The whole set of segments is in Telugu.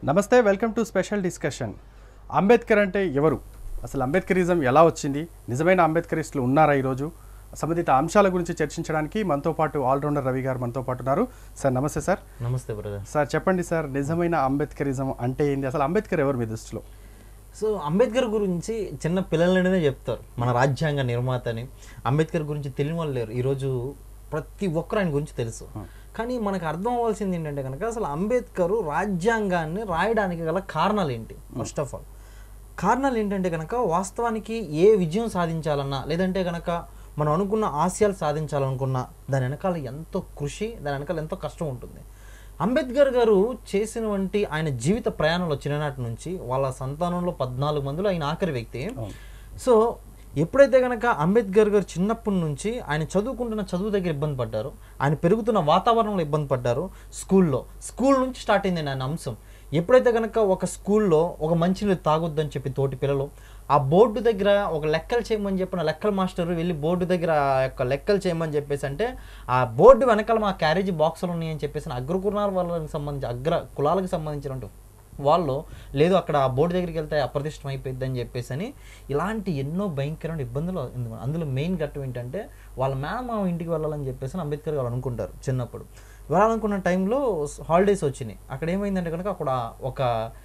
నమస్తే welcome to special discussion Ambedkar అంటే ఎవరు అసలు అంబేద్కరిజం ఎలా వచ్చింది నిజమైన అంబేద్కరిస్టులు ఉన్నారా ఈరోజు సంబంధిత అంశాల గురించి చర్చించడానికి మనతో పాటు ఆల్రౌండర్ రవి గారు మనతో పాటు ఉన్నారు సార్ నమస్తే సార్ నమస్తే బ్రదర్ సార్ చెప్పండి సార్ నిజమైన అంబేద్కరిజం అంటే ఏంది అసలు అంబేద్కర్ ఎవరు మీ దృష్టిలో సో అంబేద్కర్ గురించి చిన్న పిల్లలనే చెప్తారు మన రాజ్యాంగ నిర్మాత అని అంబేద్కర్ గురించి తెలియని వాళ్ళు లేరు ఈరోజు ప్రతి ఒక్కరు ఆయన గురించి తెలుసు కానీ మనకు అర్థం అవ్వాల్సింది ఏంటంటే కనుక అసలు అంబేద్కర్ రాజ్యాంగాన్ని రాయడానికి గల కారణాలు ఏంటి ఫస్ట్ ఆఫ్ ఆల్ కారణాలు ఏంటంటే కనుక వాస్తవానికి ఏ విజయం సాధించాలన్నా లేదంటే కనుక మనం అనుకున్న ఆశయాలు సాధించాలనుకున్నా దాని వెనకాల ఎంతో కృషి దాని వెనకాల ఎంతో కష్టం ఉంటుంది అంబేద్కర్ గారు చేసినటువంటి ఆయన జీవిత ప్రయాణంలో చిన్ననాటి నుంచి వాళ్ళ సంతానంలో పద్నాలుగు మందిలో ఆయన ఆఖరి వ్యక్తి సో ఎప్పుడైతే కనుక అంబేద్కర్ గారు చిన్నప్పటి నుంచి ఆయన చదువుకుంటున్న చదువు దగ్గర ఇబ్బంది పడ్డారు ఆయన పెరుగుతున్న వాతావరణంలో ఇబ్బంది పడ్డారు స్కూల్లో స్కూల్ నుంచి స్టార్ట్ అయింది ఆయన అంశం ఎప్పుడైతే కనుక ఒక స్కూల్లో ఒక మంచినీళ్ళు తాగొద్దని చెప్పి తోటి పిల్లలు ఆ బోర్డు దగ్గర ఒక లెక్కలు చేయమని చెప్పిన లెక్కల మాస్టర్ వెళ్ళి బోర్డు దగ్గర ఆ యొక్క లెక్కలు చేయమని చెప్పేసి అంటే ఆ బోర్డు వెనకాల మా క్యారేజీ బాక్సులు ఉన్నాయని చెప్పేసి అగ్రకులాల వాళ్ళకి సంబంధించి అగ్ర కులాలకు సంబంధించినటువంటి వాళ్ళు లేదు అక్కడ ఆ బోర్డు దగ్గరికి వెళ్తే అప్రతిష్టం అయిపోయింది అని చెప్పేసి అని ఇలాంటి ఎన్నో భయంకరమైన ఇబ్బందులు ఉంది. అందులో మెయిన్ ఘట్టం ఏంటంటే వాళ్ళ మేనమామ ఇంటికి వెళ్ళాలని చెప్పేసి అని అంబేద్కర్ గారు అనుకుంటారు చిన్నప్పుడు వెళ్ళాలనుకున్న టైంలో హాలిడేస్ వచ్చినాయి అక్కడ ఏమైందంటే కనుక అక్కడ ఒక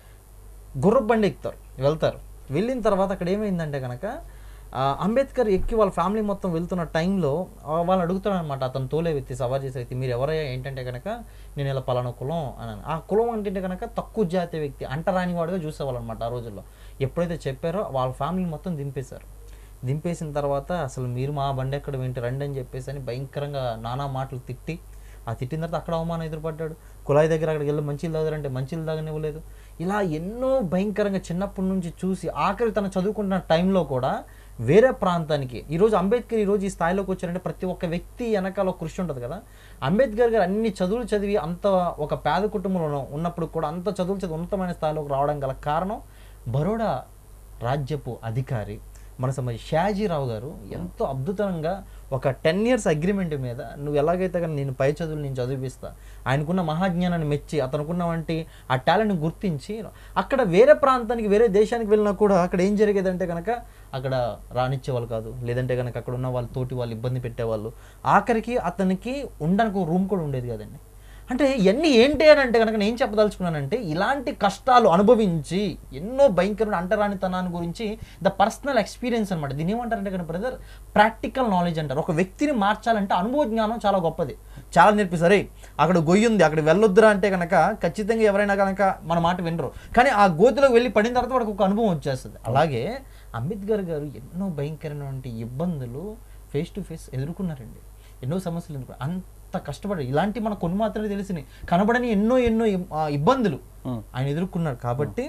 గుర్రపు బండి ఎక్కుతారు వెళ్తారు వెళ్ళిన తర్వాత అక్కడ ఏమైందంటే కనుక ఆ, అంబేద్కర్ ఎక్కి వాళ్ళ ఫ్యామిలీ మొత్తం వెళ్తున్న టైంలో ఆ, వాళ్ళు అడుగుతారు అనమాట అతను తోలే వ్యక్తి సవాల్ చేసే వ్యక్తి మీరు ఎవరయ్యా ఏంటంటే కనుక నేను ఇలా పలానా కులం అని ఆ కులం అంటే కనుక తక్కువ జాతి వ్యక్తి అంటరాని వాడుగా చూసేవాళ్ళు అనమాట ఆ రోజుల్లో ఎప్పుడైతే చెప్పారో వాళ్ళ ఫ్యామిలీ మొత్తం దింపేశారు దింపేసిన తర్వాత అసలు మీరు మా బండి ఎక్కడ వెంట రండి అని చెప్పేసి అని భయంకరంగా నానా మాటలు తిట్టి ఆ తిట్టిన తర్వాత అక్కడ అవమానం ఎదురుపడ్డాడు కుళాయి దగ్గర అక్కడికి వెళ్ళి మంచిలు తాగారంటే మంచిలు తాగనివ్వలేదు ఇలా ఎన్నో భయంకరంగా చిన్నప్పటి నుంచి చూసి ఆఖరి తను చదువుకుంటున్న టైంలో కూడా వేరే ప్రాంతానికి ఈరోజు అంబేద్కర్ ఈరోజు ఈ స్థాయిలోకి వచ్చారంటే ప్రతి ఒక్క వ్యక్తి వెనకాల ఒక కృషి ఉంటుంది కదా అంబేద్కర్ గారు అన్ని చదువులు చదివి అంత ఒక పేద కుటుంబంలో ఉన్నప్పుడు కూడా అంత చదువులు చదివి ఉన్నతమైన స్థాయిలోకి రావడం గల కారణం బరోడా రాజ్యపు అధికారి మన సంబంధించి షాజీరావు గారు ఎంతో అద్భుతంగా ఒక టెన్ ఇయర్స్ అగ్రిమెంట్ మీద నువ్వు ఎలాగైతే కానీ నేను పై చదువులు నేను చదివిస్తా ఆయనకున్న మహాజ్ఞానాన్ని మెచ్చి అతనుకున్న వంటి ఆ టాలెంట్ని గుర్తించి అక్కడ వేరే ప్రాంతానికి వేరే దేశానికి వెళ్ళినా కూడా అక్కడ ఏం జరిగేదంటే కనుక అక్కడ రానిచ్చేవాళ్ళు కాదు లేదంటే కనుక అక్కడ ఉన్న వాళ్ళ తోటి వాళ్ళు ఇబ్బంది పెట్టేవాళ్ళు ఆఖరికి అతనికి ఉండడానికి ఒక రూమ్ కూడా ఉండేది కదండి అంటే ఇవన్నీ ఏంటి అని అంటే కనుక నేను చెప్పదలుచుకున్నానంటే ఇలాంటి కష్టాలు అనుభవించి ఎన్నో భయంకరమైన అంటరానితనాన్ని గురించి ద పర్సనల్ ఎక్స్పీరియన్స్ అనమాట దీని ఏమంటారంటే కనుక బ్రదర్ ప్రాక్టికల్ నాలెడ్జ్ అంటారు ఒక వ్యక్తిని మార్చాలంటే అనుభవ జ్ఞానం చాలా గొప్పది చాలా నేర్పిస్తారే అక్కడ గొయ్యి ఉంది అక్కడ వెళ్ళొద్దురా అంటే కనుక ఖచ్చితంగా ఎవరైనా కనుక మన మాట వినరు కానీ ఆ గోతిలోకి వెళ్ళి పడిన తర్వాత వాడికి ఒక అనుభవం వచ్చేస్తుంది అలాగే అంబేద్కర్ గారు ఎన్నో భయంకరమైనటువంటి ఇబ్బందులు ఫేస్ టు ఫేస్ ఎదుర్కొన్నారండి ఎన్నో సమస్యలు ఎదుర్కొన్నారు అంత కష్టపడి ఇలాంటి మన కొన్ని మాత్రమే తెలిసినాయి కనబడని ఎన్నో ఎన్నో ఇబ్- ఆ ఇబ్బందులు ఆయన ఎదుర్కొన్నారు కాబట్టి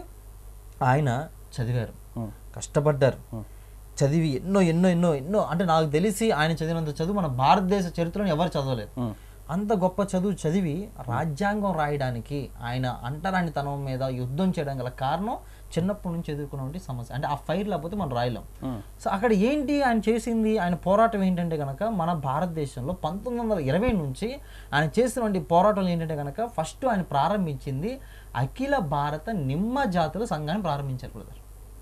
ఆయన చదివారు కష్టపడ్డారు చదివి ఎన్నో ఎన్నో ఎన్నో ఎన్నో అంటే నాకు తెలిసి ఆయన చదివినంత చదువు మన భారతదేశ చరిత్రలో ఎవరు చదవలేదు అంత గొప్ప చదువు చదివి రాజ్యాంగం రాయడానికి ఆయన అంటరానితనం మీద యుద్ధం చేయడం గల కారణం చిన్నప్పటి నుంచి ఎదుర్కొన్నటువంటి సమస్య అంటే ఆ ఫైర్ లేకపోతే మనం రాయలేం సో అక్కడ ఏంటి ఆయన చేసింది ఆయన పోరాటం ఏంటంటే కనుక మన భారతదేశంలో పంతొమ్మిది వందల ఇరవై నుంచి ఆయన చేసినటువంటి పోరాటాలు ఏంటంటే కనుక ఫస్ట్ ఆయన ప్రారంభించింది అఖిల భారత నిమ్మ జాతుల సంఘాన్ని ప్రారంభించారు బ్రదర్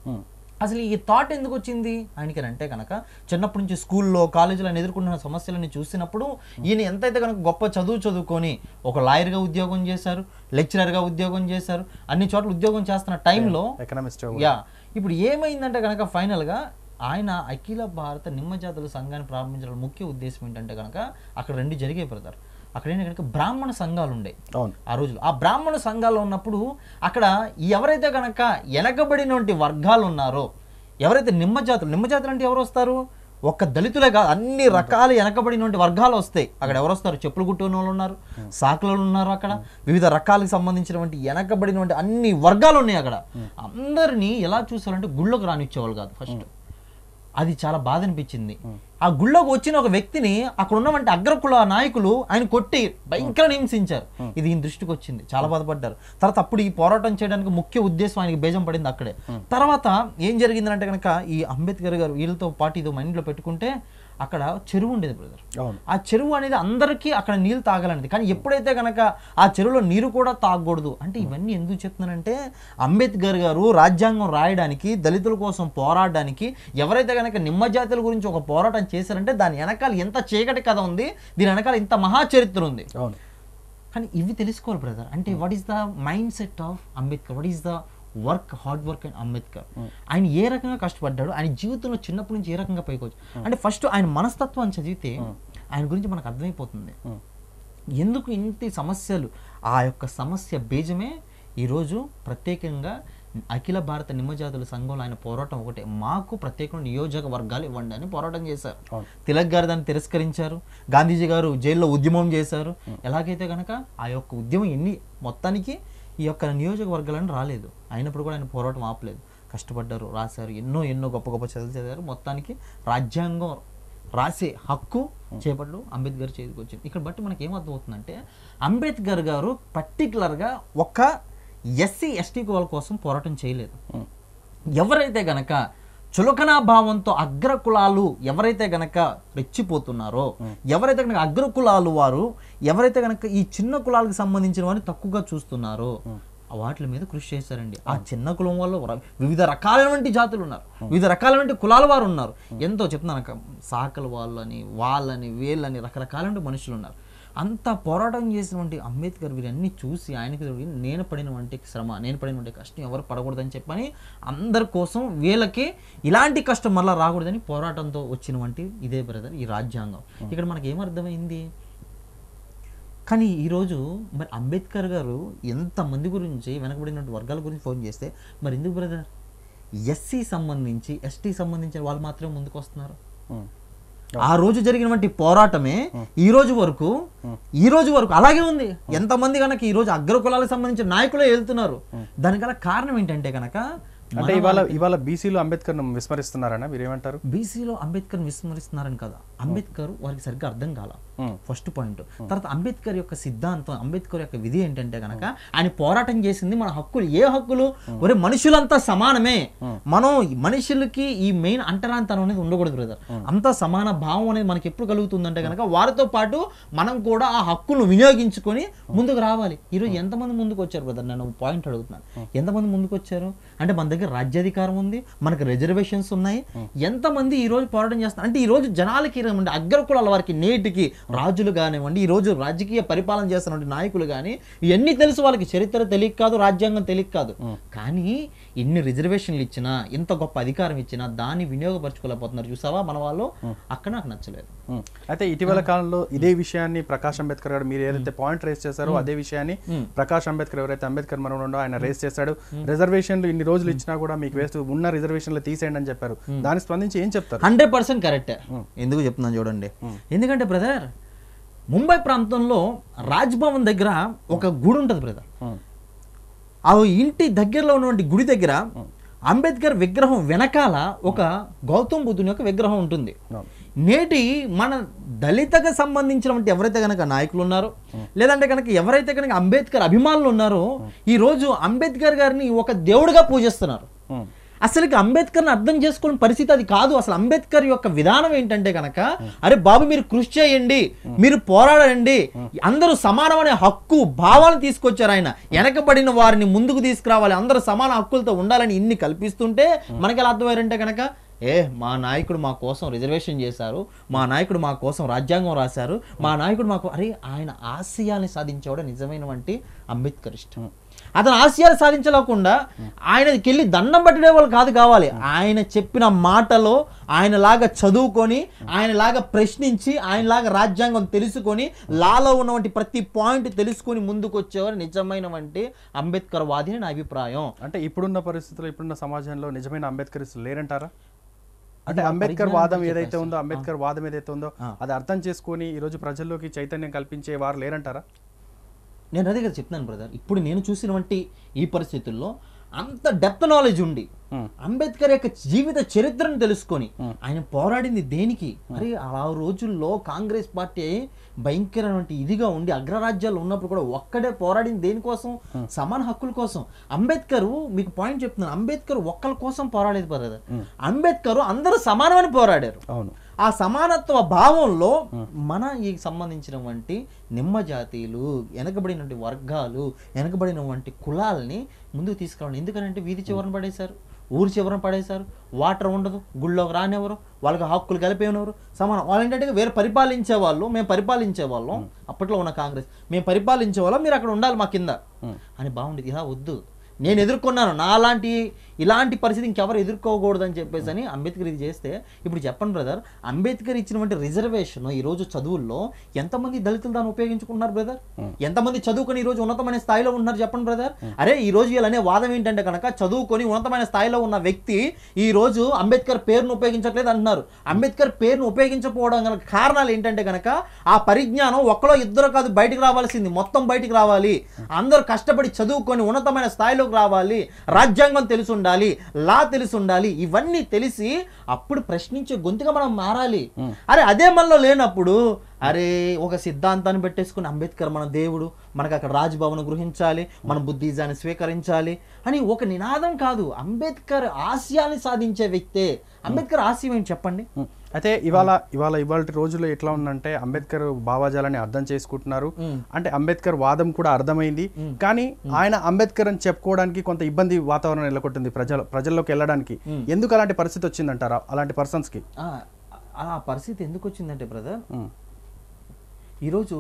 అసలు ఈ థాట్ ఎందుకు వచ్చింది ఆయనకి అంటే కనుక చిన్నప్పటి నుంచి స్కూల్లో కాలేజీలో ఆయన ఎదుర్కొంటున్న సమస్యలని చూసినప్పుడు ఈయన ఎంతైతే కనుక గొప్ప చదువు చదువుకొని ఒక లాయర్గా ఉద్యోగం చేశారు లెక్చరర్గా ఉద్యోగం చేశారు అన్ని చోట్ల ఉద్యోగం చేస్తున్న టైంలో ఎకనామిస్ట్ యా ఇప్పుడు ఏమైందంటే కనుక ఫైనల్గా ఆయన అఖిల భారత నిమ్మజాతుల సంఘాన్ని ప్రారంభించడం ముఖ్య ఉద్దేశం ఏంటంటే కనుక అక్కడ రెండు జరిగే బ్రదర్ అక్కడ ఏంటంటే కనుక బ్రాహ్మణ సంఘాలు ఉండే అవును ఆ రోజులు ఆ బ్రాహ్మణ సంఘాలు ఉన్నప్పుడు అక్కడ ఎవరైతే కనుక వెనకబడినటువంటి వర్గాలు ఉన్నారో ఎవరైతే నిమ్మజాతులు నిమ్మజాతులు అంటే ఎవరు వస్తారు ఒక్క దళితులే కాదు అన్ని రకాల వెనకబడినటువంటి వర్గాలు వస్తాయి అక్కడ ఎవరు వస్తారు చెప్పులు కుట్టిన వాళ్ళు ఉన్నారు సాకులు ఉన్నారు అక్కడ వివిధ రకాలకు సంబంధించినటువంటి వెనకబడినటువంటి అన్ని వర్గాలు ఉన్నాయి అక్కడ అందరినీ ఎలా చూసారంటే గుళ్ళకు రానిచ్చేవాళ్ళు కాదు ఫస్ట్ అది చాలా బాధ అనిపించింది ఆ గుళ్ళోకి వచ్చిన ఒక వ్యక్తిని అక్కడ ఉన్నటువంటి అగ్రకుల నాయకులు ఆయన కొట్టి భయంకర హింసించారు ఇది ఈయన దృష్టికి వచ్చింది చాలా బాధపడ్డారు తర్వాత అప్పుడు ఈ పోరాటం చేయడానికి ముఖ్య ఉద్దేశం ఆయనకి బేజం పడింది అక్కడే తర్వాత ఏం జరిగిందంటే కనుక ఈ అంబేద్కర్ గారు వీళ్ళతో పాటు ఇది మైండ్లో పెట్టుకుంటే అక్కడ చెరువు ఉండేది బ్రదర్ అవును ఆ చెరువు అనేది అందరికీ అక్కడ నీళ్ళు తాగాలనేది కానీ ఎప్పుడైతే కనుక ఆ చెరువులో నీరు కూడా తాగకూడదు అంటే ఇవన్నీ ఎందుకు చెప్తున్నానంటే అంబేద్కర్ గారు రాజ్యాంగం రాయడానికి దళితుల కోసం పోరాడడానికి ఎవరైతే కనుక నిమ్మ జాతుల గురించి ఒక పోరాటం చేశారంటే దాని వెనకాల ఎంత చీకటి కథ ఉంది దీని వెనకాల ఇంత మహా చరిత్ర ఉంది అవును కానీ ఇవి తెలుసుకోవాలి బ్రదర్ అంటే what is the mind set of Ambedkar what is the work hard work and Ambedkar ఆయన ఏ రకంగా కష్టపడ్డాడు ఆయన జీవితంలో చిన్నప్పటి నుంచి ఏ రకంగా పైకి వచ్చి అంటే ఫస్ట్ ఆయన మనస్తత్వాన్ని చదివితే ఆయన గురించి మనకు అర్థమైపోతుంది ఉమ్. ఎందుకు ఇంటి సమస్యలు ఆ యొక్క సమస్య బీజమే ఈరోజు ప్రత్యేకంగా అఖిల భారత నిమ్మజాతుల సంఘంలో ఆయన పోరాటం ఒకటే మాకు ప్రత్యేక నియోజకవర్గాలు ఇవ్వండి అని పోరాటం చేశారు అవును. తిలక్ గారు దాన్ని తిరస్కరించారు గాంధీజీ గారు జైల్లో ఉద్యమం చేశారు ఎలాగైతే కనుక ఆ యొక్క ఉద్యమం ఎన్ని మొత్తానికి ఈ యొక్క నియోజకవర్గాలను రాలేదు అయినప్పుడు కూడా ఆయన పోరాటం ఆపలేదు కష్టపడ్డారు రాశారు ఎన్నో ఎన్నో గొప్ప గొప్ప చదువులు చదివారు మొత్తానికి రాజ్యాంగం రాసే హక్కు చేపట్టు అంబేద్కర్ చేతికి వచ్చింది ఇక్కడ బట్టి మనకి ఏమర్థమవుతుందంటే అంబేద్కర్ గారు పర్టికులర్గా ఒక ఎస్సీ ఎస్టీ వాళ్ళ కోసం పోరాటం చేయలేదు ఉమ్. ఎవరైతే గనక చులకనా భావంతో అగ్ర కులాలు ఎవరైతే గనక రెచ్చిపోతున్నారో ఎవరైతే గనక అగ్ర కులాలు వారు ఎవరైతే గనక ఈ చిన్న కులాలకు సంబంధించిన వారిని తక్కువగా చూస్తున్నారో వాటి మీద కృషి చేశారండి ఆ చిన్న కులం వాళ్ళు ర- వివిధ రకాలైనటువంటి జాతులు ఉన్నారు వివిధ రకాలైనటువంటి కులాల వారు ఉన్నారు ఎంతో చెప్తున్నాను అక్క, సాకల వాళ్ళని వాళ్ళని వీళ్ళని రకరకాలైన మనుషులు ఉన్నారు అంత పోరాటం చేసినటువంటి అంబేద్కర్ వీరన్నీ చూసి ఆయనకి తోడు నేను పడినటువంటి శ్రమ నేను పడినటువంటి కష్టం ఎవరు పడకూడదని చెప్పని అందరి కోసం వీళ్ళకి ఇలాంటి కష్టం మళ్ళీ రాకూడదని పోరాటంతో వచ్చినటువంటి ఇదే బ్రదర్ ఈ రాజ్యాంగం ఇక్కడ మనకి ఏమర్థమైంది కానీ ఈరోజు మరి అంబేద్కర్ గారు ఎంతమంది గురించి వెనకబడిన వర్గాల గురించి ఫోన్ చేస్తే మరి ఎందుకు బ్రదర్ ఎస్సీ సంబంధించి ఎస్టీ సంబంధించిన వాళ్ళు మాత్రమే ముందుకు వస్తున్నారు ఉమ్. ఆ రోజు జరిగినటువంటి పోరాటమే ఈ రోజు వరకు ఈ రోజు వరకు అలాగే ఉంది ఎంతమంది కనుక ఈ రోజు అగ్ర కులాలకు సంబంధించిన నాయకులే వెళ్తున్నారు దానికి గల కారణం ఏంటంటే కనుక అంటే ఇవాళ ఇవాళ బీసీలో అంబేద్కర్ విస్మరిస్తున్నారనా మీరు ఏమంటారు బీసీలో అంబేద్కర్ విస్మరిస్తున్నారని కదా అంబేద్కర్ వారికి సరిగ్గా అర్థం కాల ఉమ్. ఫస్ట్ పాయింట్ తర్వాత అంబేద్కర్ యొక్క సిద్ధాంతం అంబేద్కర్ యొక్క విధి ఏంటంటే గనక ఆయన పోరాటం చేసింది మన హక్కులు ఏ హక్కులు ఒరే మనుషులంతా సమానమే మనం మనుషులకి ఈ మెయిన్ అంటరాంతనం అనేది ఉండకూడదు బ్రదర్ అంతా సమాన భావం అనేది మనకి ఎప్పుడు కలుగుతుందంటే గనక వారితో పాటు మనం కూడా ఆ హక్కును వినియోగించుకొని ముందుకు రావాలి ఈరోజు ఎంతమంది ముందుకు వచ్చారు బ్రదర్ నేను పాయింట్ అడుగుతున్నాను ఎంతమంది ముందుకు వచ్చారు అంటే మన దగ్గర రాజ్యాధికారం ఉంది మనకు రిజర్వేషన్స్ ఉన్నాయి ఎంతమంది ఈ రోజు పోరాటం చేస్తున్నారు అంటే ఈ రోజు జనాలకి ఇవ్వండి అగ్రకులాల వారికి నేటికి రాజులు కానివ్వండి ఈ రోజు రాజకీయ పరిపాలన చేస్తున్న నాయకులు కానీ ఇవన్నీ తెలుసు వాళ్ళకి చరిత్ర తెలియక కాదు రాజ్యాంగం తెలియక కాదు కానీ ఇన్ని రిజర్వేషన్లు ఇచ్చినా ఇంత గొప్ప అధికారం ఇచ్చినా దాన్ని వినియోగపరచుకోలేకపోతున్నారు చూసావా మన వాళ్ళు అక్కడ నాకు నచ్చలేదు ఉమ్. అయితే ఇటీవల కాలంలో ఇదే విషయాన్ని ప్రకాష్ అంబేద్కర్ గారు మీరు ఏదైతే పాయింట్ రేస్ చేశారో అదే విషయాన్ని ప్రకాష్ అంబేద్కర్ ఎవరైతే అంబేద్కర్ మనవడో ఆయన రేస్ చేశాడు రిజర్వేషన్లు ఇన్ని రోజులు ఇచ్చినా కూడా మీకు వేస్ట్ ఉన్న రిజర్వేషన్లు తీసేయండి అని చెప్పారు దానికి స్పందించి ఏం చెప్తారు హండ్రెడ్ పర్సెంట్ కరెక్టే ఎందుకు చెప్తున్నాను చూడండి ఎందుకంటే బ్రదర్ ముంబై ప్రాంతంలో రాజ్భవన్ దగ్గర ఒక గుడి ఉంటుంది బ్రదర్ ఉమ్. ఆ ఇంటి దగ్గరలో ఉన్నటువంటి గుడి దగ్గర అంబేద్కర్ విగ్రహం వెనకాల ఒక గౌతమ్ బుద్ధుని యొక్క విగ్రహం ఉంటుంది అవును. నేటి మన దళితకు సంబంధించినటువంటి ఎవరైతే కనుక నాయకులు ఉన్నారో లేదంటే కనుక ఎవరైతే కనుక అంబేద్కర్ అభిమానులు ఉన్నారో ఈ రోజు అంబేద్కర్ గారిని ఒక దేవుడిగా పూజిస్తున్నారు ఉమ్. అసలుకి అంబేద్కర్ని అర్థం చేసుకునే పరిస్థితి అది కాదు అసలు అంబేద్కర్ యొక్క విధానం ఏంటంటే కనుక అరే బాబు మీరు కృషి చేయండి మీరు పోరాడండి అందరూ సమానమనే హక్కు భావాలను తీసుకొచ్చారు ఆయన వెనకబడిన వారిని ముందుకు తీసుకురావాలి అందరూ సమాన హక్కులతో ఉండాలని ఇన్ని కల్పిస్తుంటే మనకి ఎలా అర్థమయ్యారంటే కనుక ఏ మా నాయకుడు మా కోసం రిజర్వేషన్ చేశారు మా నాయకుడు మా కోసం రాజ్యాంగం రాశారు మా నాయకుడు మాకు అరే ఆయన ఆశయాల్ని సాధించేవాడు నిజమైనటువంటి అంబేద్కర్ ఇష్టం అతను ఆశయాలు సాధించలేకుండా ఆయనకి వెళ్ళి దండం పట్టిన వాళ్ళు కాదు కావాలి ఆయన చెప్పిన మాటలో ఆయనలాగా చదువుకొని ఆయనలాగా ప్రశ్నించి ఆయనలాగా రాజ్యాంగం తెలుసుకొని లాలో ఉన్నటువంటి ప్రతి పాయింట్ తెలుసుకొని ముందుకు వచ్చేవారు నిజమైనటువంటి అంబేద్కర్ వాదిని నా అభిప్రాయం అంటే ఇప్పుడున్న పరిస్థితుల్లో ఇప్పుడున్న సమాజంలో నిజమైన అంబేద్కరిస్టులు లేరంటారా అంటే అది అంబేద్కర్ పరిజ్ఞానం వాదం గురించి ఏదైతే చెప్పేసి. ఉందో అంబేద్కర్ వాదం ఏదైతే ఉందో ఆ. అది అర్థం చేసుకొని ఈ రోజు ప్రజల్లోకి చైతన్యం కల్పించే వారు లేరంటారా నేను అదే కదా చెప్తున్నాను బ్రదర్ ఇప్పుడు నేను చూసినటువంటి ఈ పరిస్థితుల్లో అంత డెప్త్ నాలెడ్జ్ ఉండి Hmm. అంబేద్కర్ యొక్క జీవిత చరిత్రను తెలుసుకొని ఆయన పోరాడింది దేనికి మరి ఆ రోజుల్లో కాంగ్రెస్ పార్టీ భయంకరమైన ఇదిగా ఉండి అగ్రరాజ్యాలు ఉన్నప్పుడు కూడా ఒక్కడే పోరాడింది దేనికోసం సమాన హక్కుల కోసం అంబేద్కర్ మీకు పాయింట్ చెప్తున్నాను అంబేద్కర్ ఒక్కరి కోసం పోరాడేది బ్రదర్ అంబేద్కర్ అందరూ సమానమని పోరాడారు అవును ఆ సమానత్వ భావంలో మన ఈ సంబంధించినటువంటి నిమ్మ జాతీయులు వెనకబడినటువంటి వర్గాలు వెనకబడినటువంటి కులాలని ముందుకు తీసుకురావాలి ఎందుకంటే వీధి చివరన పడేశారు ఊరి చివరన పడేశారు వాటర్ ఉండదు గుళ్ళోకి రానివ్వరు వాళ్ళకి హక్కులు కలిపేవనెవరు సమానం వాళ్ళు ఏంటంటే వేరే పరిపాలించే వాళ్ళు మేము పరిపాలించే వాళ్ళం అప్పట్లో ఉన్న కాంగ్రెస్ మేము పరిపాలించే వాళ్ళం మీరు అక్కడ ఉండాలి మా కింద అని బాగుండేది ఇలా వద్దు నేను ఎదుర్కొన్నాను నాలాంటి ఇలాంటి పరిస్థితి ఇంకెవరు ఎదుర్కోకూడదని చెప్పేసి అని అంబేద్కర్ ఇది చేస్తే ఇప్పుడు చెప్పండి బ్రదర్ అంబేద్కర్ ఇచ్చినటువంటి రిజర్వేషన్ ఈ రోజు చదువుల్లో ఎంతమంది దళితులు దాన్ని ఉపయోగించుకుంటున్నారు బ్రదర్ ఎంతమంది చదువుకొని ఈ రోజు ఉన్నతమైన స్థాయిలో ఉన్నారు చెప్పండి బ్రదర్ అరే ఈ రోజు వీళ్ళనే వాదం ఏంటంటే కనుక చదువుకొని ఉన్నతమైన స్థాయిలో ఉన్న వ్యక్తి ఈ రోజు అంబేద్కర్ పేరును ఉపయోగించట్లేదు అంటున్నారు అంబేద్కర్ పేరును ఉపయోగించకపోవడం గల కారణాలు ఏంటంటే కనుక ఆ పరిజ్ఞానం ఒక్కలో ఇద్దరు కాదు బయటికి రావాల్సింది మొత్తం బయటికి రావాలి అందరూ కష్టపడి చదువుకొని ఉన్నతమైన స్థాయిలోకి రావాలి రాజ్యాంగం తెలిసి ఉండాలి లా తెలిసి ఉండాలి ఇవన్నీ తెలిసి అప్పుడు ప్రశ్నించే గొంతుగా మనం మారాలి అరే అదే మనలో లేనప్పుడు అరే ఒక సిద్ధాంతాన్ని పెట్టేసుకుని అంబేద్కర్ మన దేవుడు మనకు అక్కడ రాజ్భవన్ గృహించాలి మన బుద్ధిజాన్ని స్వీకరించాలి అని ఒక నినాదం కాదు అంబేద్కర్ ఆశయాన్ని సాధించే వ్యక్తే అంబేద్కర్ ఆశయం ఏంటి చెప్పండి ఉమ్. అయితే ఇవాళ ఇవాళ ఇవాళ రోజుల్లో ఎట్లా ఉందంటే అంబేద్కర్ భావాజాలని అర్థం చేసుకుంటున్నారు ఉమ్. అంటే అంబేద్కర్ వాదం కూడా అర్థమైంది కానీ ఆయన అంబేద్కర్ అని చెప్పుకోవడానికి కొంత ఇబ్బంది వాతావరణం నెలకొట్టింది ప్రజల ప్రజల్లోకి వెళ్ళడానికి ఎందుకు అలాంటి పరిస్థితి వచ్చిందంటారా అలాంటి పర్సన్స్ కి ఆ, ఆ పరిస్థితి ఎందుకు వచ్చిందంటే బ్రదర్ ఉమ్. ఈరోజు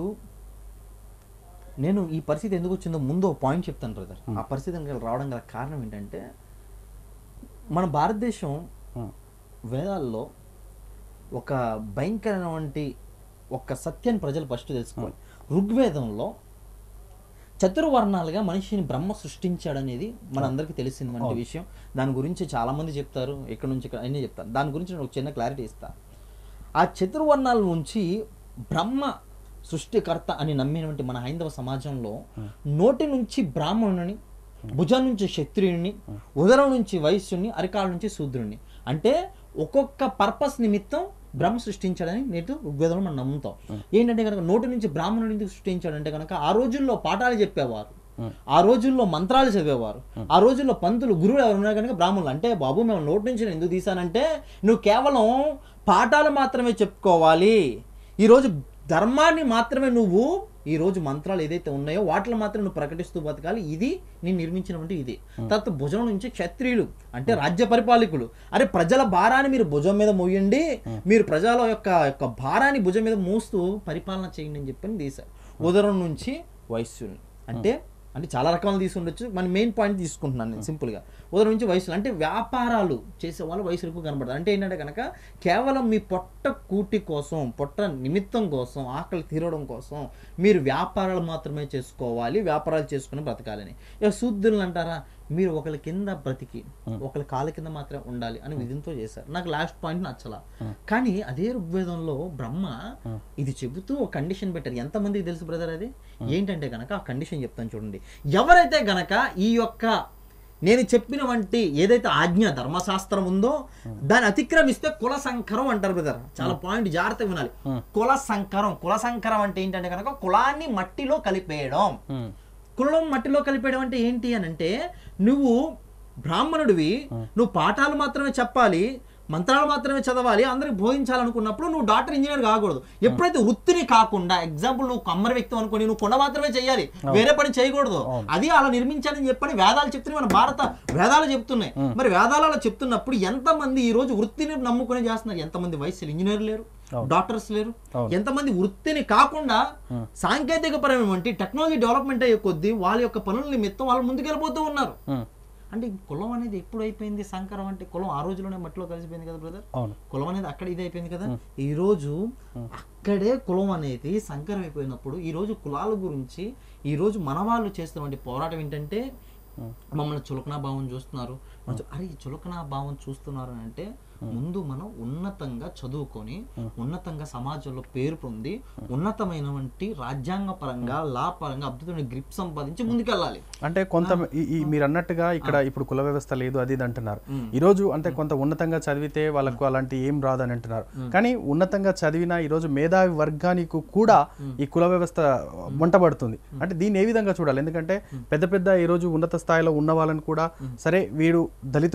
నేను ఈ పరిస్థితి ఎందుకు వచ్చిందో ముందు ఒక పాయింట్ చెప్తాను బ్రదర్ ఆ పరిస్థితి వెనకాల రావడం గల కారణం ఏంటంటే మన భారతదేశం ఉమ్. వేదాల్లో ఒక భయంకరమైనటువంటి ఒక సత్యాన్ని ప్రజలు ఫస్ట్ తెలుసుకోవాలి ఋగ్వేదంలో చతుర్వర్ణాలుగా మనిషిని బ్రహ్మ సృష్టించాడనేది మనందరికీ తెలిసినటువంటి విషయం దాని గురించి చాలా మంది చెప్తారు ఇక్కడ నుంచి ఇక్కడ అన్నీ చెప్తారు దాని గురించి నేను ఒక చిన్న క్లారిటీ ఇస్తాను ఆ చతుర్వర్ణాల నుంచి బ్రహ్మ సృష్టికర్త అని నమ్మినటువంటి మన హైందవ సమాజంలో నోటి నుంచి బ్రాహ్మణుని భుజం నుంచి క్షత్రియుని ఉదరం నుంచి వైశ్యుని అరికాల నుంచి శూద్రుని అంటే ఒక్కొక్క పర్పస్ నిమిత్తం బ్రహ్మ సృష్టించాడని నేటి ఋగ్వేదంలో మనం నమ్ముతాం ఏంటంటే కనుక నోటి నుంచి బ్రాహ్మణుడు ఎందుకు సృష్టించాడంటే కనుక ఆ రోజుల్లో పాఠాలు చెప్పేవారు ఆ రోజుల్లో మంత్రాలు చదివేవారు ఆ రోజుల్లో పంతులు గురువులు ఎవరు ఉన్నారు కనుక బ్రాహ్మణులు అంటే బాబు మేము నోటి నుంచి నేను ఎందుకు తీసానంటే నువ్వు కేవలం పాఠాలు మాత్రమే చెప్పుకోవాలి ఈరోజు ధర్మాన్ని మాత్రమే నువ్వు ఈ రోజు మంత్రాలు ఏదైతే ఉన్నాయో వాటిని మాత్రం నువ్వు ప్రకటిస్తూ బతకాలి ఇది నేను నిర్మించినటువంటి ఇది తర్వాత భుజం నుంచి క్షత్రియులు అంటే రాజ్య పరిపాలకులు అరే ప్రజల భారాన్ని మీరు భుజం మీద మోయండి మీరు ప్రజల యొక్క యొక్క భారాన్ని భుజం మీద మోస్తూ పరిపాలన చేయండి అని చెప్పని తీశారు ఉదరం నుంచి వైశ్యులు అంటే అంటే చాలా రకాలు తీసి ఉండొచ్చు మన మెయిన్ పాయింట్ తీసుకుంటున్నాను నేను సింపుల్గా ఉదయం నుంచి వయసులు అంటే వ్యాపారాలు చేసే వాళ్ళు వయసులు ఎక్కువ కనబడతారు అంటే ఏంటంటే కనుక కేవలం మీ పొట్ట కూటి కోసం పొట్ట నిమిత్తం కోసం ఆకలి తీరడం కోసం మీరు వ్యాపారాలు మాత్రమే చేసుకోవాలి వ్యాపారాలు చేసుకుని బ్రతకాలని ఇక శూద్రులు అంటారా మీరు ఒకరి కింద బ్రతికి ఒకరి కాళ్ళ కింద మాత్రమే ఉండాలి అని విధింతో చేశారు నాకు లాస్ట్ పాయింట్ నచ్చలా కానీ అదే ఋగ్వేదంలో బ్రహ్మ ఇది చెబుతూ ఒక కండిషన్ పెట్టారు ఎంతమందికి తెలుసు బ్రదర్ అది ఏంటంటే గనక ఆ కండిషన్ చెప్తాను చూడండి ఎవరైతే గనక ఈ యొక్క నేను చెప్పిన వంటి ఏదైతే ఆజ్ఞ ధర్మశాస్త్రం ఉందో దాన్ని అతిక్రమిస్తే కుల సంకరం అంటారు బ్రదర్ చాలా పాయింట్ జాగ్రత్తగా వినాలి కుల సంకరం కుల సంకరం అంటే ఏంటంటే కనుక కులాన్ని మట్టిలో కలిపేయడం ఉమ్. కులం మట్టిలో కలిపేయడం అంటే ఏంటి అని అంటే నువ్వు బ్రాహ్మణుడివి నువ్వు పాఠాలు మాత్రమే చెప్పాలి మంత్రాలు మాత్రమే చదవాలి అందరికి బోధించాలనుకున్నప్పుడు నువ్వు డాక్టర్ ఇంజనీర్ కాకూడదు ఎప్పుడైతే వృత్తిని కాకుండా ఎగ్జాంపుల్ నువ్వు కమ్మరి వ్యక్తి అనుకుని నువ్వు కొండ మాత్రమే చేయాలి వేరే పని చేయకూడదు అది అలా నిర్మించాలని చెప్పని వేదాలు చెప్తున్నాయి మన భారత వేదాలు చెప్తున్నాయి మరి వేదాలు అలా చెప్తున్నప్పుడు ఎంతమంది ఈ రోజు వృత్తిని నమ్ముకుని చేస్తున్నారు ఎంతమంది వయసులు ఇంజనీర్ లేరు డాక్టర్స్ లేరు ఎంతమంది వృత్తిని కాకుండా సాంకేతిక పరమైనటువంటి టెక్నాలజీ డెవలప్మెంట్ అయ్యే కొద్దీ వాళ్ళ యొక్క పనుల నిమిత్తం వాళ్ళు ముందుకెళ్ళిపోతూ ఉన్నారు ఉమ్. అంటే ఈ కులం అనేది ఎప్పుడు అయిపోయింది సంకరం అంటే కులం ఆ రోజులోనే మట్టిలో కలిసిపోయింది కదా బ్రదర్ అవును కులం అనేది అక్కడ ఇది అయిపోయింది కదా ఈ రోజు అక్కడే కులం అనేది సంకరం అయిపోయినప్పుడు ఈ రోజు కులాల గురించి ఈ రోజు మన వాళ్ళు చేస్తున్నటువంటి పోరాటం ఏంటంటే మమ్మల్ని చులకనా భావం చూస్తున్నారు మన చు- అరే ఈ చులకనా భావం చూస్తున్నారు అని అంటే ముందు మనం ఉన్నతంగా చదువుకొని ఉన్నతంగా సమాజంలో పేరు పొంది ఉన్నతమైనటువంటి రాజ్యాంగ పరంగా లా పరంగా అద్భుతమైన గ్రిప్ సంపాదించి ముందుకెళ్ళాలి అంటే కొంత ఈ- ఈ మీరు అన్నట్టుగా ఇక్కడ ఇప్పుడు కుల వ్యవస్థ లేదు అది ఇది అంటున్నారు ఈ రోజు అంటే కొంత ఉన్నతంగా చదివితే వాళ్ళకు అలాంటి ఏం రాదు అని అంటున్నారు కానీ ఉన్నతంగా చదివిన ఈ రోజు మేధావి వర్గానికి కూడా ఈ కుల వ్యవస్థ వంటబడుతుంది అంటే దీన్ని ఏ విధంగా చూడాలి ఎందుకంటే పెద్ద పెద్ద ఈ రోజు ఉన్నత స్థాయిలో ఉన్న వాళ్ళని కూడా సరే వీడు దళితుడు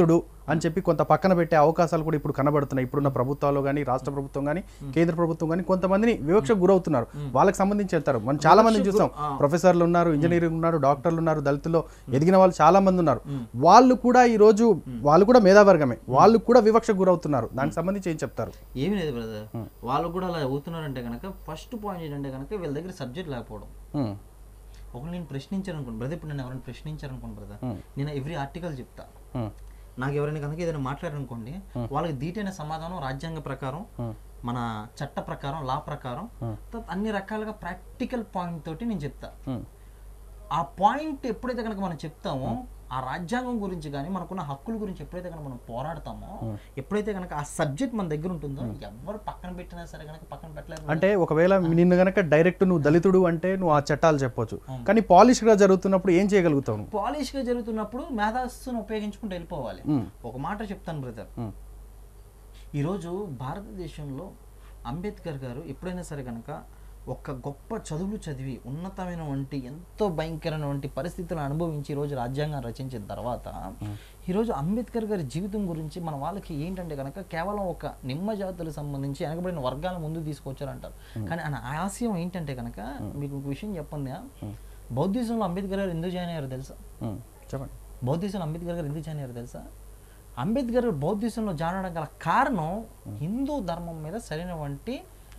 అని చెప్పి కొంత పక్కన పెట్టే అవకాశాలు కూడా ఇప్పుడు కనబడుతున్నాయి ఇప్పుడున్న ప్రభుత్వాలు కానీ రాష్ట్ర ప్రభుత్వం కానీ కేంద్ర ప్రభుత్వం కానీ కొంతమందిని వివక్షకు గురవుతున్నారు వాళ్ళకి సంబంధించి వెళ్తారు మనం చాలా మందిని చూస్తాం ప్రొఫెసర్లు ఉన్నారు ఇంజనీరింగ్ ఉన్నారు డాక్టర్లు ఉన్నారు దళితుల్లో ఎదిగిన వాళ్ళు చాలా మంది ఉన్నారు వాళ్ళు కూడా ఈ రోజు వాళ్ళు కూడా మేధావర్గమే వాళ్ళు కూడా వివక్షకు గురవుతున్నారు దానికి సంబంధించి ఏం చెప్తారు ఏమీ లేదు బ్రదర్ వాళ్ళు కూడా అలా అవుతున్నారంటే కనుక ఫస్ట్ పాయింట్ ఏంటంటే కనుక వీళ్ళ దగ్గర సబ్జెక్ట్ లేకపోవడం ఉమ్, ఒకరు నేను ప్రశ్నించాను అనుకోండి బ్రదర్ ఇప్పుడు నేను ఎవరైనా ప్రశ్నించాను అనుకోండి బ్రదర్ నేను ఎవ్రీ ఆర్టికల్ చెప్తా ఉమ్, నాకు ఎవరైనా కనుక ఏదైనా మాట్లాడారనుకోండి వాళ్ళకి దీటైన సమాధానం రాజ్యాంగ ప్రకారం మన చట్ట ప్రకారం లా ప్రకారం తర్వాత అన్ని రకాలుగా ప్రాక్టికల్ పాయింట్ తోటి నేను చెప్తా ఉమ్, ఆ పాయింట్ ఎప్పుడైతే కనుక మనం చెప్తామో ఆ రాజ్యాంగం గురించి కానీ మనకున్న హక్కుల గురించి ఎప్పుడైతే కనుక మనం పోరాడతామో ఎప్పుడైతే కనుక ఆ సబ్జెక్ట్ మన దగ్గర ఉంటుందో ఎవరు పక్కన పెట్టినా సరే కనుక పక్కన పెట్టలేదు అంటే ఒకవేళ నిన్ను గనక డైరెక్ట్ నువ్వు దళితుడు అంటే నువ్వు ఆ చట్టాలు చెప్పొచ్చు కానీ పాలిష్ గా జరుగుతున్నప్పుడు ఏం చేయగలుగుతావు నువ్వు? పాలిష్ గా జరుగుతున్నప్పుడు మేధాస్సును ఉపయోగించుకుంటూ వెళ్ళిపోవాలి ఉమ్, ఒక మాట చెప్తాను బ్రదర్ ఉమ్, ఈరోజు భారతదేశంలో అంబేద్కర్ గారు ఎప్పుడైనా సరే కనుక ఒక గొప్ప చదువులు చదివి ఉన్నతమైన వంటి ఎంతో భయంకరమైన వంటి పరిస్థితులను అనుభవించి ఈరోజు రాజ్యాంగం రచించిన తర్వాత ఈరోజు అంబేద్కర్ గారి జీవితం గురించి మన వాళ్ళకి ఏంటంటే కనుక కేవలం ఒక నిమ్మ జాతులకు సంబంధించి వెనకబడిన వర్గాల ముందు తీసుకొచ్చారంటారు కానీ ఆయన ఆశయం ఏంటంటే కనుక మీకు ఒక విషయం చెప్పండి బౌద్ధిజంలో అంబేద్కర్ గారు ఎందుకు జాయిన్ అయ్యారు తెలుసా ఉమ్, చెప్పండి బౌద్ధిజంలో అంబేద్కర్ గారు ఎందుకు జాయిన్ అయ్యారు తెలుసా అంబేద్కర్ గారు బౌద్ధిజంలో జాయిన్ అవడం గల కారణం హిందూ ధర్మం మీద సరైన వంటి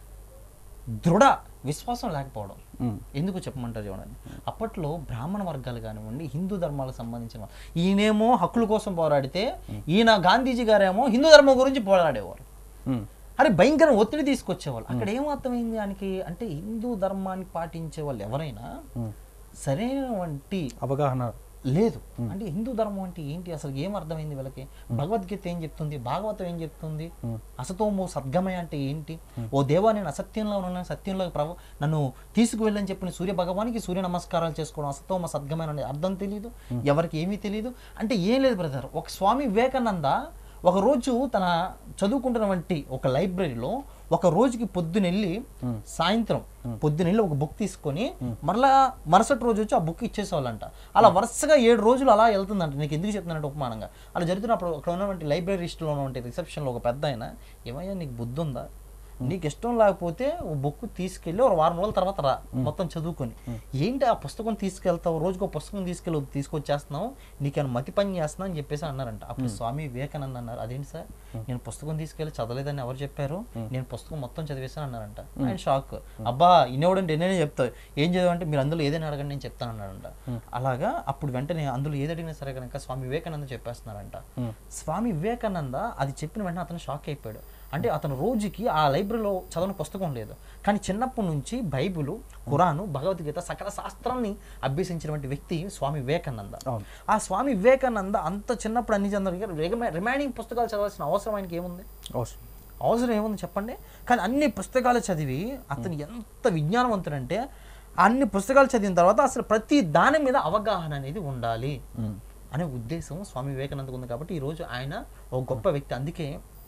దృఢ విశ్వాసం లేకపోవడం ఉమ్, ఎందుకు చెప్పమంటారు చూడండి అప్పట్లో బ్రాహ్మణ వర్గాలు కానివ్వండి హిందూ ధర్మాలకు సంబంధించిన వాళ్ళు. ఈయనేమో హక్కుల కోసం పోరాడితే ఈయన గాంధీజీ గారేమో హిందూ ధర్మం గురించి పోరాడేవారు ఉమ్, అరే భయంకర ఒత్తిడి తీసుకొచ్చేవాళ్ళు అక్కడ ఏం అర్థమైంది ఆయనకి అంటే హిందూ ధర్మాన్ని పాటించే వాళ్ళు ఎవరైనా ఉమ్. సరైన వంటి అవగాహన లేదు అంటే హిందూ ధర్మం అంటే ఏంటి అసలు ఏం అర్థమైంది వీళ్ళకి భగవద్గీత ఏం చెప్తుంది భాగవతం ఏం చెప్తుంది అసతోమో సద్గమయ అంటే ఏంటి ఓ దేవా నేను అసత్యంలో ఉన్నాను సత్యంలో ప్రభు నన్ను తీసుకువెళ్ళని చెప్పిన సూర్య భగవానికి సూర్య నమస్కారాలు చేసుకోవడం అసతోమ సద్గమయ అనే అర్థం తెలియదు ఎవరికి ఏమీ తెలియదు అంటే ఏం లేదు బ్రదర్ ఒక స్వామి వివేకానంద ఒక రోజు తన చదువుకుంటున్నటువంటి ఒక లైబ్రరీలో ఒక రోజుకి పొద్దునెళ్ళి సాయంత్రం పొద్దునెళ్ళి ఒక బుక్ తీసుకొని మరలా మరుసటి రోజు వచ్చి ఆ బుక్ ఇచ్చేసేవాళ్ళంట అలా వరుసగా ఏడు రోజులు అలా వెళ్తుందంట నీకు ఎందుకు చెప్తున్నానంటే ఉపమానంగా అలా జరుగుతున్నప్పుడు అక్కడ ఉన్నటువంటి లైబ్రరీస్ట్లో ఉన్నటువంటి రిసెప్షన్లో ఒక పెద్ద ఆయన ఏమయ్యా నీకు బుద్ధి ఉందా నీకు ఇష్టం లేకపోతే ఓ బుక్ తీసుకెళ్ళి ఒక వారం రోజుల తర్వాత రా మొత్తం చదువుకొని ఏంటి ఆ పుస్తకం తీసుకెళ్తావు రోజుకో పుస్తకం తీసుకెళ్ళి తీసుకొచ్చేస్తున్నావు నీకేమైనా మతి పని చేస్తున్నా అని చెప్పేసి అన్నారంట అప్పుడు స్వామి వివేకానంద అన్నారు అదేంటి సార్ నేను పుస్తకం తీసుకెళ్ళి చదవలేదని ఎవరు చెప్పారు నేను పుస్తకం మొత్తం చదివేశాను అన్నారంట ఆయన షాక్ అబ్బా ఇన్నోడంటే ఎన్నైనా చెప్తావు ఏం చదవంటే మీరు అందులో ఏదైనా అడగండి నేను చెప్తాను అన్నారంట అలాగా అప్పుడు వెంటనే అందులో ఏది అడిగినా సరే కనుక స్వామి వివేకానంద చెప్పేస్తున్నారంట స్వామి వివేకానంద అది చెప్పిన వెంటనే అతను షాక్ అయిపోయాడు అంటే అతను రోజుకి ఆ లైబ్రరీలో చదవని పుస్తకం లేదు కానీ చిన్నప్పటి నుంచి బైబిల్ ఖురాను భగవద్గీత సకల శాస్త్రాన్ని అభ్యసించినటువంటి వ్యక్తి స్వామి వివేకానంద అవును. ఆ స్వామి వివేకానంద అంత చిన్నప్పుడు అన్ని చంద్ర రిమైనింగ్ పుస్తకాలు చదవాల్సిన అవసరం ఆయనకి ఏముంది అవసరం అవసరం ఏముంది చెప్పండి కానీ అన్ని పుస్తకాలు చదివి అతను ఎంత విజ్ఞానవంతుడంటే అన్ని పుస్తకాలు చదివిన తర్వాత అసలు ప్రతి దాని మీద అవగాహన అనేది ఉండాలి అనే ఉద్దేశం స్వామి వివేకానందకు ఉంది కాబట్టి ఈరోజు ఆయన ఒక గొప్ప వ్యక్తి అందుకే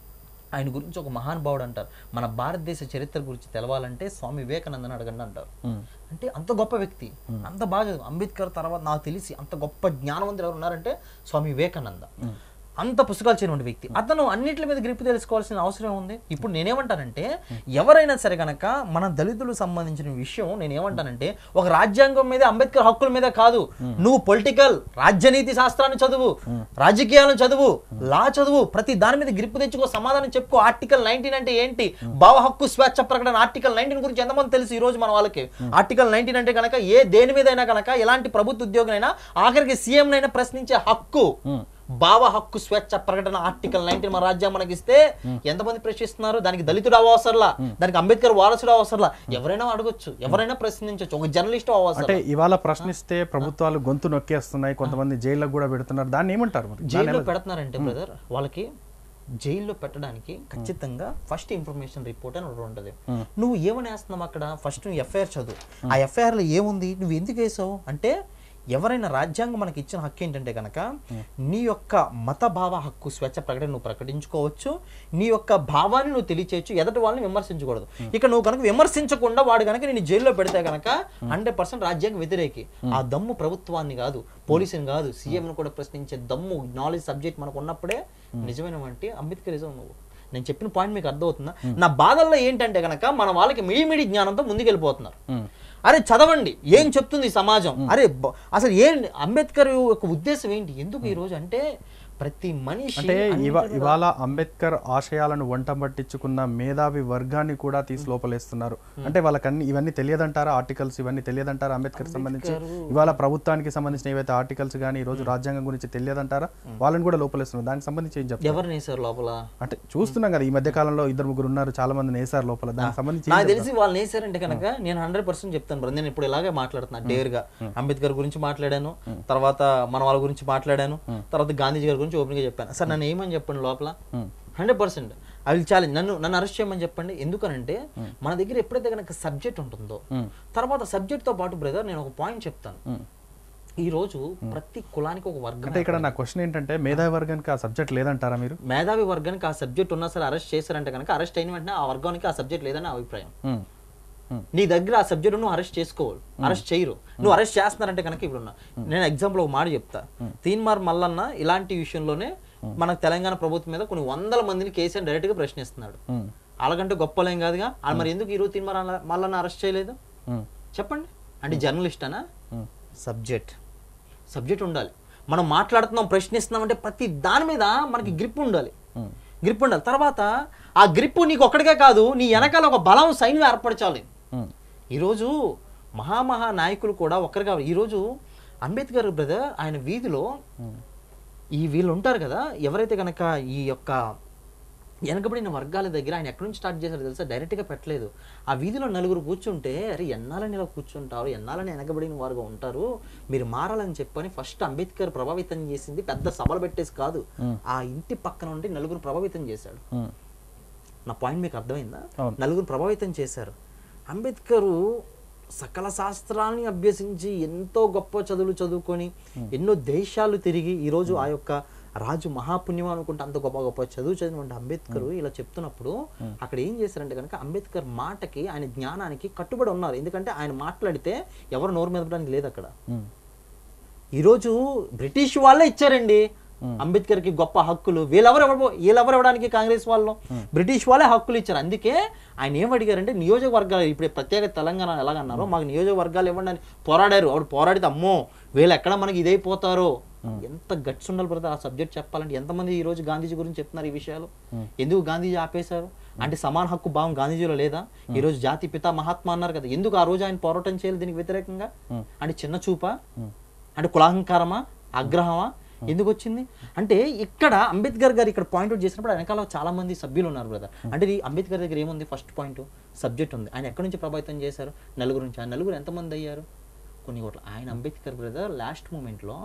ఆయన గురించి ఒక మహానుభావుడు అంటారు మన భారతదేశ చరిత్ర గురించి తెలవాలంటే స్వామి వివేకానందని అడగండి అంటారు అంటే అంత గొప్ప వ్యక్తి అంత బాగా చదువు- అంబేద్కర్ తర్వాత నాకు తెలిసి అంత గొప్ప జ్ఞానవంతులు ఎవరు ఉన్నారంటే స్వామి వివేకానంద అంత పుస్తకాలు చేయని వ్యక్తి అతను అన్నిటి మీద గ్రిప్ తెలుసుకోవాల్సిన అవసరం ఉంది ఇప్పుడు నేనేమంటానంటే ఎవరైనా సరే కనుక మన దళితులకు సంబంధించిన విషయం నేనేమంటానంటే ఒక రాజ్యాంగం మీద అంబేద్కర్ హక్కుల మీద కాదు నువ్వు పొలిటికల్ రాజ్యనీతి శాస్త్రాన్ని చదువు రాజకీయాలను చదువు లా చదువు ప్రతి దాని మీద గ్రిప్ తెచ్చుకో సమాధానం చెప్పుకో ఆర్టికల్ నైన్టీన్ అంటే ఏంటి భావ హక్కు స్వేచ్ఛ ప్రకటన ఆర్టికల్ నైన్టీన్ గురించి ఎంతమంది తెలుసు ఈ రోజు మన వాళ్ళకి ఆర్టికల్ నైన్టీన్ అంటే కనుక ఏ దేని మీద అయినా కనుక ఎలాంటి ప్రభుత్వ ఉద్యోగమైనా ఆఖరికి సీఎం నైనా ప్రశ్నించే హక్కు భావ హక్కు స్వేచ్ఛ ప్రకటన ఆర్టికల్ నైన్టీన్ మన రాజ్యం మనకి ఇస్తే ఎంతమంది ప్రశ్నిస్తున్నారు దానికి దళితుడు అవసరంలా దానికి అంబేద్కర్ వారసుడు అవసరంలా ఎవరైనా అడగొచ్చు ఎవరైనా ప్రశ్నించవచ్చు ఒక జర్నలిస్ట్ అవసరం అంటే ఇవాళ ప్రశ్నిస్తే ప్రభుత్వాలు గొంతు నొక్కేస్తున్నాయి కొంతమంది జైల్లో కూడా పెడుతున్నారు దాన్ని ఏమంటారు మరి జైల్లో పెడుతున్నారంటే బ్రదర్ వాళ్ళకి జైల్లో పెట్టడానికి ఖచ్చితంగా ఫస్ట్ ఇన్ఫర్మేషన్ రిపోర్ట్ అని ఒకటి ఉంటుంది నువ్వు ఏమని వేస్తున్నావు అక్కడ ఫస్ట్ నువ్వు ఎఫ్ఐఆర్ చదువు ఆ ఎఫ్ఐఆర్ లో ఏముంది నువ్వు ఎందుకు వేసావు అంటే ఎవరైనా రాజ్యాంగం మనకి ఇచ్చిన హక్కు ఏంటంటే కనుక నీ యొక్క మత భావ హక్కు స్వేచ్ఛ ప్రకటన నువ్వు ప్రకటించుకోవచ్చు నీ యొక్క భావాన్ని నువ్వు తెలియచేయచ్చు ఎదటి వాళ్ళని విమర్శించకూడదు ఇక నువ్వు కనుక విమర్శించకుండా వాడు కనుక నేను జైల్లో పెడితే కనుక హండ్రెడ్ పర్సెంట్ రాజ్యాంగ వ్యతిరేకి ఆ దమ్ము ప్రభుత్వాన్ని కాదు పోలీసుని కాదు సీఎం కూడా ప్రశ్నించే దమ్ము నాలెడ్జ్ సబ్జెక్ట్ మనకు ఉన్నప్పుడే నిజమైన వంటి అంబేద్కరిజం నువ్వు నేను చెప్పిన పాయింట్ మీకు అర్థమవుతుందా నా బాధల్లో ఏంటంటే కనుక మన వాళ్ళకి మిడిమిడి జ్ఞానంతో ముందుకెళ్ళిపోతున్నారు అరే చదవండి ఏం చెప్తుంది ఈ సమాజం అరే బ- అసలు ఏం అంబేద్కర్ యొక్క ఉద్దేశం ఏంటి ఎందుకు ఈ రోజు అంటే ప్రతి మనిషి అంటే అన్ని ఇవా ఇవాళ అంబేద్కర్ ఆశయాలను వంట పట్టించుకున్న మేధావి వర్గాన్ని కూడా తీసి లోపలేస్తున్నారు అంటే వాళ్ళకి అన్ని ఇవన్నీ తెలియదంటారా ఆర్టికల్స్ ఇవన్నీ తెలియదంటారా అంబేద్కర్ సంబంధించి ఇవాళ ప్రభుత్వానికి సంబంధించిన ఏవైతే ఆర్టికల్స్ కానీ ఈ రోజు రాజ్యాంగం గురించి తెలియదంటారా వాళ్ళని కూడా లోపలేస్తున్నారు దానికి సంబంధించి ఏం చెప్తారు ఎవరిని వేశారు లోపల అంటే చూస్తున్నాం కదా ఈ మధ్య కాలంలో ఇద్దరు ముగ్గురు ఉన్నారు చాలా మంది వేసారు లోపల దానికి సంబంధించి ఏం నాకు తెలిసి వాళ్ళని వేసారంటే కనుక నేను హండ్రెడ్ పర్సెంట్ చెప్తాను బ్రదర్ నేను ఇప్పుడు ఇలాగే మాట్లాడుతున్నా డేర్ గా అంబేద్కర్ గురించి మాట్లాడాను తర్వాత మన వాళ్ళ గురించి మాట్లాడాను తర్వాత గాంధీజీ గారి గురించి ఓపెన్ గా చెప్పాను సార్ నన్ను ఏమని చెప్పండి లోపల hundred percent I will challenge నన్ను నన్ను అరెస్ట్ చేయమని చెప్పండి ఎందుకనంటే మన దగ్గర ఎప్పుడైతే కనుక సబ్జెక్ట్ ఉంటుందో తర్వాత సబ్జెక్ట్ తో పాటు బ్రదర్ నేను ఒక పాయింట్ చెప్తాను ఈ రోజు ప్రతి కులానికి ఒక వర్గం అంటే ఇక్కడ నా క్వశ్చన్ ఏంటంటే మేధావి వర్గానికి ఆ సబ్జెక్ట్ లేదంటారా మీరు మేధావి వర్గానికి ఆ సబ్జెక్ట్ ఉన్నా సరే అరెస్ట్ చేశారంటే కనుక అరెస్ట్ అయిన వెంటనే ఆ వర్గానికి ఆ సబ్జెక్ట్ లేదని నా అభిప్రాయం ఉమ్. ఉమ్. నీ దగ్గర ఆ సబ్జెక్ట్ నువ్వు అరెస్ట్ చేసుకోవాలి అరెస్ట్ చేయరు నువ్వు అరెస్ట్ చేస్తున్నారంటే కనుక ఇప్పుడు ఉన్నా నేను ఎగ్జాంపుల్ ఒక మాట చెప్తా తీన్మార్ మల్లన్న ఇలాంటి విషయంలోనే మన తెలంగాణ ప్రభుత్వం మీద కొన్ని వందల మందిని కేసీఆర్ డైరెక్ట్ గా ప్రశ్నిస్తున్నాడు ఉమ్. వాళ్ళకంటే గొప్పలేం కాదుగా వాళ్ళు మరి ఎందుకు ఈరోజు తీన్మార్ అన్న- మల్లన్న అరెస్ట్ చేయలేదు ఉమ్. చెప్పండి అంటే జర్నలిస్ట్ అనా ఉమ్. సబ్జెక్ట్ సబ్జెక్ట్ ఉండాలి మనం మాట్లాడుతున్నాం ప్రశ్నిస్తున్నాం అంటే ప్రతి దాని మీద మనకి గ్రిప్ ఉండాలి ఉమ్. గ్రిప్ ఉండాలి తర్వాత ఆ గ్రిప్ నీకు ఒక్కడికే కాదు నీ వెనకాల ఒక బలం సైన్యం ఏర్పరచాలి ఉమ్. ఈరోజు మహామహా నాయకులు కూడా ఒక్కరు కావాలి ఈరోజు అంబేద్కర్ బ్రదర్ ఆయన వీధిలో ఈ వీళ్ళు ఉంటారు కదా ఎవరైతే కనుక ఈ యొక్క వెనకబడిన వర్గాల దగ్గర ఆయన ఎక్కడి నుంచి స్టార్ట్ చేశారో తెలుసా డైరెక్ట్గా పెట్టలేదు ఆ వీధిలో నలుగురు కూర్చుంటే అరే ఎన్నాలని ఇలా కూర్చుంటారు ఎన్నాలని వెనకబడిన వారుగా ఉంటారు మీరు మారాలని చెప్పని ఫస్ట్ అంబేద్కర్ ప్రభావితం చేసింది పెద్ద సభలు పెట్టేసి కాదు ఆ ఇంటి పక్కన ఉండి నలుగురు ప్రభావితం చేశాడు ఉమ్. నా పాయింట్ మీకు అర్థమైందా అవును. నలుగురు ప్రభావితం చేశారు అంబేద్కరు సకల శాస్త్రాన్ని అభ్యసించి ఎంతో గొప్ప చదువులు చదువుకొని ఎన్నో దేశాలు తిరిగి ఈరోజు ఆ యొక్క రాజు మహాపుణ్యం అనుకుంటే అంత గొప్ప గొప్ప చదువు చదివిన అంబేద్కర్ ఇలా చెప్తున్నప్పుడు అక్కడ ఏం చేశారంటే కనుక అంబేద్కర్ మాటకి ఆయన జ్ఞానానికి కట్టుబడి ఉన్నారు ఎందుకంటే ఆయన మాట్లాడితే ఎవరు నోరు మెదపడానికి లేదు అక్కడ ఉమ్. ఈరోజు బ్రిటిష్ వాళ్ళే ఇచ్చారండి అంబేద్కర్ కి గొప్ప హక్కులు వీళ్ళెవరు ఎవరు వీళ్ళెవరు ఇవ్వడానికి కాంగ్రెస్ వాళ్ళు బ్రిటిష్ వాళ్ళే హక్కులు ఇచ్చారు అందుకే ఆయన ఏం అడిగారంటే నియోజకవర్గాలు ఇప్పుడు ప్రత్యేక తెలంగాణ ఎలాగన్నారో మాకు నియోజకవర్గాలు ఇవ్వండి అని పోరాడారు ఆవిడ పోరాడితే అమ్మో వీళ్ళు ఎక్కడ మనకి ఇదైపోతారో ఎంత గట్స్ ఉండాలి బ్రదర్ ఆ సబ్జెక్ట్ చెప్పాలంటే ఎంతమంది ఈ రోజు గాంధీజీ గురించి చెప్తున్నారు ఈ విషయాలు ఎందుకు గాంధీజీ ఆపేశారు అంటే సమాన హక్కు భావం గాంధీజీలో లేదా ఈ రోజు జాతి పిత మహాత్మా అన్నారు కదా ఎందుకు ఆ రోజు ఆయన పోరాటం చేయాలి దీనికి వ్యతిరేకంగా అంటే చిన్న చూపా అంటే కులాహంకారమా ఆగ్రహమా ఎందుకు వచ్చింది అంటే ఇక్కడ అంబేద్కర్ గారు ఇక్కడ పాయింట్అవుట్ చేసినప్పుడు వెనకాల చాలా మంది సభ్యులు ఉన్నారు బ్రదర్ అంటే ఈ అంబేద్కర్ దగ్గర ఏముంది ఫస్ట్ పాయింట్ సబ్జెక్ట్ ఉంది ఆయన ఎక్కడి నుంచి ప్రభావితం చేశారు నలుగురు నుంచి ఆ నలుగురు ఎంతమంది అయ్యారు కొన్ని కోట్ల ఆయన అంబేద్కర్ బ్రదర్ లాస్ట్ మూమెంట్లో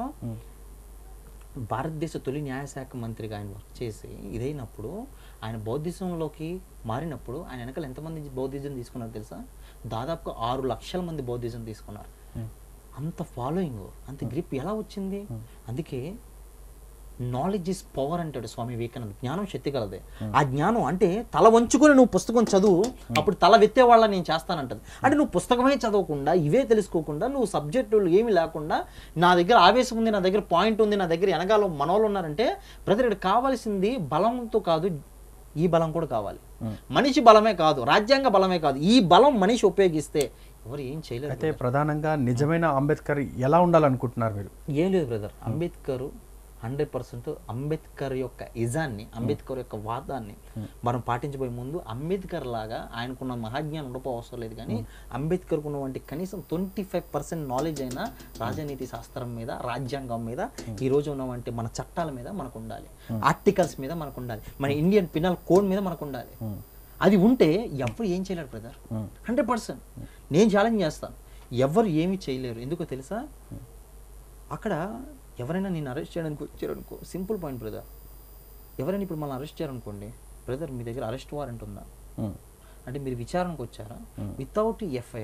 భారతదేశ తొలి న్యాయశాఖ మంత్రిగా ఆయన వర్క్ చేసి ఇదైనప్పుడు ఆయన బౌద్ధిజంలోకి మారినప్పుడు ఆయన వెనకాల ఎంతమంది బౌద్ధిజం తీసుకున్నారు తెలుసా దాదాపుగా ఆరు లక్షల మంది బౌద్ధిజం తీసుకున్నారు అంత ఫాలోయింగ్ అంత గ్రిప్ ఎలా వచ్చింది అందుకే నాలెడ్జ్ ఇస్ పవర్ అంటాడు స్వామి వివేకానంద జ్ఞానం శక్తి కలదే ఆ జ్ఞానం అంటే తల వంచుకొని నువ్వు పుస్తకం చదువు అప్పుడు తల వెత్తే వాళ్ళ నేను చేస్తానంటది అంటే నువ్వు పుస్తకమే చదవకుండా ఇవే తెలుసుకోకుండా నువ్వు సబ్జెక్టులు ఏమీ లేకుండా నా దగ్గర ఆవేశం ఉంది నా దగ్గర పాయింట్ ఉంది నా దగ్గర వెనకాల మనోళ్ళు ఉన్నారంటే బ్రదర్ ఇక్కడ కావాల్సింది బలంతో కాదు ఈ బలం కూడా కావాలి మనిషి బలమే కాదు రాజ్యాంగ బలమే కాదు ఈ బలం మనిషి ఉపయోగిస్తే ఎవరు ఏం చేయలేరు అయితే ప్రధానంగా నిజమైన అంబేద్కర్ ఎలా ఉండాలనుకుంటున్నారు మీరు ఏం లేదు brother Ambedkar hundred percent Ambedkar యొక్క ఇజాన్ని అంబేద్కర్ యొక్క వాదాన్ని మనం పాటించబోయే ముందు అంబేద్కర్ లాగా ఆయనకున్న మహాజ్ఞానం ఉండపో అవసరం లేదు కానీ అంబేద్కర్ ఉన్నటువంటి కనీసం ట్వంటీ ఫైవ్ పర్సెంట్ నాలెడ్జ్ అయినా రాజనీతి శాస్త్రం మీద రాజ్యాంగం మీద ఈ రోజు ఉన్నటువంటి మన చట్టాల మీద మనకు ఉండాలి ఆర్టికల్స్ మీద మనకు ఉండాలి మన ఇండియన్ పినల్ కోడ్ మీద మనకు ఉండాలి అది ఉంటే ఎవరు ఏం చేయలేరు బ్రదర్ హండ్రెడ్ పర్సెంట్ నేను ఛాలెంజ్ చేస్తాను ఎవరు ఏమీ చేయలేరు ఎందుకో తెలుసా అక్కడ ఎవరైనా నేను అరెస్ట్ చేయడానికి వచ్చారనుకో సింపుల్ పాయింట్ బ్రదర్ ఎవరైనా ఇప్పుడు మనం అరెస్ట్ చేయాలనుకోండి బ్రదర్ మీ దగ్గర అరెస్ట్ వారెంట్ ఉందా ఉమ్. అంటే మీరు విచారణకు వచ్చారా without FIR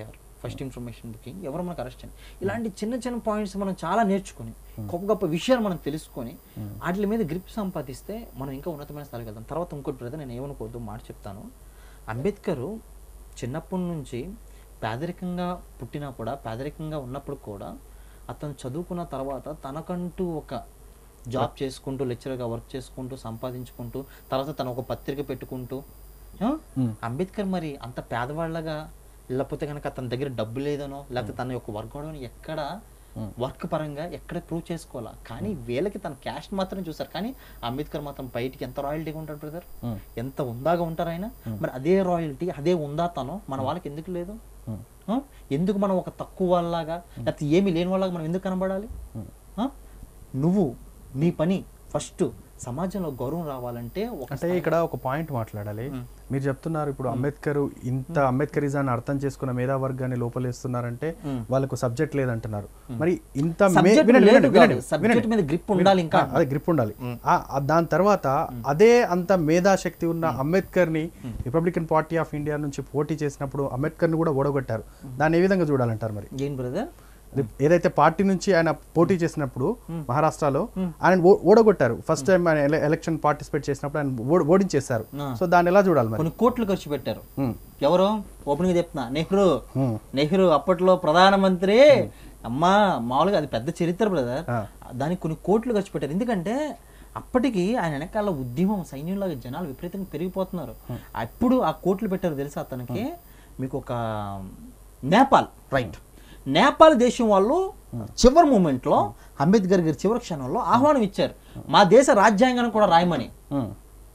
first information booking ఎవరు మనకు అరెస్ట్ చేయండి ఇలాంటి చిన్న చిన్న పాయింట్స్ మనం చాలా నేర్చుకొని గొప్ప గొప్ప విషయాలు మనం తెలుసుకొని వాటి మీద గ్రిప్ సంపాదిస్తే మనం ఇంకా ఉన్నతమైన స్థాయికి వెళ్తాం తర్వాత ఇంకోటి బ్రదర్ నేను ఏమనుకోవద్దు మాట చెప్తాను అంబేద్కర్ చిన్నప్పటి నుంచి పేదరికంగా పుట్టినా కూడా పేదరికంగా ఉన్నప్పుడు కూడా అతను చదువుకున్న తర్వాత తనకంటూ ఒక జాబ్ చేసుకుంటూ లెక్చరర్గా వర్క్ చేసుకుంటూ సంపాదించుకుంటూ తర్వాత తను ఒక పత్రిక పెట్టుకుంటూ ఆ? అంబేద్కర్ మరి అంత పేదవాళ్ళగా లేకపోతే కనుక తన దగ్గర డబ్బు లేదనో లేకపోతే తన యొక్క వర్క్ అవడం ఎక్కడ వర్క్ పరంగా ఎక్కడ ప్రూవ్ చేసుకోవాలా కానీ వీళ్ళకి తన క్యాస్ట్ మాత్రం చూసారు కానీ అంబేద్కర్ మాత్రం బయటికి ఎంత రాయల్టీగా ఉంటాడు బ్రదర్ ఎంత ఉందాగా ఉంటారు ఆయన మరి అదే రాయల్టీ అదే ఉందా తను మన వాళ్ళకి ఎందుకు లేదు ఆ? ఎందుకు మనం ఒక తక్కువ వాళ్ళలాగా లేకపోతే ఏమీ లేని వాళ్ళగా మనం ఎందుకు కనబడాలి ఆ? నువ్వు నీ పని ఫస్ట్ సమాజంలో గౌరవం రావాలంటే ఒక అంటే ఇక్కడ ఒక పాయింట్ మాట్లాడాలి మీరు చెప్తున్నారు ఇప్పుడు అంబేద్కర్ ఇంత అంబేద్కరిజాన్ని అర్థం చేసుకున్న మేధావర్గాన్ని లోపలేస్తున్నారంటే వాళ్ళకు సబ్జెక్ట్ లేదంటున్నారు మరి ఇంత మే- Subject వినండి, లేదు వినండి, కాదు. వినండి, Subject వినండి. మీద grip ఉండాలి ఇంకా. ఆ, అదే గ్రిప్ ఉండాలి ఆ, ఆ, దాని తర్వాత అదే అంత మేధాశక్తి ఉన్న అంబేద్కర్ ని రిపబ్లికన్ పార్టీ ఆఫ్ ఇండియా నుంచి పోటీ చేసినప్పుడు అంబేద్కర్ ని కూడా ఓడగొట్టారు దాన్ని ఏ విధంగా చూడాలంటారు మరి ఏం బ్రదర్ రి- ఏదైతే పార్టీ నుంచి ఆయన పోటీ చేసినప్పుడు మహారాష్ట్రలో ఆయన ఓ- ఓడగొట్టారు ఫస్ట్ టైం ఆయన ఎల- ఎలక్షన్ పార్టిసిపేట్ చేసినప్పుడు ఆయన ఓ- ఓడించేశారు సో దాన్ని ఎలా చూడాలి మరి కొన్ని కోట్లు ఖర్చు పెట్టారు ఉమ్, ఎవరు ఓపెనింగ్ చెప్తున్నా నెహ్రూ ఉమ్, నెహ్రూ అప్పట్లో ప్రధానమంత్రి అమ్మా మామూలుగా అది పెద్ద చరిత్ర బ్రదర్ ఆ. దానికి కొన్ని కోట్లు ఖర్చు పెట్టారు ఎందుకంటే అప్పటికి ఆయన వెనకాల ఉద్యమం సైన్యంలాగా జనాలు విపరీతంగా పెరిగిపోతున్నారు అప్పుడు ఆ కోట్లు పెట్టారు తెలుసా అతనికి మీకు ఒక నేపాల్ రైట్ నేపాల్ దేశం వాళ్ళు చివరి మూమెంట్ లో అంబేద్కర్ గారి చివరి క్షణంలో ఆహ్వానం ఇచ్చారు మా దేశ రాజ్యాంగాన్ని కూడా రాయమని ఉమ్,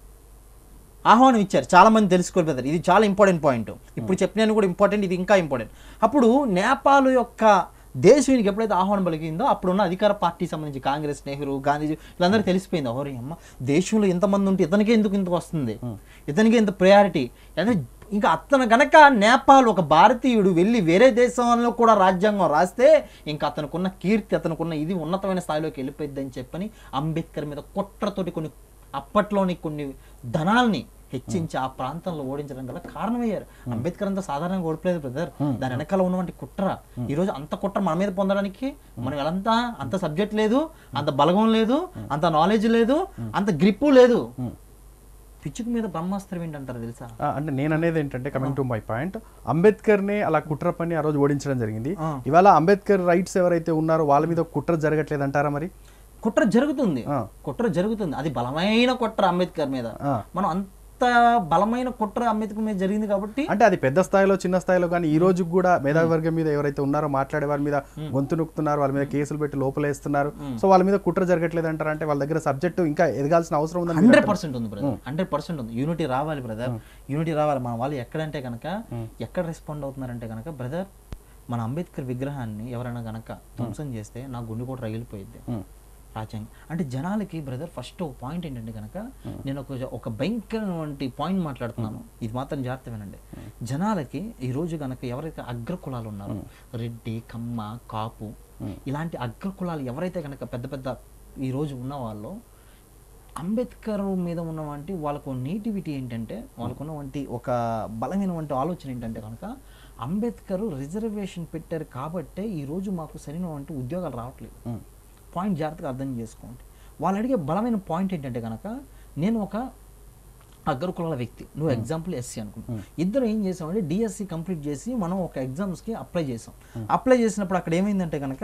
ఆహ్వానం ఇచ్చారు చాలా మంది తెలుసుకోవాలి బ్రదర్ ఇది చాలా ఇంపార్టెంట్ పాయింట్ ఇప్పుడు చెప్పినాను కూడా ఇంపార్టెంట్ ఇది ఇంకా ఇంపార్టెంట్ అప్పుడు నేపాల్ యొక్క దేశానికి ఎప్పుడైతే ఆహ్వానం పలికిందో అప్పుడున్న అధికార పార్టీ సంబంధించి కాంగ్రెస్ నెహ్రూ గాంధీజీ వీళ్ళందరూ తెలిసిపోయింది ఓరే అమ్మ దేశంలో ఇంతమంది ఉంటే ఇతనికే ఎందుకు ఇంత వస్తుంది ఇతనికి ఇంత ప్రయారిటీ అంటే ఇంకా అతను గనక నేపాల్ ఒక భారతీయుడు వెళ్ళి వేరే దేశంలో కూడా రాజ్యాంగం రాస్తే ఇంకా అతనుకున్న కీర్తి అతనుకున్న ఇది ఉన్నతమైన స్థాయిలోకి వెళ్ళిపోయింది అని చెప్పని అంబేద్కర్ మీద కుట్రతోటి కొన్ని అప్పట్లోని కొన్ని ధనాల్ని హెచ్చించి ఆ ప్రాంతంలో ఓడించడం గల కారణమయ్యారు అంబేద్కర్ అంత సాధారణంగా ఓడిపోలేదు బ్రదర్ దాని వెనకాల ఉన్నటువంటి కుట్ర ఈ రోజు అంత కుట్ర మన మీద పొందడానికి మనం ఎలాంతా అంత సబ్జెక్ట్ లేదు అంత బలగం లేదు అంత నాలెడ్జ్ లేదు అంత గ్రిప్పు లేదు పిచ్చుక మీద బ్రహ్మాస్త్రం ఏంటంటారు తెలుసా ఆ, అంటే నేను అనేది ఏంటంటే coming to my point Ambedkar ని అలా కుట్ర పని ఆ రోజు ఓడించడం జరిగింది ఆ. ఇవాళ అంబేద్కర్ రైట్స్ ఎవరైతే ఉన్నారో వాళ్ళ మీద కుట్ర జరగట్లేదు అంటారా మరి కుట్ర జరుగుతుంది ఆ. కుట్ర జరుగుతుంది అది బలమైన కుట్ర అంబేద్కర్ మీద ఆ. మనం అంత బలమైన కుట్ర అంబేద్కర్ మీద జరిగింది కాబట్టి అంటే అది పెద్ద స్థాయిలో చిన్న స్థాయిలో కానీ ఈ రోజు కూడా మేధావి వర్గం మీద ఎవరైతే ఉన్నారో మాట్లాడే వారి మీద గొంతు నొక్కుతున్నారు వాళ్ళ మీద కేసులు పెట్టి లోపలేస్తున్నారు సో వాళ్ళ మీద కుట్ర జరగట్లేదు అంటారా అంటే వాళ్ళ దగ్గర సబ్జెక్టు ఇంకా ఎదగాల్సిన అవసరం ఉందని మీరు హండ్రెడ్ పర్సెంట్ ఉంది బ్రదర్ హండ్రెడ్ పర్సెంట్ ఉంది యూనిటీ రావాలి బ్రదర్ యూనిటీ రావాలి మన వాళ్ళు ఎక్కడంటే కనుక ఎక్కడ రెస్పాండ్ అవుతున్నారంటే కనుక బ్రదర్ మన అంబేద్కర్ విగ్రహాన్ని ఎవరైనా కనుక ధ్వంసం చేస్తే నా గుండె కూడా రగిలిపోయింది ఉమ్, రాజ్యాంగం అంటే జనాలకి బ్రదర్ ఫస్ట్ ఒక పాయింట్ ఏంటంటే కనుక నేను ఒక ఒక భయంకరమైన పాయింట్ మాట్లాడుతున్నాను ఇది మాత్రం జాగ్రత్త వినండి జనాలకి ఈ రోజు కనుక ఎవరైతే అగ్ర కులాలు ఉన్నారో రెడ్డి కమ్మ కాపు ఇలాంటి అగ్ర కులాలు ఎవరైతే కనుక పెద్ద పెద్ద ఈ రోజు ఉన్న వాళ్ళు అంబేద్కర్ మీద ఉన్నవంటి వాళ్ళకు నేటివిటీ ఏంటంటే వాళ్ళకు ఉన్నవంటి ఒక బలమైనటువంటి ఆలోచన ఏంటంటే కనుక అంబేద్కర్ రిజర్వేషన్ పెట్టారు కాబట్టే ఈ రోజు మాకు సరైనటువంటి ఉద్యోగాలు రావట్లేదు ఉమ్, పాయింట్ జాగ్రత్తగా అర్థం చేసుకోండి వాళ్ళు అడిగే బలమైన పాయింట్ ఏంటంటే కనుక నేను ఒక అగ్ర కులాల వ్యక్తి నువ్వు ఎగ్జాంపుల్ ఎస్సీ అనుకో ఇద్దరు ఏం చేసామంటే డిఎస్సి కంప్లీట్ చేసి మనం ఒక ఎగ్జామ్స్కి అప్లై చేసాం అప్లై చేసినప్పుడు అక్కడ ఏమైందంటే కనుక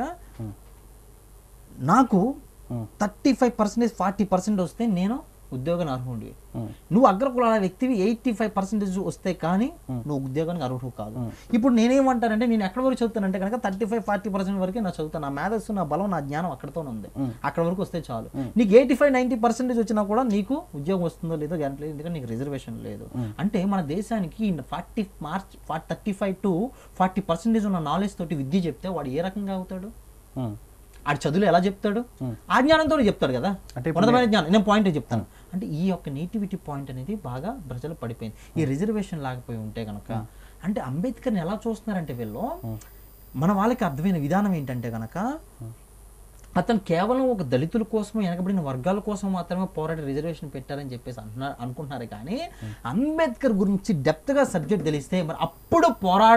నాకు ఉమ్, thirty five percentage forty percent వస్తే నేను ఉద్యోగానికి అర్హుడివి ఉమ్, నువ్వు అగ్ర కులాల వ్యక్తివి ఎయిటీ ఫైవ్ పర్సెంటేజ్ వస్తే కానీ నువ్వు ఉద్యోగానికి అర్హుడు కాదు ఇప్పుడు నేనేమంటానంటే నేను ఎక్కడ వరకు చదువుతానంటే కనుక థర్టీ ఫైవ్ ఫార్టీ పర్సెంట్ వరకే నా చదువుతాను నా మేధస్సు నా బలం నా జ్ఞానం అక్కడతోనే ఉంది అక్కడ వరకు వస్తే చాలు నీకు ఎయిటీ ఫైవ్ నైన్టీ పర్సెంటేజ్ వచ్చినా కూడా నీకు ఉద్యోగం వస్తుందో లేదో గ్యారెంటీ లేదు ఎందుకంటే నీకు రిజర్వేషన్ లేదు అంటే మన దేశానికి forty march thirty five to forty percentage ఉన్న నాలెడ్జ్ తోటి విద్య చెప్తే వాడు ఏ రకంగా అవుతాడు ఉమ్, ఆడి చదువులు ఎలా చెప్తాడు ఆ జ్ఞానంతో చెప్తాడు కదా అంటే ఉన్నతమైన జ్ఞానం నేను పాయింట్ చెప్తాను అంటే ఈ యొక్క నేటివిటీ పాయింట్ అనేది బాగా ప్రజలు పడిపోయింది ఈ రిజర్వేషన్ లేకపోయి ఉంటే కనుక అంటే అంబేద్కర్ని ఎలా చూస్తున్నారంటే వీళ్ళు మన వాళ్ళకి అర్థమైన విధానం ఏంటంటే కనుక అతను కేవలం ఒక దళితుల కోసం వెనకబడిన వర్గాల కోసం మాత్రమే పోరాడి రిజర్వేషన్ పెట్టారని చెప్పేసి అంటున్నారు అనుకుంటున్నారు కానీ అంబేద్కర్ గురించి డెప్త్గా సబ్జెక్ట్ తెలిస్తే మరి అప్పుడు పోరాటం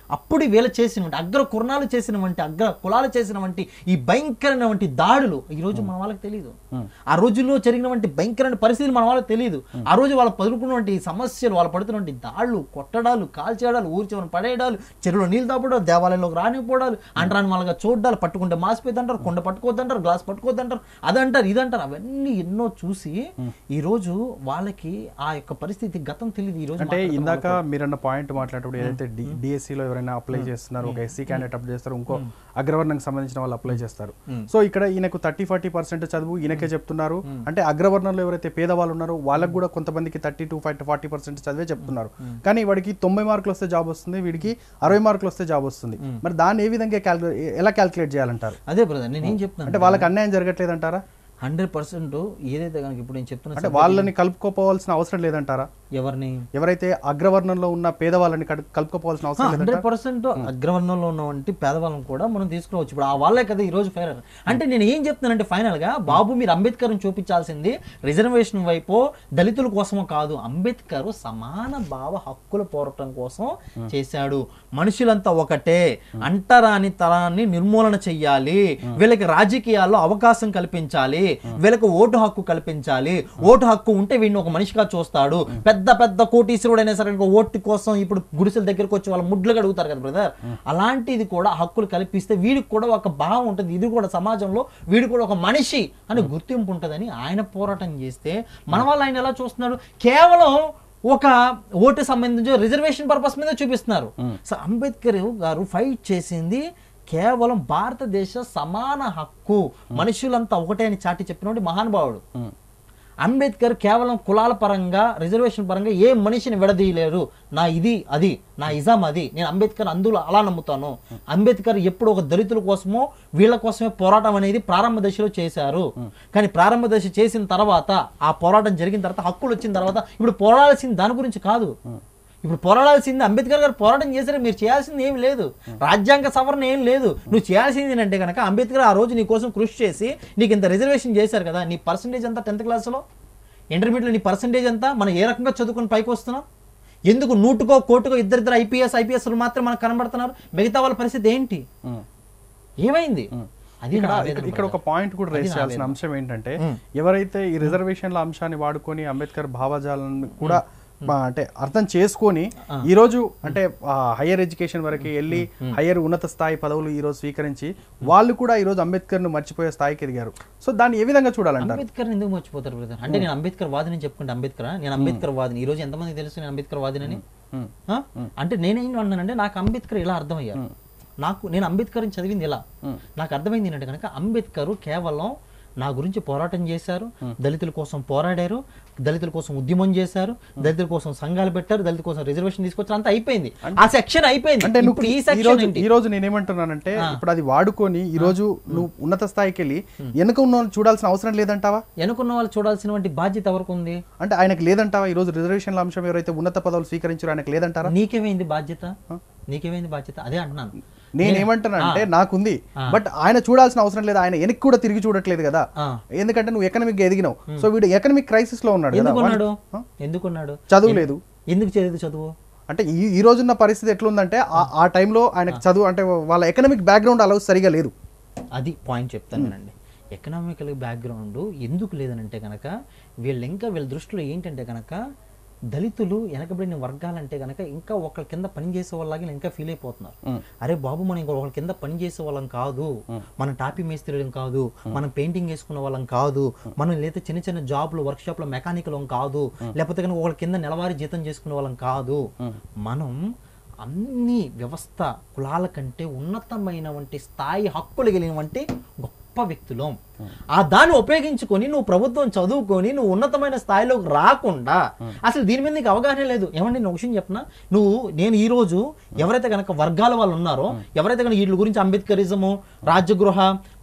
అప్పుడు వీళ్ళు చేసినటువంటి అగ్ర కుర్ణాలు చేసినటువంటి అగ్ర కులాలు చేసినటువంటి ఈ భయంకరమైనటువంటి దాడులు ఈ రోజు మన వాళ్ళకి తెలియదు ఆ రోజుల్లో జరిగినటువంటి భయంకరమైన పరిస్థితులు మన వాళ్ళకి తెలియదు ఆ రోజు వాళ్ళు పదులుకున్నటువంటి సమస్యలు వాళ్ళు పడుతున్నటువంటి దాడులు కొట్టడాలు కాల్చేయడాలు ఊరి చివరన పడేయడాలు చెరువులో నీళ్ళు తాపడాలు దేవాలయంలోకి రానిపోవడాలు అంటరాని వాళ్ళగా చూడాలి పట్టుకుంటే మాసిపోయింది అంటారు కొండ పట్టుకోవద్దంటారు గ్లాస్ పట్టుకోవద్దంటారు అదంటారు ఇదంటారు అవన్నీ ఎన్నో చూసి ఈ రోజు వాళ్ళకి ఆ యొక్క పరిస్థితి గతం తెలియదు ఈ రోజు అంటే మాట్లాడుతున్న ఇందాక మీరన్న పాయింట్ మాట్లాడేటప్పుడు ఏదైతే డిఎస్సిలో ఎవరైనా అప్లై చేస్తున్నారు ఒక ఎస్సీ క్యాండిడేట్ అప్లై చేస్తారు ఇంకో అగ్రవర్ణంకి సంబంధించిన వాళ్ళు అప్లై చేస్తారు సో ఇక్కడ ఈయనకు థర్టీ ఫార్టీ పర్సెంట్ చదువు ఈయనకే చెప్తున్నారు అంటే అగ్రవర్ణంలో ఎవరైతే పేదవాళ్ళు ఉన్నారో వాళ్ళకు కూడా కొంతమందికి thirty to five forty percent చదివే చెప్తున్నారు కానీ వాడికి తొంభై మార్కులు వస్తే జాబ్ వస్తుంది వీడికి అరవై మార్కులు వస్తే జాబ్ వస్తుంది మరి దాన్ని ఏ విధంగా క్యాల్కులేట్ ఎలా క్యాల్కులేట్ చేయాలంటారు అదే బ్రదర్ నేను ఏం చెప్తున్నాను అంటే వాళ్ళకి అన్యాయం జరగట్లేదు అంటారా హండ్రెడ్ పర్సెంట్ ఏదైతే కనుక ఇప్పుడు నేను చెప్తున్నా అంటే వాళ్ళని కలుపుకోపోవాల్సిన అవసరం లేదంటారా ఎవరిని ఎవరైతే అగ్రవర్ణంలో ఉన్న పేదవాళ్ళని కడు- కలుపుకోపోవాల్సిన అవసరం లేదంటారా హండ్రెడ్ పర్సెంట్ అగ్రవర్ణంలో ఉన్నటువంటి పేదవాళ్ళని కూడా మనం తీసుకురావచ్చు ఇప్పుడు ఆ వాళ్ళే కదా ఈ రోజు ఫైనల్ అంటే నేను ఏం చెప్తున్నానంటే ఫైనల్ గా బాబు మీరు అంబేద్కర్ చూపించాల్సింది రిజర్వేషన్ వైపు దళితుల కోసమో కాదు అంబేద్కర్ సమాన భావ హక్కుల పోరాటం కోసం చేశాడు మనుషులంతా ఒకటే అంటరాని తరాన్ని నిర్మూలన చెయ్యాలి వీళ్ళకి రాజకీయాల్లో అవకాశం కల్పించాలి వీళ్ళకి ఓటు హక్కు కల్పించాలి ఓటు హక్కు ఉంటే వీడిని ఒక మనిషిగా చూస్తాడు పెద్ద పెద్ద కోటీశ్వరుడు అయినా సరే ఇంకో ఓటు కోసం ఇప్పుడు గుడిసెల దగ్గరకు వచ్చి వాళ్ళ ముడ్లు అడుగుతారు కదా బ్రదర్ అలాంటిది కూడా హక్కులు కల్పిస్తే వీడికి కూడా ఒక భావం ఉంటుంది ఇది కూడా సమాజంలో వీడు కూడా ఒక మనిషి అని గుర్తింపు ఉంటుందని ఆయన పోరాటం చేస్తే మన వాళ్ళు ఆయన ఎలా చూస్తున్నాడు కేవలం ఒక ఓటు సంబంధించి రిజర్వేషన్ పర్పస్ మీద చూపిస్తున్నారు సో అంబేద్కర్ గారు ఫైట్ చేసింది కేవలం భారతదేశ సమాన హక్కు మనుషులంతా ఒకటే అని చాటి చెప్పినటువంటి మహానుభావుడు అంబేద్కర్ కేవలం కులాల పరంగా రిజర్వేషన్ పరంగా ఏ మనిషిని విడదీయలేరు నా ఇది అది నా ఇజాం అది నేను అంబేద్కర్ అందులో అలా నమ్ముతాను అంబేద్కర్ ఎప్పుడు ఒక దళితుల కోసమో వీళ్ళ కోసమే పోరాటం అనేది ప్రారంభ దశలో చేశారు కానీ ప్రారంభ దశ చేసిన తర్వాత ఆ పోరాటం జరిగిన తర్వాత హక్కులు వచ్చిన తర్వాత ఇప్పుడు పోరాడాల్సింది దాని గురించి కాదు ఇప్పుడు పోరాడాల్సింది అంబేద్కర్ గారు పోరాటం చేశారు మీరు చేయాల్సింది ఏం లేదు రాజ్యాంగ సవరణ ఏం లేదు నువ్వు చేయాల్సింది ఏంటంటే కనుక అంబేద్కర్ ఆ రోజు నీ కోసం కృషి చేసి నీకు ఇంత రిజర్వేషన్ చేశారు కదా నీ పర్సంటేజ్ ఎంత టెన్త్ క్లాస్లో ఇంటర్మీడియట్లో నీ పర్సంటేజ్ ఎంత మనం ఏ రకంగా చదువుకుని పైకి వస్తున్నాం ఎందుకు నూటుకో కోటుకో ఇద్దరిద్దరు ఐపీఎస్ ఐపీఎస్లు మాత్రం మనకు కనబడుతున్నారు మిగతా వాళ్ళ పరిస్థితి ఏంటి ఉమ్. ఏమైంది అది ఇక్కడ నా ఇక్కడ- ఆవేదన ఇక్కడ ఒక పాయింట్ కూడా రైజ్ చేయాల్సిన అంశం ఏంటంటే ఎవరైతే ఈ రిజర్వేషన్ల అంశాన్ని వాడుకొని అంబేద్కర్ భావజాలను కూడా మా- అంటే అర్థం చేసుకొని ఈ రోజు అంటే హయ్యర్ ఎడ్యుకేషన్ వరకు వెళ్ళి హయ్యర్ ఉన్నత స్థాయి పదవులు ఈ రోజు స్వీకరించి వాళ్ళు కూడా ఈ రోజు అంబేద్కర్ ను మర్చిపోయే స్థాయికి ఎదిగారు సో దాన్ని ఏ విధంగా చూడాలంటారు అంబేద్కర్ ఎందుకు మర్చిపోతారు బ్రదర్ అంటే నేను అంబేద్కర్ వాదిని చెప్పుకుంటే అంబేద్కర్ నేను అంబేద్కర్ వాదిని ఈ రోజు ఎంతమంది తెలుసు నేను అంబేద్కర్ వాదినని ఉమ్. ఆ? అంటే నేనేం అన్నానంటే నాకు అంబేద్కర్ ఇలా అర్థమయ్యారు నాకు నేను అంబేద్కర్ చదివింది ఇలా నాకు అర్థమైంది ఏంటంటే కనుక అంబేద్కర్ కేవలం నా గురించి పోరాటం చేశారు దళితుల కోసం పోరాడారు దళితుల కోసం ఉద్యమం చేశారు దళితుల కోసం సంఘాలు పెట్టారు దళితుల కోసం రిజర్వేషన్ తీసుకొచ్చారు అంతా అయిపోయింది ఆ సెక్షన్ అయిపోయింది అంటే నువ్వు ఇప్పుడు ఈ ఈ సెక్షన్ రోజు ఏంటి ఈ రోజు నేనేమంటున్నానంటే ఇప్పుడు అది వాడుకొని ఈ రోజు నువ్వు ఉన్నత స్థాయికి వెళ్ళి వెనుక ఉన్న వాళ్ళని చూడాల్సిన అవసరం లేదంటావా వెనుకున్న వాళ్ళు చూడాల్సినటువంటి బాధ్యత ఎవరికి ఉంది అంటే ఆయనకు లేదంటావా ఈ రోజు రిజర్వేషన్ల అంశం ఎవరైతే ఉన్నత పదవులు స్వీకరించారో ఆయనకు లేదంటారా నీకేమైంది బాధ్యత నీకేమైంది బాధ్యత అదే అంటున్నాను నేనేమంటానంటే నాకుంది బట్ ఆయన చూడాల్సిన అవసరం లేదు ఆయన వెనక్కి కూడా తిరిగి చూడట్లేదు కదా ఆ. ఎందుకంటే నువ్వు ఎకనామిక్ ఎదిగినావు సో వీడు ఎకనామిక్ క్రైసిస్ లో ఉన్నాడు కదా ఎందుకున్నాడు ఆ? ఎందుకున్నాడు చదువు లేదు ఎందుకు చదివి చదువు అంటే ఈ ఈ రోజున్న పరిస్థితి ఎట్లుందంటే ఆ- ఆ టైంలో ఆయనకు చదువు అంటే వాళ్ళ ఎకనామిక్ బ్యాక్గ్రౌండ్ అలా సరిగా లేదు అది పాయింట్ చెప్తాను వినండి ఎకనామికల్ బ్యాక్గ్రౌండ్ ఎందుకు లేదనంటే కనుక వీళ్ళు ఇంకా వీళ్ళ దృష్టిలో ఏంటంటే కనుక దళితులు వెనకబడిన వర్గాలంటే కనుక ఇంకా ఒకళ్ళ కింద పని చేసే వాళ్ళకి ఇంకా ఫీల్ అయిపోతున్నారు అరే బాబు మనం ఇంకా ఒకళ్ళ కింద పని చేసే వాళ్ళం కాదు మనం టాపీ మేస్త్రీలం కాదు మనం పెయింటింగ్ వేసుకున్న వాళ్ళం కాదు మనం లేదా చిన్న చిన్న జాబ్లు వర్క్ షాప్లో మెకానికల్ కాదు లేకపోతే కనుక ఒకళ్ళ కింద నెలవారీ జీతం చేసుకునే వాళ్ళం కాదు మనం అన్ని వ్యవస్థ కులాల కంటే ఉన్నతమైనటువంటి స్థాయి హక్కులు కలిగినటువంటి గొప్ప వ్యక్తులం ఆ దాన్ని ఉపయోగించుకొని నువ్వు ప్రభుత్వం చదువుకొని నువ్వు ఉన్నతమైన స్థాయిలోకి రాకుండా అసలు దీని మీద నీకు అవగాహన లేదు ఏమండి నేను ఒక విషయం చెప్పనా నువ్వు నేను ఈ రోజు ఎవరైతే కనుక వర్గాల వాళ్ళు ఉన్నారో ఎవరైతే కనుక వీళ్ళ గురించి అంబేద్కరిజము రాజ్యగృహ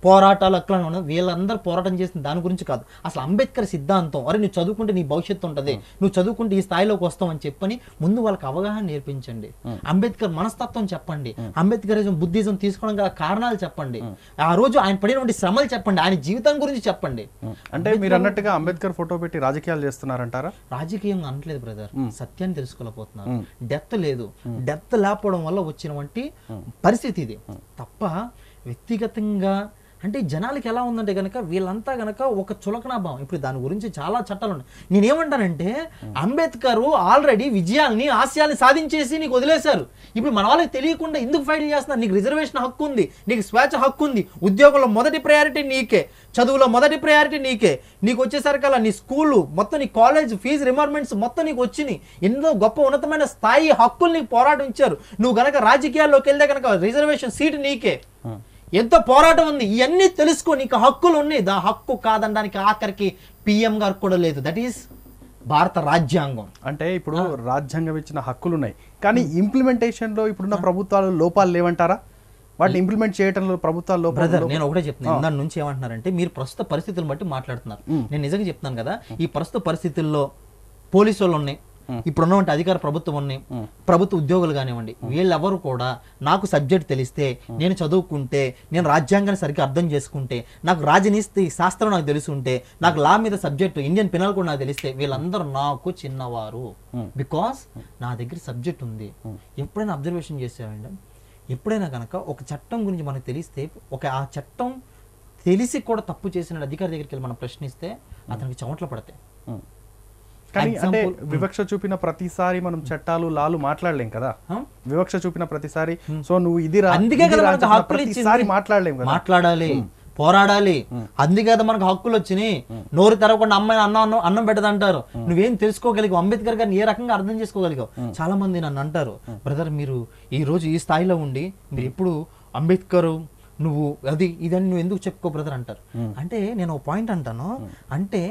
పోరాటాలు అక్కడ ఉన్నది వీళ్ళందరూ పోరాటం చేసిన దాని గురించి కాదు అసలు అంబేద్కర్ సిద్ధాంతం అరే నువ్వు చదువుకుంటే నీ భవిష్యత్తు ఉంటుంది నువ్వు చదువుకుంటే ఈ స్థాయిలోకి వస్తావు అని చెప్పని ముందు వాళ్ళకి అవగాహన నేర్పించండి అంబేద్కర్ మనస్తత్వం చెప్పండి అంబేద్కరిజం బుద్ధిజం తీసుకోవడం గల కారణాలు చెప్పండి ఆ రోజు ఆయన పడినటువంటి శ్రమలు చెప్పండి ఆయన జీవితం గురించి చెప్పండి అంటే మీరు అన్నట్టుగా అంబేద్కర్ ఫోటో పెట్టి రాజకీయాలు చేస్తున్నారంటారా రాజకీయం అనట్లేదు బ్రదర్ సత్యాన్ని తెలుసుకోలేకపోతున్నారు డెత్ లేదు డెత్ లేకపోవడం వల్ల వచ్చినటువంటి పరిస్థితి ఇది తప్ప వ్యక్తిగతంగా అంటే జనాలకి ఎలా ఉందంటే గనక వీళ్ళంతా గనక ఒక చులకనా భావం ఇప్పుడు దాని గురించి చాలా చట్టాలు ఉన్నాయి నేనేమంటానంటే అంబేద్కర్ ఆల్రెడీ విజయాల్ని ఆశయాల్ని సాధించేసి నీకు వదిలేశారు ఇప్పుడు మన వాళ్ళకి తెలియకుండా ఎందుకు ఫైట్ చేస్తున్నారు నీకు రిజర్వేషన్ హక్కు ఉంది నీకు స్వేచ్ఛ హక్కు ఉంది ఉద్యోగంలో మొదటి ప్రయారిటీ నీకే చదువులో మొదటి ప్రయారిటీ నీకే నీకు వచ్చేసరికల్లా నీ స్కూలు మొత్తం నీ కాలేజ్ ఫీజు రిమార్మెంట్స్ మొత్తం నీకు వచ్చినాయి ఎంతో గొప్ప ఉన్నతమైన స్థాయి హక్కులు నీకు పోరాటం ఇచ్చారు నువ్వు గనక రాజకీయాల్లోకి వెళ్తే గనక రిజర్వేషన్ సీట్ నీకే ఎంతో పోరాటం ఉంది ఇవన్నీ తెలుసుకో నీకు హక్కులు ఉన్నాయి దా హక్కు కాదనడానికి ఆఖరికి పిఎం గారు కూడా లేదు దట్ ఈస్ భారత రాజ్యాంగం అంటే ఇప్పుడు రాజ్యాంగం ఇచ్చిన హక్కులు ఉన్నాయి కానీ ఇంప్లిమెంటేషన్ లో ఇప్పుడున్న ప్రభుత్వాలు లోపాలు లేవంటారా వాటిని ఇంప్లిమెంట్ చేయడంలో ప్రభుత్వాల లోపాలు బ్రదర్ నేను ఒకటే చెప్తున్నాను దాని నుంచి ఏమంటున్నారంటే మీరు ప్రస్తుత పరిస్థితులను బట్టి మాట్లాడుతున్నారు నేను నిజంగా చెప్తున్నాను కదా ఈ ప్రస్తుత పరిస్థితుల్లో పోలీసు వాళ్ళు ఉన్నాయి ఇప్పుడు ఉన్నటువంటి అధికార ప్రభుత్వం ఉన్నాయి ప్రభుత్వ ఉద్యోగులు కానివ్వండి వీళ్ళెవరు కూడా నాకు సబ్జెక్ట్ తెలిస్తే నేను చదువుకుంటే నేను రాజ్యాంగాన్ని సరిగ్గా అర్థం చేసుకుంటే నాకు రాజనీతి శాస్త్రం నాకు తెలిసి ఉంటే నాకు లా మీద సబ్జెక్ట్ ఇండియన్ పినల్ కూడా నాకు తెలిస్తే వీళ్ళందరూ నాకు చిన్నవారు బికాస్ నా దగ్గర సబ్జెక్ట్ ఉంది ఎప్పుడైనా అబ్జర్వేషన్ చేసామండి ఎప్పుడైనా కనుక ఒక చట్టం గురించి మనకు తెలిస్తే ఒక ఆ చట్టం తెలిసి కూడా తప్పు చేసిన అధికారి దగ్గరికి వెళ్ళి మనం ప్రశ్నిస్తే అతనికి చెమటలు పడతాయి ఉం. కానీ అంటే వివక్ష చూపిన ప్రతిసారి మనం చట్టాలు లాలు మాట్లాడలేం కదా Huh? వివక్ష చూపిన ప్రతిసారి సో నువ్వు ఇది రా అందుకే ఇది కదా రా మనకు చెప్పిన హక్కులు ప్రతిసారి ఇచ్చింది. మాట్లాడలేం కదా మాట్లాడాలి పోరాడాలి అందుకే కదా మనకు హక్కులు వచ్చినాయి నోరు తెరవకుండా అమ్మాయి అన్నం అన్నం అన్నం పెట్టదంటారు నువ్వేం తెలుసుకోగలిగావు అంబేద్కర్ గారిని ఏ రకంగా అర్థం చేసుకోగలిగావు చాలా మంది నన్ను అంటారు బ్రదర్ మీరు ఈ రోజు ఈ స్థాయిలో ఉండి మీరు ఎప్పుడు అంబేద్కర్ నువ్వు అది ఇదని నువ్వు ఎందుకు చెప్పుకో బ్రదర్ అంటారు అంటే నేను ఒక పాయింట్ అంటాను అంటే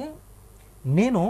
నేను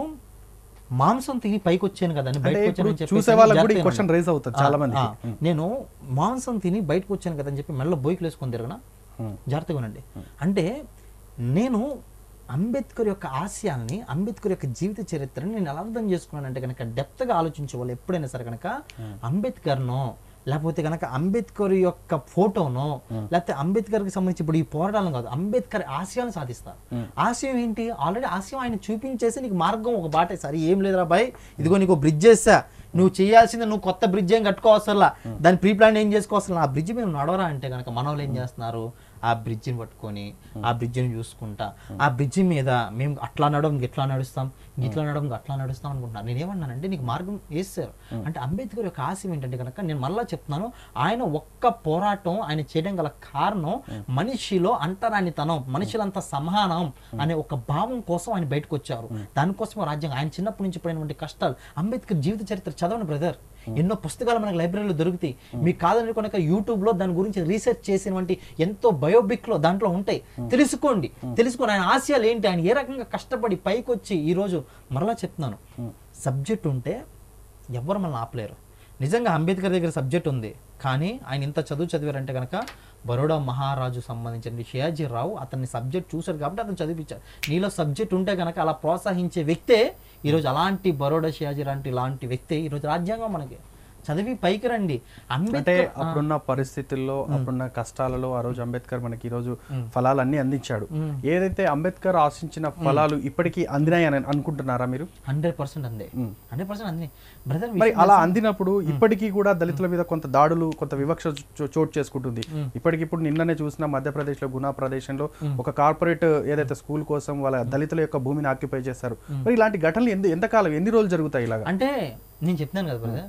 మాంసం తిని పైకి వచ్చాను కదా అని అంటే బయటకు ఇప్పుడు వచ్చానని చెప్పేసి చూసే వాళ్ళకి కూడా ఈ జాగ్రత్తగా క్వశ్చన్ రైజ్ అవుతుంది చాలా ఆ, మందికి ఆ. నేను మాంసం తిని బయటకు వచ్చాను కదా అని చెప్పి మెల్ల బోయికి వేసుకొని తిరగనా Hmm. జాగ్రత్తగా ఉండండి అంటే నేను అంబేద్కర్ యొక్క ఆశయాల్ని అంబేద్కర్ యొక్క జీవిత చరిత్రని నేను ఎలా అర్థం చేసుకున్నానంటే కనుక డెప్త్గా ఆలోచించే వాళ్ళు ఎప్పుడైనా సరే కనుక అంబేద్కర్నో లేకపోతే కనుక అంబేద్కర్ యొక్క ఫోటోనో లేకపోతే అంబేద్కర్కి సంబంధించి ఇప్పుడు ఈ పోరాటాలను కాదు అంబేద్కర్ ఆశయాలను సాధిస్తారు ఆశయం ఏంటి ఆల్రెడీ ఆశయం ఆయన చూపించేసి నీకు మార్గం ఒక బాటే సరే ఏం లేదురా బాయ్ ఇదిగో నీకు బ్రిడ్జ్ చేస్తా నువ్వు చేయాల్సింది నువ్వు కొత్త బ్రిడ్జ్ ఏం కట్టుకోవసరలా దాని ప్రీ ప్లాన్ ఏం చేసుకోవాల్సిన ఆ బ్రిడ్జ్ మీద నడవరా అంటే కనుక మనోళ్ళు ఏం చేస్తున్నారు ఆ బ్రిడ్జిని పట్టుకొని ఆ బ్రిడ్జిని చూసుకుంటా ఆ బ్రిడ్జి మీద మేము అట్లా నడవం ఇట్లా నడుస్తాం ఇట్లా నడవం అట్లా నడుస్తాం అనుకుంటున్నాను నేను ఏమన్నానంటే నీకు మార్గం వేస్తారు అంటే అంబేద్కర్ యొక్క ఆశయం ఏంటంటే కనుక నేను మళ్ళా చెప్తున్నాను ఆయన ఒక్క పోరాటం ఆయన చేయడం గల కారణం మనిషిలో అంటరానితనం మనుషులంతా సమానం అనే ఒక భావం కోసం ఆయన బయటకు వచ్చారు దానికోసం రాజ్యాంగం ఆయన చిన్నప్పటి నుంచి పడినటువంటి కష్టాలు అంబేద్కర్ జీవిత చరిత్ర చదవండి బ్రదర్ ఎన్నో పుస్తకాలు మనకి లైబ్రరీలో దొరుకుతాయి మీకు కాదని కనుక యూట్యూబ్ లో దాని గురించి రీసెర్చ్ చేసినటువంటి ఎంతో బయోపిక్ లో దాంట్లో ఉంటాయి తెలుసుకోండి తెలుసుకోండి ఆయన ఆశయాలు ఏంటి ఆయన ఏ రకంగా కష్టపడి పైకి వచ్చి ఈ రోజు మరలా చెప్తున్నాను సబ్జెక్ట్ ఉంటే ఎవ్వరు మనల్ని ఆపలేరు నిజంగా అంబేద్కర్ దగ్గర సబ్జెక్ట్ ఉంది కానీ ఆయన ఇంత చదువు చదివారంటే కనుక బరోడా మహారాజు సంబంధించిన షియాజీ రావు అతన్ని సబ్జెక్ట్ చూశారు కాబట్టి అతను చదివించారు నీలో సబ్జెక్ట్ ఉంటే కనుక అలా ప్రోత్సహించే వ్యక్తే ఈరోజు అలాంటి బరోడా షియాజీ లాంటి ఇలాంటి వ్యక్తే ఈరోజు రాజ్యాంగం మనకి చదివి పైకి రండి అంటే అంబేద్కర్ అప్పుడున్న పరిస్థితుల్లో అప్పుడున్న కష్టాలలో ఆ రోజు అంబేద్కర్ మనకి ఈ రోజు ఫలాలు అన్ని అందించాడు ఏదైతే అంబేద్కర్ ఆశించిన ఫలాలు ఇప్పటికీ అందినాయి అని అనుకుంటున్నారా మీరు హండ్రెడ్ పర్సెంట్ అందే హండ్రెడ్ పర్సెంట్ అంది బ్రదర్ మరి అలా అందినప్పుడు ఇప్పటికీ కూడా దళితుల మీద కొంత దాడులు కొంత వివక్ష చో- చోటు చేసుకుంటుంది ఇప్పటికిప్పుడు నిన్ననే చూసిన మధ్యప్రదేశ్ లో గునా ప్రదేశంలో ఒక కార్పొరేట్ ఏదైతే స్కూల్ కోసం వాళ్ళ దళితుల యొక్క భూమిని ఆక్యుపై చేస్తారు మరి ఇలాంటి ఘటనలు ఎందు ఎంతకాలం ఎన్ని రోజులు జరుగుతాయి ఇలాగా అంటే నేను చెప్తున్నాను కదా బ్రదర్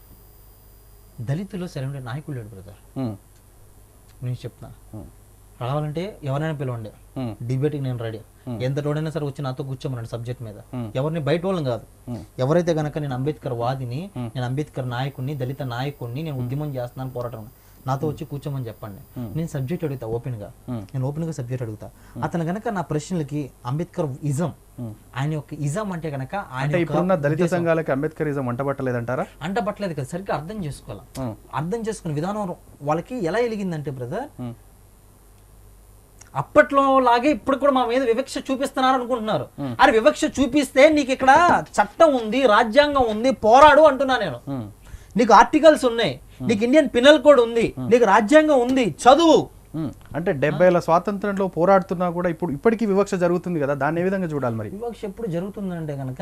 దళితుల్లో సరైన నాయకుడు లేడు బ్రదర్ ఉమ్, నేను చెప్తున్నా ఉమ్, రావాలంటే ఎవరైనా పిలవండి ఉమ్, డిబేట్కి నేను రెడీ ఎంత తోడైనా సరే వచ్చి నాతో కూర్చోమనండి సబ్జెక్ట్ మీద Hmm. ఎవరిని బయట వాళ్ళని కాదు Hmm. ఎవరైతే గనక నేను అంబేద్కర్ వాదిని నేను అంబేద్కర్ నాయకుడిని దళిత నాయకుడిని నేను ఉద్యమం చేస్తున్నాను పోరాటం నాతో వచ్చి కూర్చోమని చెప్పండి నేను సబ్జెక్ట్ అడుగుతా ఓపెన్ గా Hmm. నేను ఓపెన్ గా సబ్జెక్ట్ అడుగుతా అతను గనక నా ప్రశ్నలకి అంబేద్కర్ ఇజం ఆయన యొక్క ఇజం అంటే గనక ఆయన అంటే యొక్క ఇప్పుడున్న దళిత సంఘాలకి అంబేద్కరిజం వంటబట్టలేదంటారా అంటబట్టలేదు కదా సరిగ్గా అర్థం చేసుకోవాలి Hmm. అర్థం చేసుకునే విధానం వాళ్ళకి ఎలా ఎలిగిందంటే బ్రదర్ Hmm. అప్పట్లో లాగే ఇప్పుడు కూడా మా మీద వివక్ష చూపిస్తున్నారు అనుకుంటున్నారు అరే వివక్ష చూపిస్తే నీకు ఇక్కడ చట్టం ఉంది రాజ్యాంగం ఉంది పోరాడు అంటున్నా నేను ఉమ్, నీకు ఆర్టికల్స్ ఉన్నాయి నీకు ఇండియన్ పినల్ కోడ్ ఉంది నీకు రాజ్యాంగం ఉంది చదువు ఉమ్. అంటే డెబ్బైల స్వాతంత్రంలో పోరాడుతున్నా కూడా ఇప్పుడు ఇప్పటికీ వివక్ష జరుగుతుంది కదా దాన్ని ఏ విధంగా చూడాలి మరి వివక్ష ఎప్పుడు జరుగుతుందంటే కనుక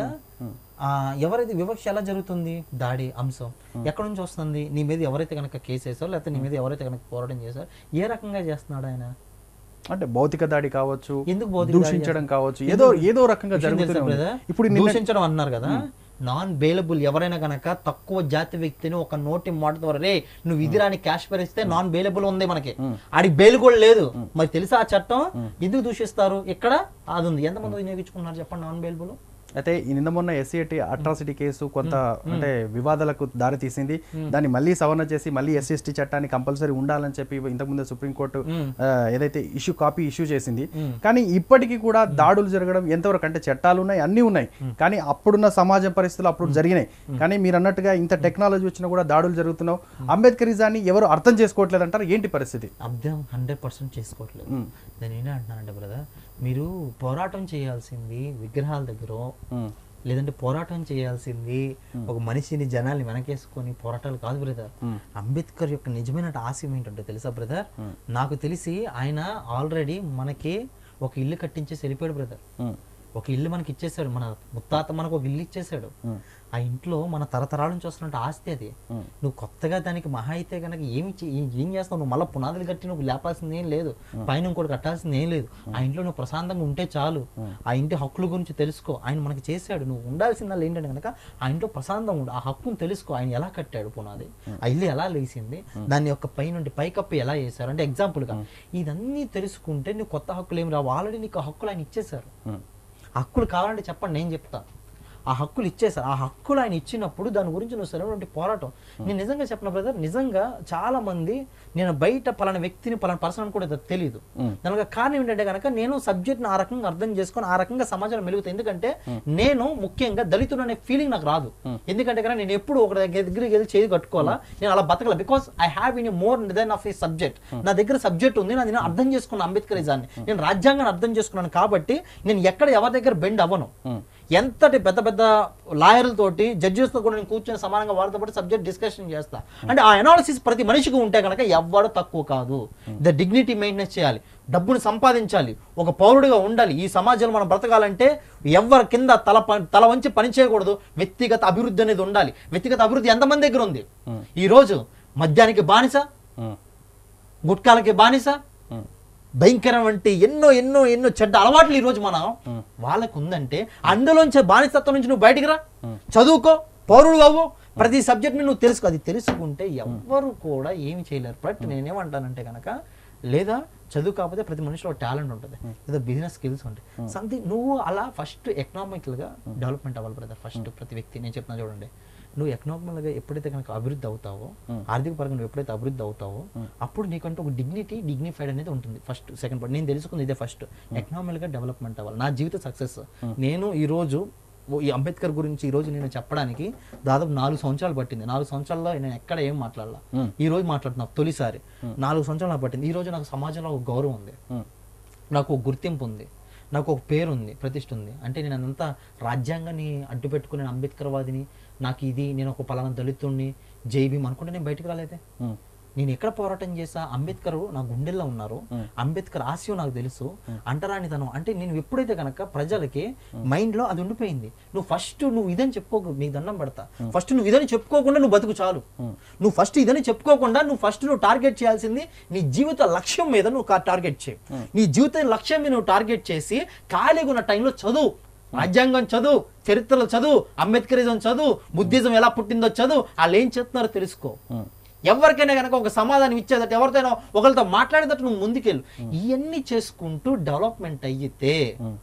ఆ, ఎవరైతే వివక్ష ఎలా జరుగుతుంది దాడి అంశం ఎక్కడి నుంచి వస్తుంది నీ మీద ఎవరైతే కనుక కేసు వేసారో లేకపోతే నీ మీద ఎవరైతే కనుక పోరాటం చేశారో ఏ రకంగా చేస్తున్నాడు ఆయన అంటే భౌతిక దాడి కావచ్చు ఎందుకు భౌతిక దాడి దూషించడం కావచ్చు ఏదో ఏదో రకంగా విషయం తెలుసా జరుగుతూనే ఉంది. brother? ఇప్పుడు నిన్న- దూషించడం అన్నారు కదా నాన్ బెయిలబుల్ ఎవరైనా గనక తక్కువ జాతి వ్యక్తిని ఒక నోటి మాట ద్వారా రే నువ్వు ఇది రాని క్యాష్ పరిస్తే నాన్ బెయిలబుల్ ఉంది మనకి ఆడికి బెయిల్ కూడా లేదు మరి తెలుసా ఆ చట్టం ఎందుకు దూషిస్తారు ఇక్కడ అది ఉంది ఎంతమంది వినియోగించుకున్నారు చెప్పండి నాన్ బెయిలబుల్ అయితే ఈ నిన్న మొన్న ఎస్సీ అట్రాసిటీ కేసు కొంత అంటే వివాదాలకు దారి తీసింది దాన్ని మళ్ళీ సవరణ చేసి మళ్ళీ ఎస్సీ ఎస్టీ చట్టాన్ని కంపల్సరీ ఉండాలని చెప్పి ఇంతకుముందు సుప్రీంకోర్టు ఆ, ఏదైతే ఇష్యూ కాపీ ఇష్యూ చేసింది కానీ ఇప్పటికీ కూడా దాడులు జరగడం ఎంతవరకు అంటే చట్టాలు ఉన్నాయి అన్నీ ఉన్నాయి కానీ అప్పుడున్న సమాజ పరిస్థితులు అప్పుడు జరిగినాయి కానీ మీరు అన్నట్టుగా ఇంత టెక్నాలజీ వచ్చినా కూడా దాడులు జరుగుతున్నావు అంబేద్కరిజాన్ని ఎవరు అర్థం చేసుకోవట్లేదు అంటారు ఏంటి పరిస్థితి అర్థం హండ్రెడ్ పర్సెంట్ చేసుకోవట్లేదు మ్మ్. నేను ఏంటి అంటున్నానంటే బ్రదర్ మీరు పోరాటం చేయాల్సింది విగ్రహాల దగ్గర ఉమ్, లేదంటే పోరాటం చేయాల్సింది ఒక మనిషిని జనాల్ని వెనకేసుకొని పోరాటాలు కాదు బ్రదర్ అంబేద్కర్ యొక్క నిజమైన ఆశయం ఏంటంటే తెలుసా బ్రదర్ నాకు తెలిసి ఆయన ఆల్రెడీ మనకి ఒక ఇల్లు కట్టించేసి వెళ్ళిపోయాడు బ్రదర్ ఉమ్, ఒక ఇల్లు మనకి ఇచ్చేసాడు మన ముత్తాత మనకు ఒక ఇల్లు ఇచ్చేసాడు ఆ ఇంట్లో మన తరతరాల నుంచి వస్తున్నట్టు ఆస్తి అది నువ్వు కొత్తగా దానికి మహా అయితే కనుక ఏమి చే- ఏం- ఏం చేస్తావు నువ్వు మళ్ళీ పునాదులు కట్టి నువ్వు లేపాల్సింది ఏం లేదు పైన ఇంకోటి కట్టాల్సింది ఏం లేదు ఆ ఇంట్లో నువ్వు ప్రశాంతంగా ఉంటే చాలు ఆ ఇంటి హక్కుల గురించి తెలుసుకో ఆయన మనకి చేశాడు నువ్వు ఉండాల్సింది ఏంటంటే కనుక ఆ ఇంట్లో ప్రశాంతంగా ఉండు ఆ హక్కును తెలుసుకో ఆయన ఎలా కట్టాడు పునాది ఆ ఇల్లు ఎలా లేసింది దాని యొక్క పై నుండి పైకప్పు ఎలా చేశారు అంటే ఎగ్జాంపుల్గా ఇదన్నీ తెలుసుకుంటే నువ్వు కొత్త హక్కులు ఏమి రావు ఆల్రెడీ నీకు ఆ హక్కులు ఆయన ఇచ్చేశారు ఉమ్, ఆ హక్కులు కావాలంటే చెప్పండి నేను చెప్తా ఆ హక్కులు ఇచ్చేసారు ఆ హక్కులు ఆయన ఇచ్చినప్పుడు దాని గురించి నువ్వు సరైనటువంటి పోరాటం నేను నిజంగా చెప్పిన బ్రదర్ నిజంగా చాలా మంది నేను బయట పలానా వ్యక్తిని పలానా పర్సన్ అని కూడా ఇది తెలియదు దానికి కారణం ఏంటంటే కనుక నేను సబ్జెక్ట్ని ఆ రకంగా అర్థం చేసుకొని ఆ రకంగా సమాజంలో మెలుగుతాయి ఎందుకంటే నేను ముఖ్యంగా దళితుడు అనే ఫీలింగ్ నాకు రాదు ఎందుకంటే కనుక నేను ఎప్పుడు ఒక దగ్గర దగ్గరికి వెళ్ళి చేయి కట్టుకోవాలా నేను అలా బతకల because I have in more than half ఈ సబ్జెక్ట్ నా దగ్గర సబ్జెక్ట్ ఉంది నాది నేను అర్థం చేసుకున్న అంబేద్కరిజాన్ని నేను రాజ్యాంగాన్ని అర్థం చేసుకున్నాను కాబట్టి నేను ఎక్కడ ఎవరి దగ్గర బెండ్ అవ్వను ఎంతటి పెద్ద పెద్ద లాయర్లతోటి జడ్జెస్తో కూడా నేను కూర్చొని సమానంగా వారితో పాటు సబ్జెక్ట్ డిస్కషన్ చేస్తా అంటే ఆ అనాలిసిస్ ప్రతి మనిషికి ఉంటే కనుక ఎవ్వడు తక్కువ కాదు ద డిగ్నిటీ మెయింటెనెన్స్ చేయాలి డబ్బును సంపాదించాలి ఒక పౌరుడిగా ఉండాలి ఈ సమాజంలో మనం బ్రతకాలంటే ఎవరి కింద తల ప- తల వంచి పని చేయకూడదు వ్యక్తిగత అభివృద్ధి అనేది ఉండాలి వ్యక్తిగత అభివృద్ధి ఎంతమంది దగ్గర ఉంది ఈ రోజు మద్యానికి బానిస ఉమ్, గుట్కాలకి బానిస ఉమ్, భయంకరం వంటి ఎన్నో ఎన్నో ఎన్నో చెడ్డ అలవాట్లు ఈ రోజు మనం వాళ్ళకు ఉందంటే అందులోంచే బానిసత్వం నుంచి నువ్వు బయటికి రా చదువుకో పౌరుడు అవ్వు ప్రతి సబ్జెక్ట్ నువ్వు తెలుసుకో అది తెలుసుకుంటే ఎవ్వరు కూడా ఏమి చేయలేరు బట్ నేనేమంటానంటే కనుక లేదా చదువు కాకపోతే ప్రతి మనిషిలో టాలెంట్ ఉంటుంది లేదా బిజినెస్ స్కిల్స్ ఉంటాయి సంథింగ్ నువ్వు అలా ఫస్ట్ ఎకనామికల్గా డెవలప్మెంట్ అవ్వాలి బ్రదర్ ఫస్ట్ ప్రతి వ్యక్తి నేను చెప్తున్నా చూడండి నువ్వు ఎకనామికల్గా ఎప్పుడైతే కనుక అభివృద్ధి అవుతావో ఆర్థిక పరంగా నువ్వు ఎప్పుడైతే అభివృద్ధి అవుతావో అప్పుడు నీకంటూ ఒక డిగ్నిటీ డిగ్నిఫైడ్ అనేది ఉంటుంది ఫస్ట్ సెకండ్ పాయింట్ నేను తెలుసుకుంది ఇదే ఫస్ట్ ఎకనామికల్గా డెవలప్మెంట్ అవ్వాలి నా జీవిత సక్సెస్ నేను ఈ రోజు ఓ ఈ అంబేద్కర్ గురించి ఈ రోజు నేను చెప్పడానికి దాదాపు నాలుగు సంవత్సరాలు పట్టింది నాలుగు సంవత్సరాల్లో నేను ఎక్కడ ఏం మాట్లాడాల ఈ రోజు మాట్లాడుతున్నా తొలిసారి నాలుగు సంవత్సరాలు నాకు పట్టింది ఈ రోజు నాకు సమాజంలో ఒక గౌరవం ఉంది ఉమ్, నాకు ఒక గుర్తింపు ఉంది నాకు ఒక పేరు ఉంది ప్రతిష్ట ఉంది అంటే నేను అంతా రాజ్యాంగాన్ని అడ్డు పెట్టుకుని నేను అంబేద్కర్వాదిని నాకు ఇది నేను ఒక పలానా దళితుడిని జై భీమ్ అనుకుంటే నేను బయటకు రాలేదే ఉమ్, నేను ఎక్కడ పోరాటం చేసా అంబేద్కర్ నా గుండెల్లో ఉన్నారు అంబేద్కర్ ఆశయం నాకు తెలుసు అంటరానితనం అంటే నేను ఎప్పుడైతే కనుక ప్రజలకి మైండ్ లో అది ఉండిపోయింది నువ్వు ఫస్ట్ నువ్వు ఇదని చెప్పుకోకు నీకు దండం పెడతా ఫస్ట్ నువ్వు ఇదని చెప్పుకోకుండా నువ్వు బతుకు చాలు నువ్వు ఫస్ట్ ఇదని చెప్పుకోకుండా నువ్వు ఫస్ట్ నువ్వు టార్గెట్ చేయాల్సింది నీ జీవిత లక్ష్యం మీద నువ్వు టార్గెట్ చేయి నీ జీవిత లక్ష్యం మీద నువ్వు టార్గెట్ చేసి ఖాళీగా ఉన్న టైంలో చదువు రాజ్యాంగం చదువు చరిత్రలు చదువు అంబేద్కరిజం చదువు బుద్ధిజం ఎలా పుట్టిందో చదువు వాళ్ళు ఏం చెప్తున్నారో తెలుసుకో ఉమ్. ఎవరికైనా కనుక ఒక సమాధానం ఇచ్చేదట ఎవరితోనో ఒకరితో మాట్లాడేటట్టు నువ్వు ముందుకెళ్ళు ఇవన్నీ చేసుకుంటూ డెవలప్మెంట్ అయ్యితే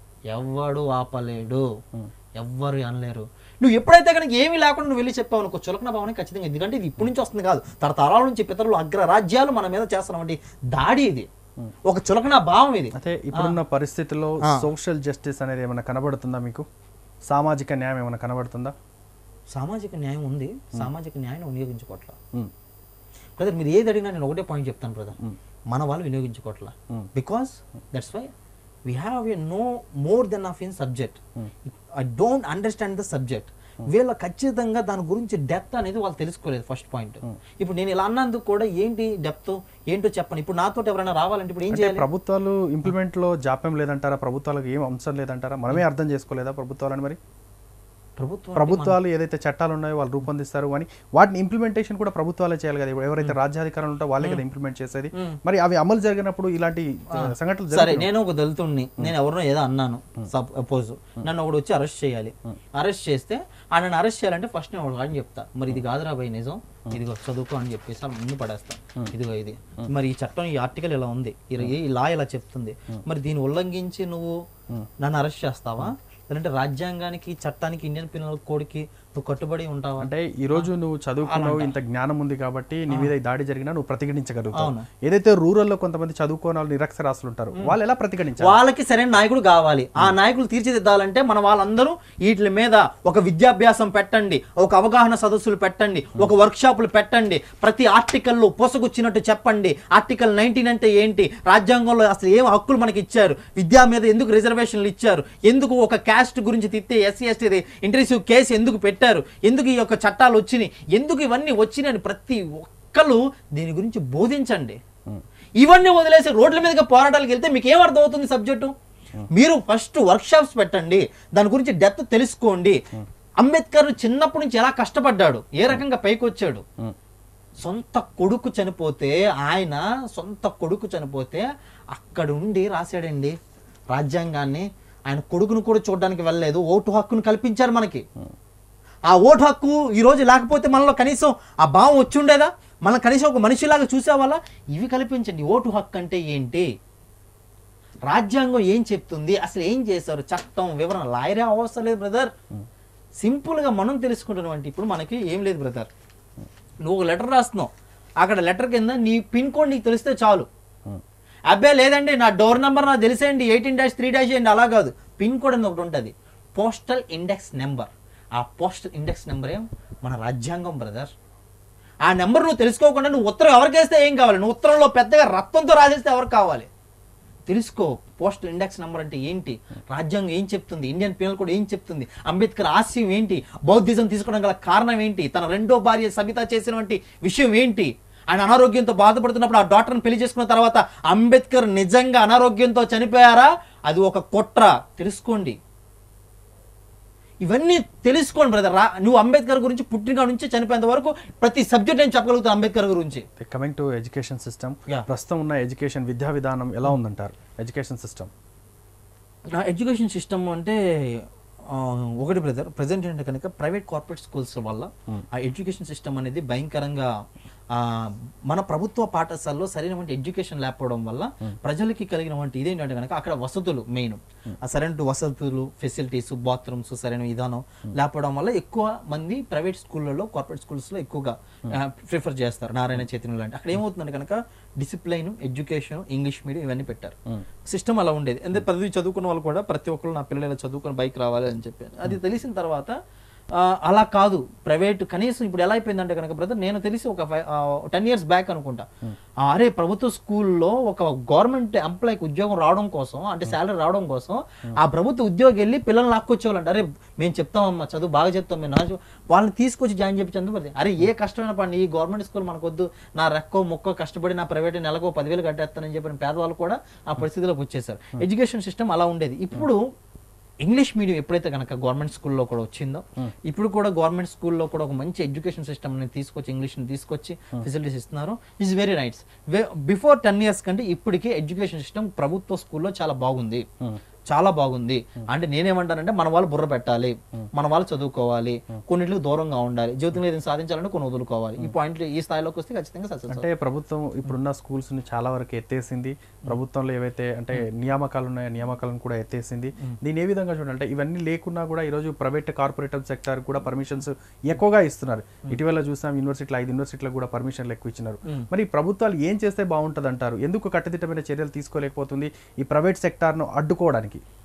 ఎవ్వడు ఆపలేడు ఎవ్వరు అనలేరు నువ్వు ఎప్పుడైతే కనుక ఏమీ లేకుండా నువ్వు వెళ్ళి చెప్పావు అనుకో చులకన భావన ఖచ్చితంగా ఎందుకంటే ఇది ఇప్పటి నుంచి వస్తుంది కాదు తరతరాల నుంచి పితరులు అగ్రరాజ్యాలు మన మీద చేస్తున్నటువంటి దాడి ఇది ఒక చులకన భావం ఇది అయితే ఇప్పుడున్న పరిస్థితుల్లో సోషల్ జస్టిస్ అనేది ఏమైనా కనబడుతుందా మీకు సామాజిక న్యాయం ఏమైనా కనబడుతుందా సామాజిక న్యాయం ఉంది సామాజిక న్యాయం వినియోగించుకోవట్ల ఉమ్, బ్రదర్ మీరు ఏది అడిగినా నేను ఒకటే పాయింట్ చెప్తాను బ్రదర్ మన వాళ్ళు వినియోగించుకోవట్లా because that's why we have a no more than half in subject I don't understand the subject వీళ్ళ ఖచ్చితంగా దాని గురించి డెప్త్ అనేది వాళ్ళు తెలుసుకోలేదు ఫస్ట్ పాయింట్ ఇప్పుడు నేను ఇలా అన్నందుకు కూడా ఏంటి డెప్త్ ఏంటో చెప్పను ఇప్పుడు నాతో ఎవరైనా రావాలంటే ఇప్పుడు ఏం అంటే చేయాలి ప్రభుత్వాలు ఇంప్లిమెంట్ లో జాప్యం లేదంటారా ప్రభుత్వాలకు ఏం అంశం లేదంటారా మనమే అర్థం చేసుకోలేదా ప్రభుత్వాలని మరి ప్రభుత్వం ప్రభుత్వాలు ఏదైతే చట్టాలు ఉన్నాయో వాళ్ళు రూపొందిస్తారు అని వాటిని ఇంప్లిమెంటేషన్ కూడా ప్రభుత్వాలే చేయాలి కదా ఇప్పుడు ఎవరైతే రాజ్యాధికారులు ఉంటారో వాళ్ళే కదా ఇంప్లిమెంట్ చేసేది మరి అవి అమలు జరిగినప్పుడు ఇలాంటి ఆ, సంఘటనలు సరే నేను ఒక దళితుడిని నేను ఎవరినో ఏదో అన్నాను సపోజ్ నన్ను ఒకడు వచ్చి అరెస్ట్ చేయాలి అరెస్ట్ చేస్తే ఆ నన్ను అరెస్ట్ చేయాలంటే ఫస్ట్ నేను ఒకటి అని చెప్తా మరి ఇది కాదురా భయ్ నిజం ఇదిగో చదువుకో అని చెప్పేసి ఆ ముందు పడేస్తా ఇదిగో ఇది మరి ఈ చట్టం ఈ ఆర్టికల్ ఇలా ఉంది ఈ- ఈ లా ఇలా చెప్తుంది మరి దీన్ని ఉల్లంఘించి నువ్వు నన్ను అరెస్ట్ చేస్తావా లేదంటే రాజ్యాంగానికి చట్టానికి ఇండియన్ పిల్లల కోడ్కి నువ్వు కట్టుబడి ఉంటావా అంటే ఈ రోజు నువ్వు చదువుకున్నావు ఇంత జ్ఞానం ఉంది కాబట్టి నీ మీద ఈ దాడి జరిగినా నువ్వు ప్రతిఘటించగలుగుతావు ఏదైతే రూరల్ లో కొంతమంది చదువుకోని వాళ్ళు నిరక్షరాస్తులు ఉంటారు వాళ్ళు ఎలా ప్రతిఘటించారు వాళ్ళకి సరైన నాయకుడు కావాలి ఆ నాయకులు తీర్చిదిద్దాలంటే మన వాళ్ళందరూ వీటి మీద ఒక విద్యాభ్యాసం పెట్టండి ఒక అవగాహన సదస్సులు పెట్టండి ఒక వర్క్ షాపులు పెట్టండి ప్రతి ఆర్టికల్లో పొసగుచ్చినట్టు చెప్పండి ఆర్టికల్ నైన్టీన్ అంటే ఏంటి రాజ్యాంగంలో అసలు ఏం హక్కులు మనకి ఇచ్చారు విద్యా మీద ఎందుకు రిజర్వేషన్లు ఇచ్చారు ఎందుకు ఒక క్యాస్ట్ గురించి తిత్తే ఎస్సీ ఎస్టీ ఇంటర్వ్యూ కేసు ఎందుకు పెట్టారు ఎందుకు ఈ యొక్క చట్టాలు వచ్చినాయి ఎందుకు ఇవన్నీ వచ్చినాయని ప్రతి ఒక్కరు దీని గురించి బోధించండి ఇవన్నీ వదిలేసి రోడ్ల మీదకి పోరాటాలకు వెళ్తే మీకు ఏం అర్థం అవుతుంది సబ్జెక్టు మీరు ఫస్ట్ వర్క్ షాప్స్ పెట్టండి దాని గురించి డెప్త్ తెలుసుకోండి అంబేద్కర్ చిన్నప్పటి నుంచి ఎలా కష్టపడ్డాడు ఏ రకంగా పైకి వచ్చాడు సొంత కొడుకు చనిపోతే ఆయన సొంత కొడుకు చనిపోతే అక్కడ ఉండి రాశాడండి రాజ్యాంగాన్ని ఆయన కొడుకును కూడా చూడడానికి వెళ్ళలేదు ఓటు హక్కును కల్పించారు మనకి ఆ ఓటు హక్కు ఈ రోజు లేకపోతే మనలో కనీసం ఆ భావం వచ్చి ఉండేదా మనం కనీసం ఒక మనిషిలాగా చూసేవాళ్ళ ఇవి కల్పించండి ఓటు హక్కు అంటే ఏంటి రాజ్యాంగం ఏం చెప్తుంది అసలు ఏం చేశారు చట్టం వివరణ లాయరే అవసరం లేదు బ్రదర్ సింపుల్గా మనం తెలుసుకుంటున్నటువంటి ఇప్పుడు మనకి ఏం లేదు బ్రదర్ నువ్వు ఒక లెటర్ రాస్తున్నావు అక్కడ లెటర్ కింద నీ పిన్ కోడ్ నీకు తెలిస్తే చాలు అబ్బాయి లేదండి నా డోర్ నెంబర్ నాకు తెలిసేయండి ఎయిటీన్ డాష్ త్రీ డాష్ అండి అలా కాదు పిన్ కోడ్ అని ఒకటి ఉంటుంది పోస్టల్ ఇండెక్స్ నెంబర్ ఆ పోస్టల్ ఇండెక్స్ నెంబర్ ఏం మన రాజ్యాంగం బ్రదర్ ఆ నెంబర్ నువ్వు తెలుసుకోకుండా నువ్వు ఉత్తరం ఎవరికి వేస్తే ఏం కావాలి నువ్వు ఉత్తరంలో పెద్దగా రక్తంతో రాసేస్తే ఎవరికి కావాలి తెలుసుకో పోస్టల్ ఇండెక్స్ నెంబర్ అంటే ఏంటి రాజ్యాంగం ఏం చెప్తుంది ఇండియన్ పీనల్ కోడ్ ఏం చెప్తుంది అంబేద్కర్ ఆశయం ఏంటి బౌద్ధిజం తీసుకోవడం గల కారణం ఏంటి తన రెండో భార్య సబిత చేసినటువంటి విషయం ఏంటి ఆయన అనారోగ్యంతో బాధపడుతున్నప్పుడు ఆ డాక్టర్ని పెళ్లి చేసుకున్న తర్వాత అంబేద్కర్ నిజంగా అనారోగ్యంతో చనిపోయారా అది ఒక కుట్ర తెలుసుకోండి ఇవన్నీ తెలుసుకోండి బ్రదర్ రా నువ్వు అంబేద్కర్ గురించి పుట్టిన నుంచి చనిపోయేంత వరకు ప్రతి సబ్జెక్ట్ నేను చెప్పగలుగుతాను అంబేద్కర్ గురించి coming to education system Yeah. ప్రస్తుతం ఉన్న ఎడ్యుకేషన్ విద్యా విధానం ఎలా ఉందంటారు ఎడ్యుకేషన్ సిస్టమ్ నా ఎడ్యుకేషన్ సిస్టమ్ అంటే ఆ, ఒకటి బ్రదర్ ప్రజెంట్ ఏంటంటే కనుక ప్రైవేట్ కార్పొరేట్ స్కూల్స్ వల్ల ఆ ఎడ్యుకేషన్ సిస్టమ్ అనేది భయంకరంగా ఆ, మన ప్రభుత్వ పాఠశాలలో సరైనటువంటి ఎడ్యుకేషన్ లేకపోవడం వల్ల ప్రజలకి కలిగినటువంటి ఇదేంటంటే కనుక అక్కడ వసతులు మెయిన్ ఆ సరైన వసతులు ఫెసిలిటీస్ బాత్రూమ్స్ సరైన విధానం లేకపోవడం వల్ల ఎక్కువ మంది ప్రైవేట్ స్కూళ్ళలో కార్పొరేట్ స్కూల్స్లో ఎక్కువగా ప్రిఫర్ చేస్తారు నారాయణ చైతన్య లాంటి అక్కడ ఏమవుతుందంటే కనుక డిసిప్లైన్ ఎడ్యుకేషన్ ఇంగ్లీష్ మీడియం ఇవన్నీ పెట్టారు సిస్టమ్ అలా ఉండేది ఎందుకంటే ప్రతి చదువుకున్న వాళ్ళు కూడా ప్రతి ఒక్కరు నా పిల్లలు ఇలా చదువుకొని బైక్ రావాలి అని చెప్పాను అది తెలిసిన తర్వాత ఆ, అలా కాదు ప్రైవేట్ కనీసం ఇప్పుడు ఎలా అయిపోయిందంటే కనుక బ్రదర్ నేను తెలిసి ఒక టెన్ ఇయర్స్ బ్యాక్ అనుకుంటా ఆ, అరే ప్రభుత్వ స్కూల్లో ఒక గవర్నమెంట్ ఎంప్లాయ్కి ఉద్యోగం రావడం కోసం అంటే శాలరీ రావడం కోసం ఆ ప్రభుత్వ ఉద్యోగి వెళ్ళి పిల్లల్ని లాక్కొచ్చేవాళ్ళంట అరే మేము చెప్తామమ్మా చదువు బాగా చెప్తాం మేము నాజు వాళ్ళని తీసుకొచ్చి జాయిన్ చేయించందు మరి అరే ఏ కష్టమైన పని ఈ గవర్నమెంట్ స్కూల్ మనకొద్దు నా రెక్కో మొక్కో కష్టపడి నా ప్రైవేట్ నెలకు పదివేలు కట్టేస్తానని చెప్పిన పేదవాళ్ళు కూడా ఆ పరిస్థితిలోకి వచ్చేసారు ఎడ్యుకేషన్ సిస్టమ్ అలా ఉండేది ఇప్పుడు ఇంగ్లీష్ మీడియం ఎప్పుడైతే కనుక గవర్నమెంట్ స్కూల్లో కూడా వచ్చిందో ఇప్పుడు కూడా గవర్నమెంట్ స్కూల్లో కూడా ఒక మంచి ఎడ్యుకేషన్ సిస్టమ్ ని తీసుకొచ్చి ఇంగ్లీష్ని తీసుకొచ్చి ఫెసిలిటీస్ ఇస్తున్నారు is very rights before ten years కంటే ఇప్పటికే ఎడ్యుకేషన్ సిస్టమ్ ప్రభుత్వ స్కూల్లో చాలా బాగుంది చాలా బాగుంది అంటే నేనేమంటానంటే మన వాళ్ళు బుర్ర పెట్టాలి మన వాళ్ళు చదువుకోవాలి కొన్నిటికి దూరంగా ఉండాలి జీవితంలో ఏదైనా సాధించాలంటే కొన్ని వదులుకోవాలి ఈ పాయింట్లు ఈ స్థాయిలోకి వస్తే ఖచ్చితంగా సక్సెస్ అంటే ప్రభుత్వం ఇప్పుడున్న స్కూల్స్ ని చాలా వరకు ఎత్తేసింది ప్రభుత్వంలో ఏవైతే అంటే నియామకాలు ఉన్నాయో నియామకాలను కూడా ఎత్తేసింది దీని ఏ విధంగా చూడాలంటే ఇవన్నీ లేకున్నా కూడా ఈరోజు ప్రైవేట్ కార్పొరేటివ్ సెక్టర్ కూడా పర్మిషన్స్ ఎక్కువగా ఇస్తున్నారు ఇటీవల చూసాం యూనివర్సిటీలు ఐదు యూనివర్సిటీలకు కూడా పర్మిషన్లు ఎక్కువ ఇచ్చినారు మరి ప్రభుత్వాలు ఏం చేస్తే బాగుంటది అంటారు ఎందుకు కట్టుదిట్టమైన చర్యలు తీసుకోలేకపోతుంది ఈ ప్రైవేట్ సెక్టార్ను అడ్డుకోవడానికి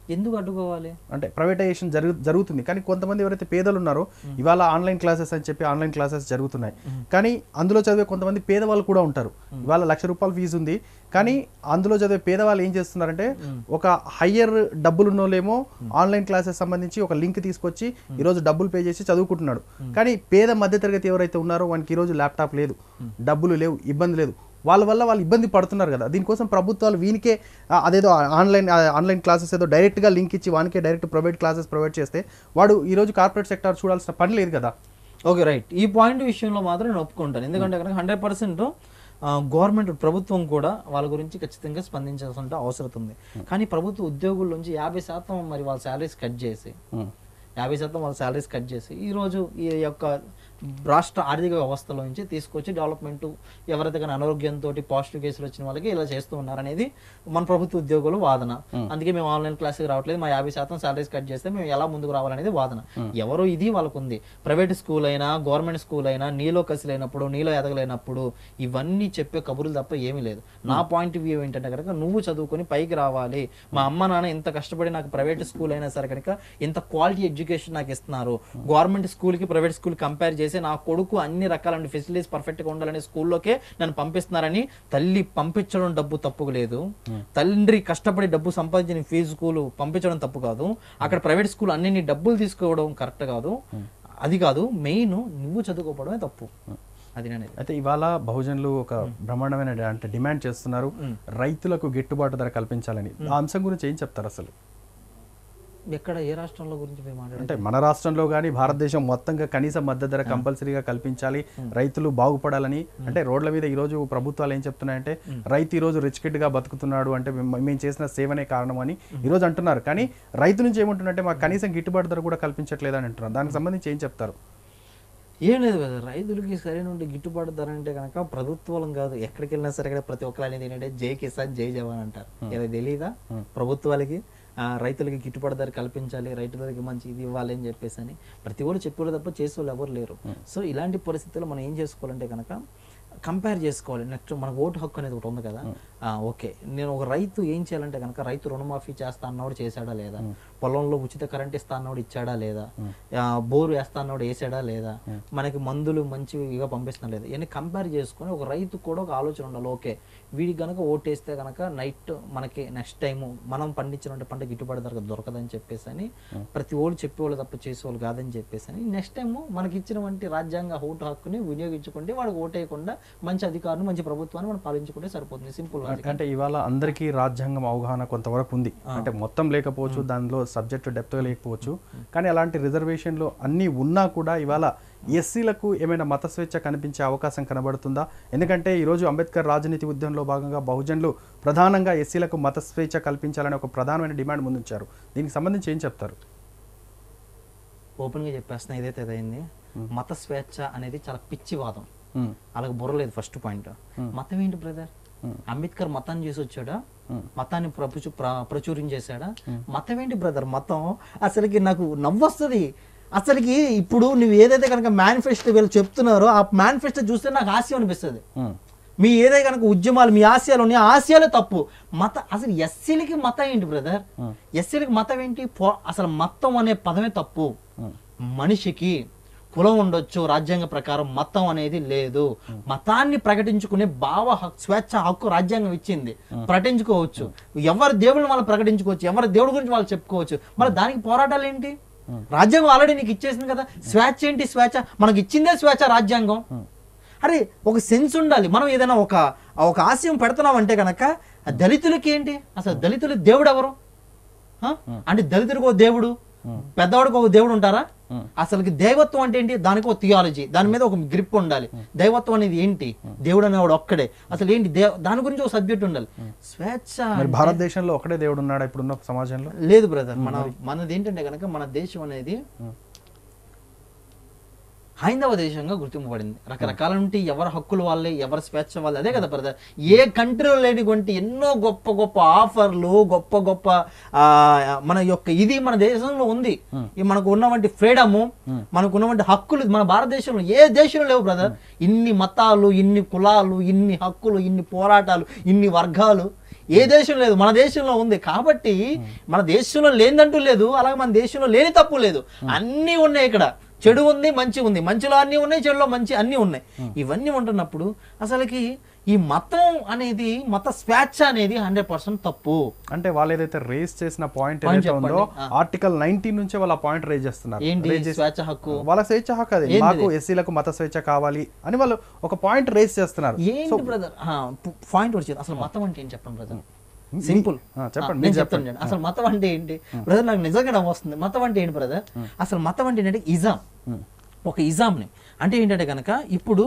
ఎందుకు అడ్డుకోవాలి అంటే ప్రైవేటైజేషన్ జరుగు జరుగుతుంది కానీ కొంతమంది ఎవరైతే పేదలు ఉన్నారో ఇవాళ ఆన్లైన్ క్లాసెస్ అని చెప్పి ఆన్లైన్ క్లాసెస్ జరుగుతున్నాయి కానీ అందులో చదివే కొంతమంది పేదవాళ్ళు కూడా ఉంటారు ఇవాళ లక్ష రూపాయల ఫీజు ఉంది కానీ అందులో చదివే పేదవాళ్ళు ఏం చేస్తున్నారంటే ఒక హయ్యర్ డబ్బులు ఉన్నోళ్ళేమో ఆన్లైన్ క్లాసెస్ సంబంధించి ఒక లింక్ తీసుకొచ్చి ఈరోజు డబ్బులు పే చేసి చదువుకుంటున్నాడు కానీ పేద మధ్యతరగతి ఎవరైతే ఉన్నారో వానికి ఈరోజు ల్యాప్టాప్ లేదు డబ్బులు లేవు ఇబ్బంది లేదు వాళ్ళ వల్ల వాళ్ళు ఇబ్బంది పడుతున్నారు కదా దీనికోసం ప్రభుత్వాలు వీనికే ఆ, అదేదో ఆన్లైన్ ఆన్లైన్ క్లాసెస్ ఏదో డైరెక్ట్గా లింక్ ఇచ్చి వానికే డైరెక్ట్ ప్రైవేట్ క్లాసెస్ ప్రొవైడ్ చేస్తే వాడు ఈరోజు కార్పొరేట్ సెక్టార్ చూడాల్సిన పని లేదు కదా ఓకే రైట్ ఈ పాయింట్ విషయంలో మాత్రం నేను ఒప్పుకుంటాను ఎందుకంటే కనుక హండ్రెడ్ పర్సెంట్ గవర్నమెంట్ ప్రభుత్వం కూడా వాళ్ళ గురించి ఖచ్చితంగా స్పందించాల్సిన అవసరం ఉంది కానీ ప్రభుత్వ ఉద్యోగుల నుంచి యాభై శాతం మరి వాళ్ళ శాలరీస్ కట్ చేసి యాభై శాతం వాళ్ళ శాలరీస్ కట్ చేసి ఈరోజు ఈ యొక్క రాష్ట్ర ఆర్థిక వ్యవస్థలో నుంచి తీసుకొచ్చి డెవలప్మెంట్ ఎవరైతే కానీ అనారోగ్యంతో పాజిటివ్ కేసులు వచ్చిన వాళ్ళకి ఇలా చేస్తూ ఉన్నారనేది మన ప్రభుత్వ ఉద్యోగుల వాదన అందుకే మేము ఆన్లైన్ క్లాస్కి రావట్లేదు మా యాభై శాతం శాలరీస్ కట్ చేస్తే మేము ఎలా ముందుకు రావాలనేది వాదన ఎవరు ఇది వాళ్ళకు ఉంది ప్రైవేట్ స్కూల్ అయినా గవర్నమెంట్ స్కూల్ అయినా నీలో కసిలేనప్పుడు నీలో ఎదగలేనప్పుడు ఇవన్నీ చెప్పే కబుర్లు తప్ప ఏమీ లేదు నా పాయింట్ వ్యూ ఏంటంటే కనుక నువ్వు చదువుకొని పైకి రావాలి మా అమ్మ నాన్న ఇంత కష్టపడి నాకు ప్రైవేట్ స్కూల్ అయినా సరే కనుక ఇంత క్వాలిటీ ఎడ్యుకేషన్ నాకు ఇస్తున్నారు గవర్నమెంట్ స్కూల్ కి ప్రైవేట్ స్కూల్ కంపేర్ చేసి నా కొడుకు అన్ని రకాల ఫెసిలిటీస్ పర్ఫెక్ట్ గా ఉండాలనే స్కూల్లోకే నన్ను పంపిస్తున్నారని తల్లి పంపించడం డబ్బు తప్పు లేదు తండ్రి కష్టపడి డబ్బు సంపాదించిన ఫీజు స్కూల్ పంపించడం తప్పు కాదు అక్కడ ప్రైవేట్ స్కూల్ అన్ని నీ డబ్బులు తీసుకోవడం కరెక్ట్ కాదు అది కాదు మెయిన్ నువ్వు చదువుకోవడమే తప్పు అది నేను అనేది. అయితే ఇవాళ బహుజనులు ఒక బ్రహ్మాండమైన డి- అంటే డిమాండ్ చేస్తున్నారు రైతులకు గిట్టుబాటు ధర కల్పించాలని ఆ అంశం గురించి ఏం చెప్తారు అసలు ఎక్కడ ఏ రాష్ట్రంలో గురించి మేము మాట్లాడాలి అంటే మన రాష్ట్రంలో కానీ భారతదేశం మొత్తంగా కనీస మద్దతు ధర కంపల్సరీగా కల్పించాలి రైతులు బాగుపడాలని అంటే రోడ్ల మీద ఈ రోజు ప్రభుత్వాలు ఏం చెప్తున్నాయంటే రైతు ఈ రోజు రిచ్ కిడ్ గా బతుకుతున్నాడు అంటే మేము మేము చేసిన సేవనే కారణం అని ఈ రోజు అంటున్నారు కానీ రైతు నుంచి ఏమంటున్నారంటే మాకు కనీసం గిట్టుబాటు ధర కూడా కల్పించట్లేదు అని అంటున్నారు దానికి సంబంధించి ఏం చెప్తారు ఏం లేదు కదా రైతులకి సరైన గిట్టుబాటు ధర అంటే కనుక ప్రభుత్వం కాదు ఎక్కడికి వెళ్ళినా సరే ఇక్కడ ప్రతి ఒక్కరు అనేది ఏంటంటే జై కిసాన్ జై జవాన్ అంటారు ఏదో తెలియదా ప్రభుత్వాలకి ఆ, రైతులకి గిట్టుబాటు ధర కల్పించాలి రైతులకి మంచి ఇది ఇవ్వాలి అని చెప్పేసి అని ప్రతి ఒక్కరు చెప్పేవాళ్ళు తప్ప చేసేవాళ్ళు ఎవరు లేరు సో ఇలాంటి పరిస్థితుల్లో మనం ఏం చేసుకోవాలంటే కనుక కంపేర్ చేసుకోవాలి నెక్స్ట్ మనకు ఓటు హక్కు అనేది ఒకటి ఉంది కదా ఆ, ఓకే నేను ఒక రైతు ఏం చేయాలంటే కనుక రైతు రుణమాఫీ చేస్తా అన్నవాడు చేశాడా లేదా పొలంలో ఉచిత కరెంట్ ఇస్తా అన్నవాడు ఇచ్చాడా లేదా ఆ, బోరు వేస్తా అన్నవాడు వేసాడా లేదా మనకి మందులు మంచిగా పంపిస్తున్నా లేదా ఇవన్నీ కంపేర్ చేసుకొని ఒక రైతు కూడా ఒక ఆలోచన ఉండాలి ఓకే వీడికి కనుక ఓటేస్తే కనుక నైట్ మనకి నెక్స్ట్ టైం మనం పండించిన పంట గిట్టుబాటు ధర దొరకదని చెప్పేసి అని ప్రతి ఓళ్ళు చెప్పేవాళ్ళు తప్ప చేసేవాళ్ళు కాదని చెప్పేసి అని నెక్స్ట్ టైం మనకి ఇచ్చినటువంటి రాజ్యాంగ ఓటు హక్కుని వినియోగించుకుంటే వాడికి ఓటేయకుండా మంచి అధికారులు మంచి ప్రభుత్వాన్ని మనం పాలించుకుంటే సరిపోతుంది సింపుల్ అంటే ఇవాళ అందరికీ రాజ్యాంగం అవగాహన కొంతవరకు ఉంది అంటే మొత్తం లేకపోవచ్చు దానిలో సబ్జెక్ట్ డెప్త్ లేకపోవచ్చు కానీ అలాంటి రిజర్వేషన్లు అన్నీ ఉన్నా కూడా ఇవాళ ఎస్సీలకు ఏమైనా మత స్వేచ్ఛ కనిపించే అవకాశం కనబడుతుందా ఎందుకంటే ఈరోజు అంబేద్కర్ రాజనీతి ఉద్యమంలో భాగంగా బహుజనులు ప్రధానంగా ఎస్సీలకు మత స్వేచ్ఛ కల్పించాలని ఒక ప్రధానమైన డిమాండ్ ముందుంచారు దీనికి సంబంధించి ఏం చెప్తారు ఓపెన్ గా చెప్పేస్తున్నా ఏదైతే అదైంది మత స్వేచ్ఛ అనేది చాలా పిచ్చి వాదం ఉమ్, అలాగ బుర్రలేదు ఫస్ట్ పాయింట్ మతం ఏంటి బ్రదర్ అంబేద్కర్ మతాన్ని చేసి వచ్చాడా మతాన్ని ప్రచుర ప్ర- ప్రచురించేశాడా మతం ఏంటి బ్రదర్ మతం అసలుకి నాకు నవ్వొస్తుంది అసలుకి ఇప్పుడు నువ్వు ఏదైతే కనుక మేనిఫెస్టో వీళ్ళు చెప్తున్నారో ఆ మేనిఫెస్టో చూస్తే నాకు హాస్యం అనిపిస్తుంది ఉమ్, మీ ఏదైతే కనుక ఉద్యమాలు మీ ఆశయాలు ఉన్నాయి ఆ ఆశయాలే తప్పు మత అసలు ఎస్సీలకి మతం ఏంటి బ్రదర్ ఎస్సీలకి మతం ఏంటి పో- అసలు మతం అనే పదమే తప్పు మనిషికి కులం ఉండొచ్చు రాజ్యాంగ ప్రకారం మతం అనేది లేదు మతాన్ని ప్రకటించుకునే భావ హక్కు స్వేచ్ఛ హక్కు రాజ్యాంగం ఇచ్చింది ప్రకటించుకోవచ్చు ఎవరి దేవుడిని వాళ్ళు ప్రకటించుకోవచ్చు ఎవరి దేవుడి గురించి వాళ్ళు చెప్పుకోవచ్చు మరి దానికి పోరాటాలు ఏంటి రాజ్యాంగం ఆల్రెడీ నీకు ఇచ్చేసింది కదా స్వేచ్ఛ ఏంటి స్వేచ్ఛ మనకి ఇచ్చిందే స్వేచ్ఛ రాజ్యాంగం అరే ఒక సెన్స్ ఉండాలి మనం ఏదైనా ఒక ఒక ఆశయం పెడుతున్నాం అంటే కనుక ఆ దళితులకి ఏంటి అసలు దళితులు దేవుడు ఎవరు ఆ? అంటే దళితుడికి ఒక దేవుడు పెద్దవాడికి ఒక దేవుడు ఉంటారా అసలుకి దైవత్వం అంటే ఏంటి దానికి ఒక థియాలజీ దాని మీద ఒక గ్రిప్ ఉండాలి దైవత్వం అనేది ఏంటి దేవుడు అనేవాడు ఒక్కడే అసలు ఏంటి దేవ్ దాని గురించి ఒక సబ్జెక్ట్ ఉండాలి స్వేచ్ఛ మరి భారతదేశంలో ఒకటే దేవుడు ఉన్నాడా ఇప్పుడున్న సమాజంలో లేదు బ్రదర్ మన మనది ఏంటంటే కనుక మన దేశం అనేది హైందవ దేశంగా గుర్తింపబడింది రకరకాల నుండి ఎవరి హక్కులు వాళ్ళే ఎవరి స్వేచ్ఛ వాళ్ళే అదే కదా బ్రదర్ ఏ కంట్రీలో లేనిటువంటి ఎన్నో గొప్ప గొప్ప ఆఫర్లు గొప్ప గొప్ప ఆ, మన యొక్క ఇది మన దేశంలో ఉంది ఈ మనకు ఉన్నటువంటి ఫ్రీడము మనకు ఉన్నటువంటి హక్కులు మన భారతదేశంలో ఏ దేశంలో లేవు బ్రదర్ ఇన్ని మతాలు ఇన్ని కులాలు ఇన్ని హక్కులు ఇన్ని పోరాటాలు ఇన్ని వర్గాలు ఏ దేశం లేదు మన దేశంలో ఉంది కాబట్టి మన దేశంలో లేదంటూ లేదు అలాగే మన దేశంలో లేని తప్పు లేదు అన్నీ ఉన్నాయి ఇక్కడ చెడు ఉంది మంచి ఉంది మంచిలో అన్నీ ఉన్నాయి చెడులో మంచి అన్నీ ఉన్నాయి ఇవన్నీ ఉంటున్నప్పుడు అసలుకి ఈ మతం అనేది మత స్వేచ్ఛ అనేది హండ్రెడ్ పర్సెంట్ తప్పు అంటే వాళ్ళు ఏదైతే రేస్ చేసిన పాయింట్ Point ఏదైతే ఉందో చెప్పండి. ఆ. ఆర్టికల్ నైన్టీన్ నుంచే వాళ్ళ పాయింట్ రేజ్ చేస్తున్నారు ఏంటి Raise చేసి- స్వేచ్ఛ హక్కు వాళ్ళ స్వేచ్ఛ హక్కు అది ఏంటిది? మాకు ఎస్సీలకు మత స్వేచ్ఛ కావాలి అని వాళ్ళు ఒక పాయింట్ రేస్ చేస్తున్నారు ఏంటి బ్రదర్ పాయింట్ వచ్చేది అసలు మతం అంటే ఏం చెప్పండి బ్రదర్ సింపుల్ ఆ, చెప్పండి, నేను మీరు చెప్తాను చూడండి. అసలు మతం అంటే ఏంటి బ్రదర్ నాకు నిజంగా నవ్వు వస్తుంది మతం అంటే ఏంటి బ్రదర్ అసలు మతం అంటే ఏంటంటే ఇజాం ఒక ఇజాంని అంటే ఏంటంటే కనుక ఇప్పుడు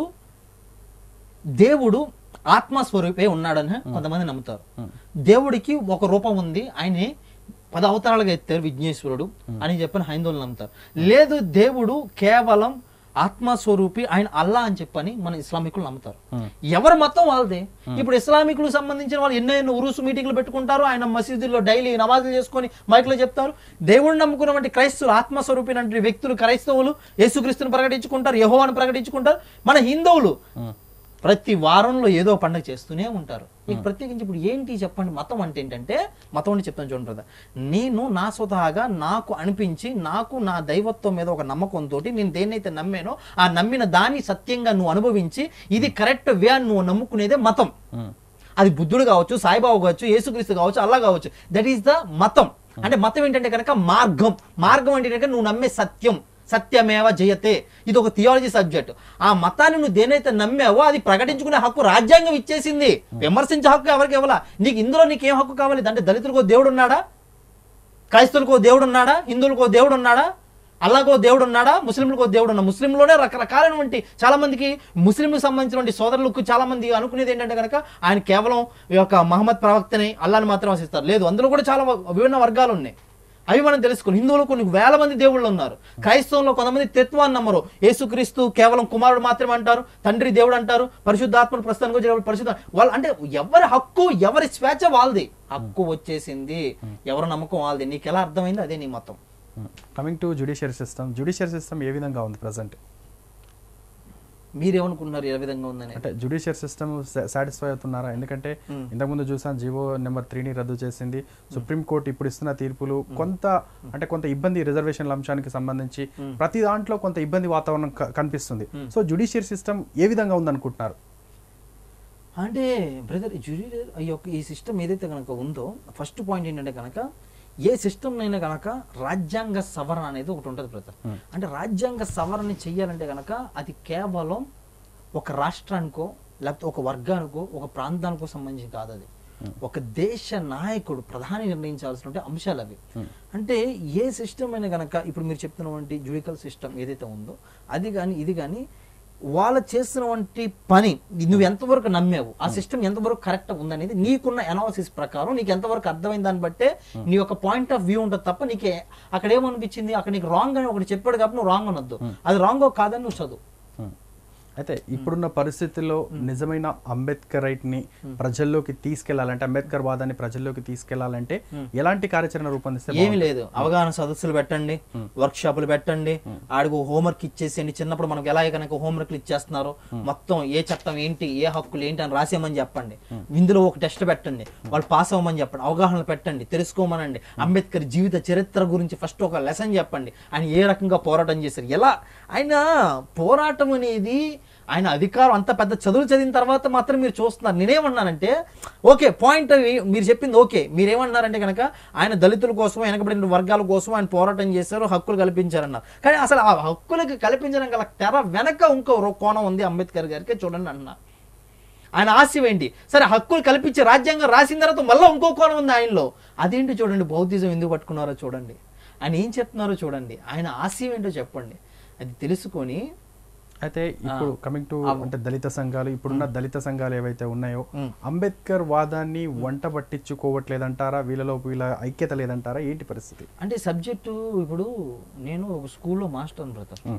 దేవుడు ఆత్మస్వరూపే ఉన్నాడని కొంతమంది నమ్ముతారు దేవుడికి ఒక రూపం ఉంది ఆయనే పద అవతారాలుగా ఎత్తారు విఘ్నేశ్వరుడు అని చెప్పని హైందవులు నమ్ముతారు లేదు దేవుడు కేవలం ఆత్మస్వరూపి ఆయన అల్లా అని చెప్పని మన ఇస్లామికులు నమ్ముతారు ఎవరి మతం వాళ్ళదే ఇప్పుడు ఇస్లామికులకు సంబంధించిన వాళ్ళు ఎన్నో ఎన్నో ఉరుసు మీటింగ్లు పెట్టుకుంటారు ఆయన మసీదుల్లో డైలీ నమాజులు చేసుకొని మైకులో చెప్తారు దేవుడిని నమ్ముకున్నటువంటి క్రైస్తవులు ఆత్మస్వరూపినటువంటి వ్యక్తులు క్రైస్తవులు యేసుక్రీస్తుని ప్రకటించుకుంటారు యెహోవాను ప్రకటించుకుంటారు మన హిందువులు ప్రతి వారంలో ఏదో పండుగ చేస్తూనే ఉంటారు ఇక ప్రత్యేకించి ఇప్పుడు ఏంటి చెప్పండి మతం అంటే ఏంటంటే మతం అంటే చెప్తాను చూడండి బ్రదర్ నేను నా స్వతహాగా నాకు అనిపించి నాకు నా దైవత్వం మీద ఒక నమ్మకంతో నేను దేన్నైతే నమ్మానో ఆ నమ్మిన దాన్ని సత్యంగా నువ్వు అనుభవించి ఇది కరెక్ట్ వే అని నువ్వు నమ్ముకునేదే మతం అది బుద్ధుడు కావచ్చు సాయిబాబు కావచ్చు యేసుక్రీస్తు కావచ్చు అల్లా కావచ్చు దట్ ఈస్ ద మతం అంటే మతం ఏంటంటే కనుక మార్గం మార్గం అంటే కనుక నువ్వు నమ్మే సత్యం సత్యమేవ జయతే ఇది ఒక థియాలజీ సబ్జెక్ట్ ఆ మతాన్ని నువ్వు దేనైతే నమ్మావో అది ప్రకటించుకునే హక్కు రాజ్యాంగం ఇచ్చేసింది విమర్శించే హక్కు ఎవరికి ఇవ్వాలా నీకు ఇందులో నీకేం హక్కు కావాలి అంటే దళితులకు ఓ దేవుడు ఉన్నాడా క్రైస్తవులకు ఓ దేవుడు ఉన్నాడా హిందువులకు ఓ దేవుడు ఉన్నాడా అల్లాకో దేవుడు ఉన్నాడా ముస్లింలకు ఓ దేవుడు ఉన్నాడు ముస్లింలోనే రకరకాలైనటువంటి చాలా మందికి ముస్లింలకు సంబంధించినటువంటి సోదరులకు చాలా మంది అనుకునేది ఏంటంటే కనుక ఆయన కేవలం ఈ యొక్క మహమ్మద్ ప్రవక్తని అల్లాని మాత్రం ఆశిస్తారు లేదు అందులో కూడా చాలా విభిన్న వర్గాలు ఉన్నాయి అవి మనం తెలుసుకోవాలి హిందువులు కొన్ని వేల మంది దేవుళ్ళు ఉన్నారు క్రైస్తవంలో కొంతమంది తత్వాన్ని నమ్మరు యేసుక్రీస్తు కేవలం కుమారుడు మాత్రమే అంటారు తండ్రి దేవుడు అంటారు పరిశుద్ధాత్మను ప్రస్తుతానికి వచ్చి పరిశుద్ధ వాళ్ళు అంటే ఎవరి హక్కు ఎవరి స్వేచ్ఛ వాళ్ళది హక్కు వచ్చేసింది ఎవరి నమ్మకం వాళ్ళది నీకు ఎలా అర్థమైంది అదే నీ మతం coming to judiciary system judiciary system ఏ విధంగా ఉంది ప్రజెంట్ మీరేమనుకున్నారు ఏ విధంగా ఉందని అంటే జుడిషియర్ సిస్టమ్ సాటిస్ఫై అవుతున్నారా ఎందుకంటే ఇంతకుముందు చూసాం జీవో నెంబర్ త్రీని రద్దు చేసింది సుప్రీం కోర్టు ఇప్పుడు ఇస్తున్న తీర్పులు కొంత అంటే కొంత ఇబ్బంది రిజర్వేషన్ల అంశానికి సంబంధించి ప్రతి దాంట్లో కొంత ఇబ్బంది వాతావరణం క- కనిపిస్తుంది సో జుడిషియర్ సిస్టమ్ ఏ విధంగా ఉందనుకుంటున్నారు అంటే బ్రదర్ జ్యుడిషియల్ ఈ యొక్క ఈ సిస్టమ్ ఏదైతే కనుక ఉందో ఫస్ట్ పాయింట్ ఏంటంటే కనుక ఏ సిస్టమ్ అయినా కనుక రాజ్యాంగ సవరణ అనేది ఒకటి ఉంటుంది బ్రదర్ అంటే రాజ్యాంగ సవరణ చెయ్యాలంటే కనుక అది కేవలం ఒక రాష్ట్రానికో లేకపోతే ఒక వర్గానికో ఒక ప్రాంతానికో సంబంధించి కాదు అది ఒక దేశ నాయకుడు ప్రధాని నిర్ణయించాల్సిన అంశాలు అవి అంటే ఏ సిస్టమ్ అయినా కనుక ఇప్పుడు మీరు చెప్తున్నటువంటి జుడికల్ సిస్టమ్ ఏదైతే ఉందో అది కానీ ఇది కానీ వాళ్ళు చేస్తున్నటువంటి పని నువ్వు ఎంతవరకు నమ్మావు ఆ సిస్టమ్ ఎంతవరకు కరెక్ట్ ఉందనేది నీకున్న అనాలిసిస్ ప్రకారం నీకు ఎంతవరకు అర్థమైంది దాన్ని బట్టే నీ యొక్క పాయింట్ ఆఫ్ వ్యూ ఉంటుంది తప్ప నీకు అక్కడ ఏమనిపించింది అక్కడ నీకు రాంగ్ అని ఒకటి చెప్పాడు కాబట్టి నువ్వు రాంగ్ అనొద్దు అది రాంగ్ కాదని నువ్వు చదువు Hmm. అయితే ఇప్పుడున్న పరిస్థితుల్లో నిజమైన అంబేద్కర్ రైట్ ని ప్రజల్లోకి తీసుకెళ్లాలంటే అంబేద్కర్ వాదాన్ని ప్రజల్లోకి తీసుకెళ్లాలంటే ఎలాంటి కార్యాచరణ రూపొందిస్తే ఏమీ లేదు అవగాహన సదస్సులు పెట్టండి వర్క్ షాపులు పెట్టండి ఆడికి హోంవర్క్ ఇచ్చేసేయండి చిన్నప్పుడు మనకు ఎలా కనుక హోంవర్క్లు ఇచ్చేస్తున్నారు మొత్తం ఏ చట్టం ఏంటి ఏ హక్కులు ఏంటి అని రాసేయమని చెప్పండి ఇందులో ఒక టెస్ట్ పెట్టండి వాళ్ళు పాస్ అవ్వమని చెప్పండి అవగాహన పెట్టండి తెలుసుకోమనండి అంబేద్కర్ జీవిత చరిత్ర గురించి ఫస్ట్ ఒక లెసన్ చెప్పండి ఆయన ఏ రకంగా పోరాటం చేశారు ఎలా ఆయన పోరాటం అనేది ఆయన అధికారం అంత పెద్ద చదువులు చదివిన తర్వాత మాత్రం మీరు చూస్తున్నారు నేనేమన్నానంటే ఓకే పాయింట్ మీరు చెప్పింది ఓకే మీరేమన్నారంటే కనుక ఆయన దళితుల కోసం వెనకబడిన వర్గాల కోసం ఆయన పోరాటం చేశారు హక్కులు కల్పించారన్నారు కానీ అసలు ఆ హక్కులకు కల్పించడం గల తెర వెనక ఇంకో రో- కోణం ఉంది అంబేద్కర్ గారికి చూడండి అన్న ఆయన ఆశయం ఏంటి సరే హక్కులు కల్పించి రాజ్యాంగం రాసిన తర్వాత మళ్ళీ ఇంకో కోణం ఉంది ఆయనలో అదేంటి చూడండి బౌద్ధిజం ఎందుకు పట్టుకున్నారో చూడండి ఆయన ఏం చెప్తున్నారో చూడండి ఆయన ఆశయం ఏంటో చెప్పండి అది తెలుసుకొని అయితే ఇప్పుడు కమింగ్ టు అంటే దళిత సంఘాలు ఇప్పుడున్న దళిత సంఘాలు ఏవైతే ఉన్నాయో అంబేద్కర్ వాదాన్ని వంట పట్టించుకోవట్లేదంటారా వీళ్ళలో వీళ్ళ ఐక్యత లేదంటారా ఏంటి పరిస్థితి అంటే సబ్జెక్టు ఇప్పుడు నేను ఒక స్కూల్లో మాస్టర్ బ్రదర్ ఉమ్,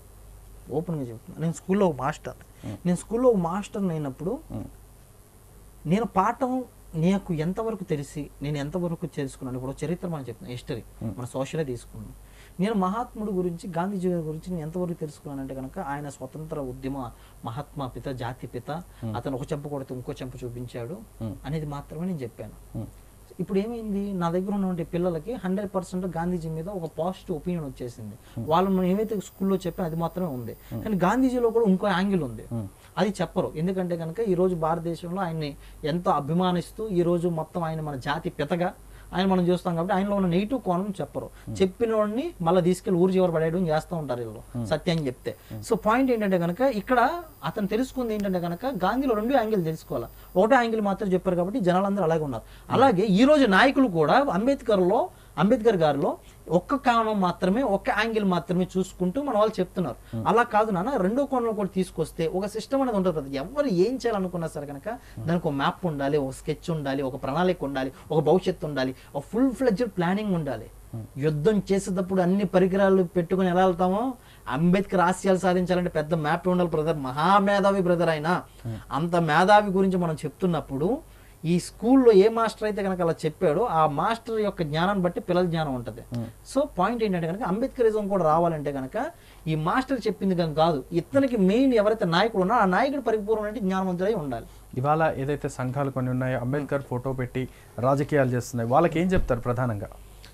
ఓపెన్గా చెప్తున్నా నేను స్కూల్లో ఒక మాస్టర్ నేను స్కూల్లో ఒక మాస్టర్ అయినప్పుడు ఉమ్, నేను పాఠం నాకు ఎంతవరకు తెలిసి నేను ఎంతవరకు తెలుసుకున్నాను ఇప్పుడు చరిత్ర మనం చెప్తున్నాను హిస్టరీ మన సోషలే తీసుకున్నాను నేను మహాత్ముడు గురించి గాంధీజీ గారి గురించి నేను ఎంతవరకు తెలుసుకున్నానంటే కనుక ఆయన స్వతంత్ర ఉద్యమ మహాత్మా పిత జాతి పిత అతను ఒక చెంప కొడితే ఇంకో చెంప చూపించాడు అనేది మాత్రమే నేను చెప్పాను ఇప్పుడు ఏమైంది నా దగ్గర ఉన్నటువంటి పిల్లలకి హండ్రెడ్ పర్సెంట్ గాంధీజీ మీద ఒక పాజిటివ్ ఒపీనియన్ వచ్చేసింది వాళ్ళు మనం ఏమైతే స్కూల్లో చెప్పాను అది మాత్రమే ఉంది కానీ గాంధీజీలో కూడా ఇంకో యాంగిల్ ఉంది అది చెప్పరు ఎందుకంటే కనుక ఈ రోజు భారతదేశంలో ఆయన్ని ఎంతో అభిమానిస్తూ ఈ రోజు మొత్తం ఆయన మన జాతి పితగా ఆయన మనం చూస్తాం కాబట్టి ఆయనలో ఉన్న నెగిటివ్ కోణం చెప్పరు చెప్పిన వాడిని మళ్ళీ తీసుకెళ్లి ఊరు చివరి పడేయడం చేస్తూ ఉంటారు వీళ్ళు సత్యం చెప్తే సో పాయింట్ ఏంటంటే కనుక ఇక్కడ అతను తెలుసుకుంది ఏంటంటే కనుక గాంధీలో రెండు యాంగిల్ తెలుసుకోవాలి ఒకటే యాంగిల్ మాత్రం చెప్పారు కాబట్టి జనాలందరూ అలాగే ఉన్నారు అలాగే ఈ రోజు నాయకులు కూడా అంబేద్కర్లో అంబేద్కర్ గారిలో ఒక్క కోణం మాత్రమే ఒక్క యాంగిల్ మాత్రమే చూసుకుంటూ మన వాళ్ళు చెప్తున్నారు అలా కాదు నాన్న రెండో కోణంలో కూడా తీసుకొస్తే ఒక సిస్టమ్ అనేది ఉంటుంది ప్రతి ఎవరు ఏం చేయాలనుకున్నా సరే కనుక దానికి ఒక మ్యాప్ ఉండాలి ఒక స్కెచ్ ఉండాలి ఒక ప్రణాళిక ఉండాలి ఒక భవిష్యత్తు ఉండాలి ఒక ఫుల్ ఫ్లెడ్జెడ్ ప్లానింగ్ ఉండాలి యుద్ధం చేసేటప్పుడు అన్ని పరికరాలు పెట్టుకుని ఎలా వెళ్తామో అంబేద్కర్ ఆశయాలు సాధించాలంటే పెద్ద మ్యాప్ ఉండాలి బ్రదర్ మహామేధావి బ్రదర్ అయినా అంత మేధావి గురించి మనం చెప్తున్నప్పుడు ఈ స్కూల్లో ఏ మాస్టర్ అయితే కనుక అలా చెప్పాడో ఆ మాస్టర్ యొక్క జ్ఞానాన్ని బట్టి పిల్లల జ్ఞానం ఉంటుంది సో పాయింట్ ఏంటంటే కనుక అంబేద్కరిజం కూడా రావాలంటే కనుక ఈ మాస్టర్ చెప్పింది కనుక కాదు ఇతనికి మెయిన్ ఎవరైతే నాయకుడు ఉన్నారో ఆ నాయకుడు పరిపూర్ణమైన జ్ఞానవంతుడై ఉండాలి ఇవాళ ఏదైతే సంఘాలు కొన్ని ఉన్నాయో అంబేద్కర్ ఫోటో పెట్టి రాజకీయాలు చేస్తున్నాయి వాళ్ళకి ఏం చెప్తారు ప్రధానంగా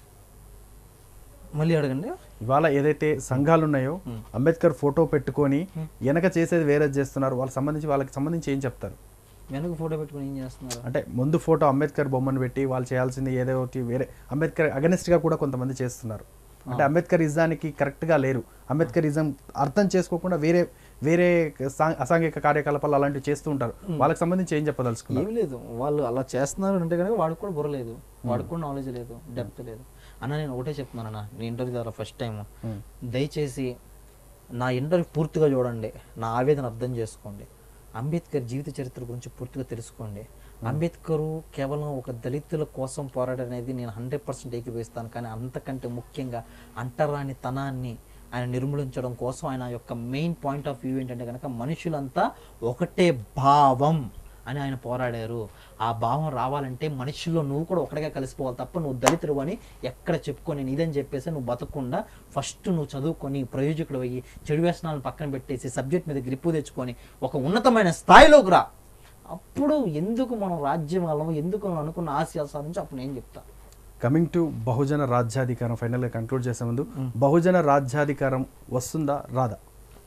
మళ్ళీ అడగండి ఇవాళ ఏదైతే సంఘాలు ఉన్నాయో అంబేద్కర్ ఫోటో పెట్టుకొని వెనక చేసేది వేరే చేస్తున్నారు వాళ్ళకి సంబంధించి వాళ్ళకి సంబంధించి ఏం చెప్తారు వెనక ఫోటో పెట్టుకుని ఏం చేస్తున్నారు అంటే ముందు ఫోటో అంబేద్కర్ బొమ్మను పెట్టి వాళ్ళు చేయాల్సింది ఏదో ఒకటి వేరే అంబేద్కర్ against గా కూడా కొంతమంది చేస్తున్నారు అంటే అంబేద్కర్ ఇజానికి గా లేరు అంబేద్కర్ ఇజం అర్థం చేసుకోకుండా వేరే వేరే సా- అసాంఘిక కార్యకలాపాలు అలాంటివి చేస్తూ ఉంటారు వాళ్ళకి సంబంధించి ఏం చెప్పదలుచుకున్నారు ఏం లేదు వాళ్ళు అలా చేస్తున్నారు అంటే కనుక వాడికి కూడా బుర్ర లేదు వాడికి కూడా నాలెడ్జ్ లేదు డెప్త్ లేదు అన్న నేను ఒకటే చెప్తున్నాను అన్న నీ ఇంటర్వ్యూ ద్వారా ఫస్ట్ టైం దయచేసి నా ఇంటర్వ్యూ పూర్తిగా చూడండి నా ఆవేదన అర్థం చేసుకోండి అంబేద్కర్ జీవిత చరిత్ర గురించి పూర్తిగా తెలుసుకోండి అంబేద్కర్ కేవలం ఒక దళితుల కోసం పోరాడనేది నేను హండ్రెడ్ పర్సెంట్ ఏకీభవిస్తాను కానీ అంతకంటే ముఖ్యంగా అంటరాని తనాన్ని ఆయన నిర్మూలించడం కోసం ఆయన యొక్క మెయిన్ పాయింట్ ఆఫ్ వ్యూ ఏంటంటే కనుక మనుషులంతా ఒకటే భావం అని ఆయన పోరాడారు ఆ భావం రావాలంటే మనుషుల్లో నువ్వు కూడా ఒకటిగా కలిసిపోవాలి తప్ప నువ్వు దళితుడు అని ఎక్కడ చెప్పుకొని నేను ఇదని చెప్పేసి నువ్వు బతకకుండా ఫస్ట్ నువ్వు చదువుకొని ప్రయోజకుడు అయ్యి చెడు వ్యసనాలను పక్కన పెట్టేసి సబ్జెక్ట్ మీద గ్రిప్పు తెచ్చుకొని ఒక ఉన్నతమైన స్థాయిలోకి రా అప్పుడు ఎందుకు మనం రాజ్యం వాళ్ళము ఎందుకు మనం అనుకున్న ఆశయాలు సాధించి అప్పుడు నేను చెప్తా కమింగ్ టు బహుజన రాజ్యాధికారం ఫైనల్గా కంక్లూడ్ చేసే ముందు బహుజన రాజ్యాధికారం వస్తుందా రాదా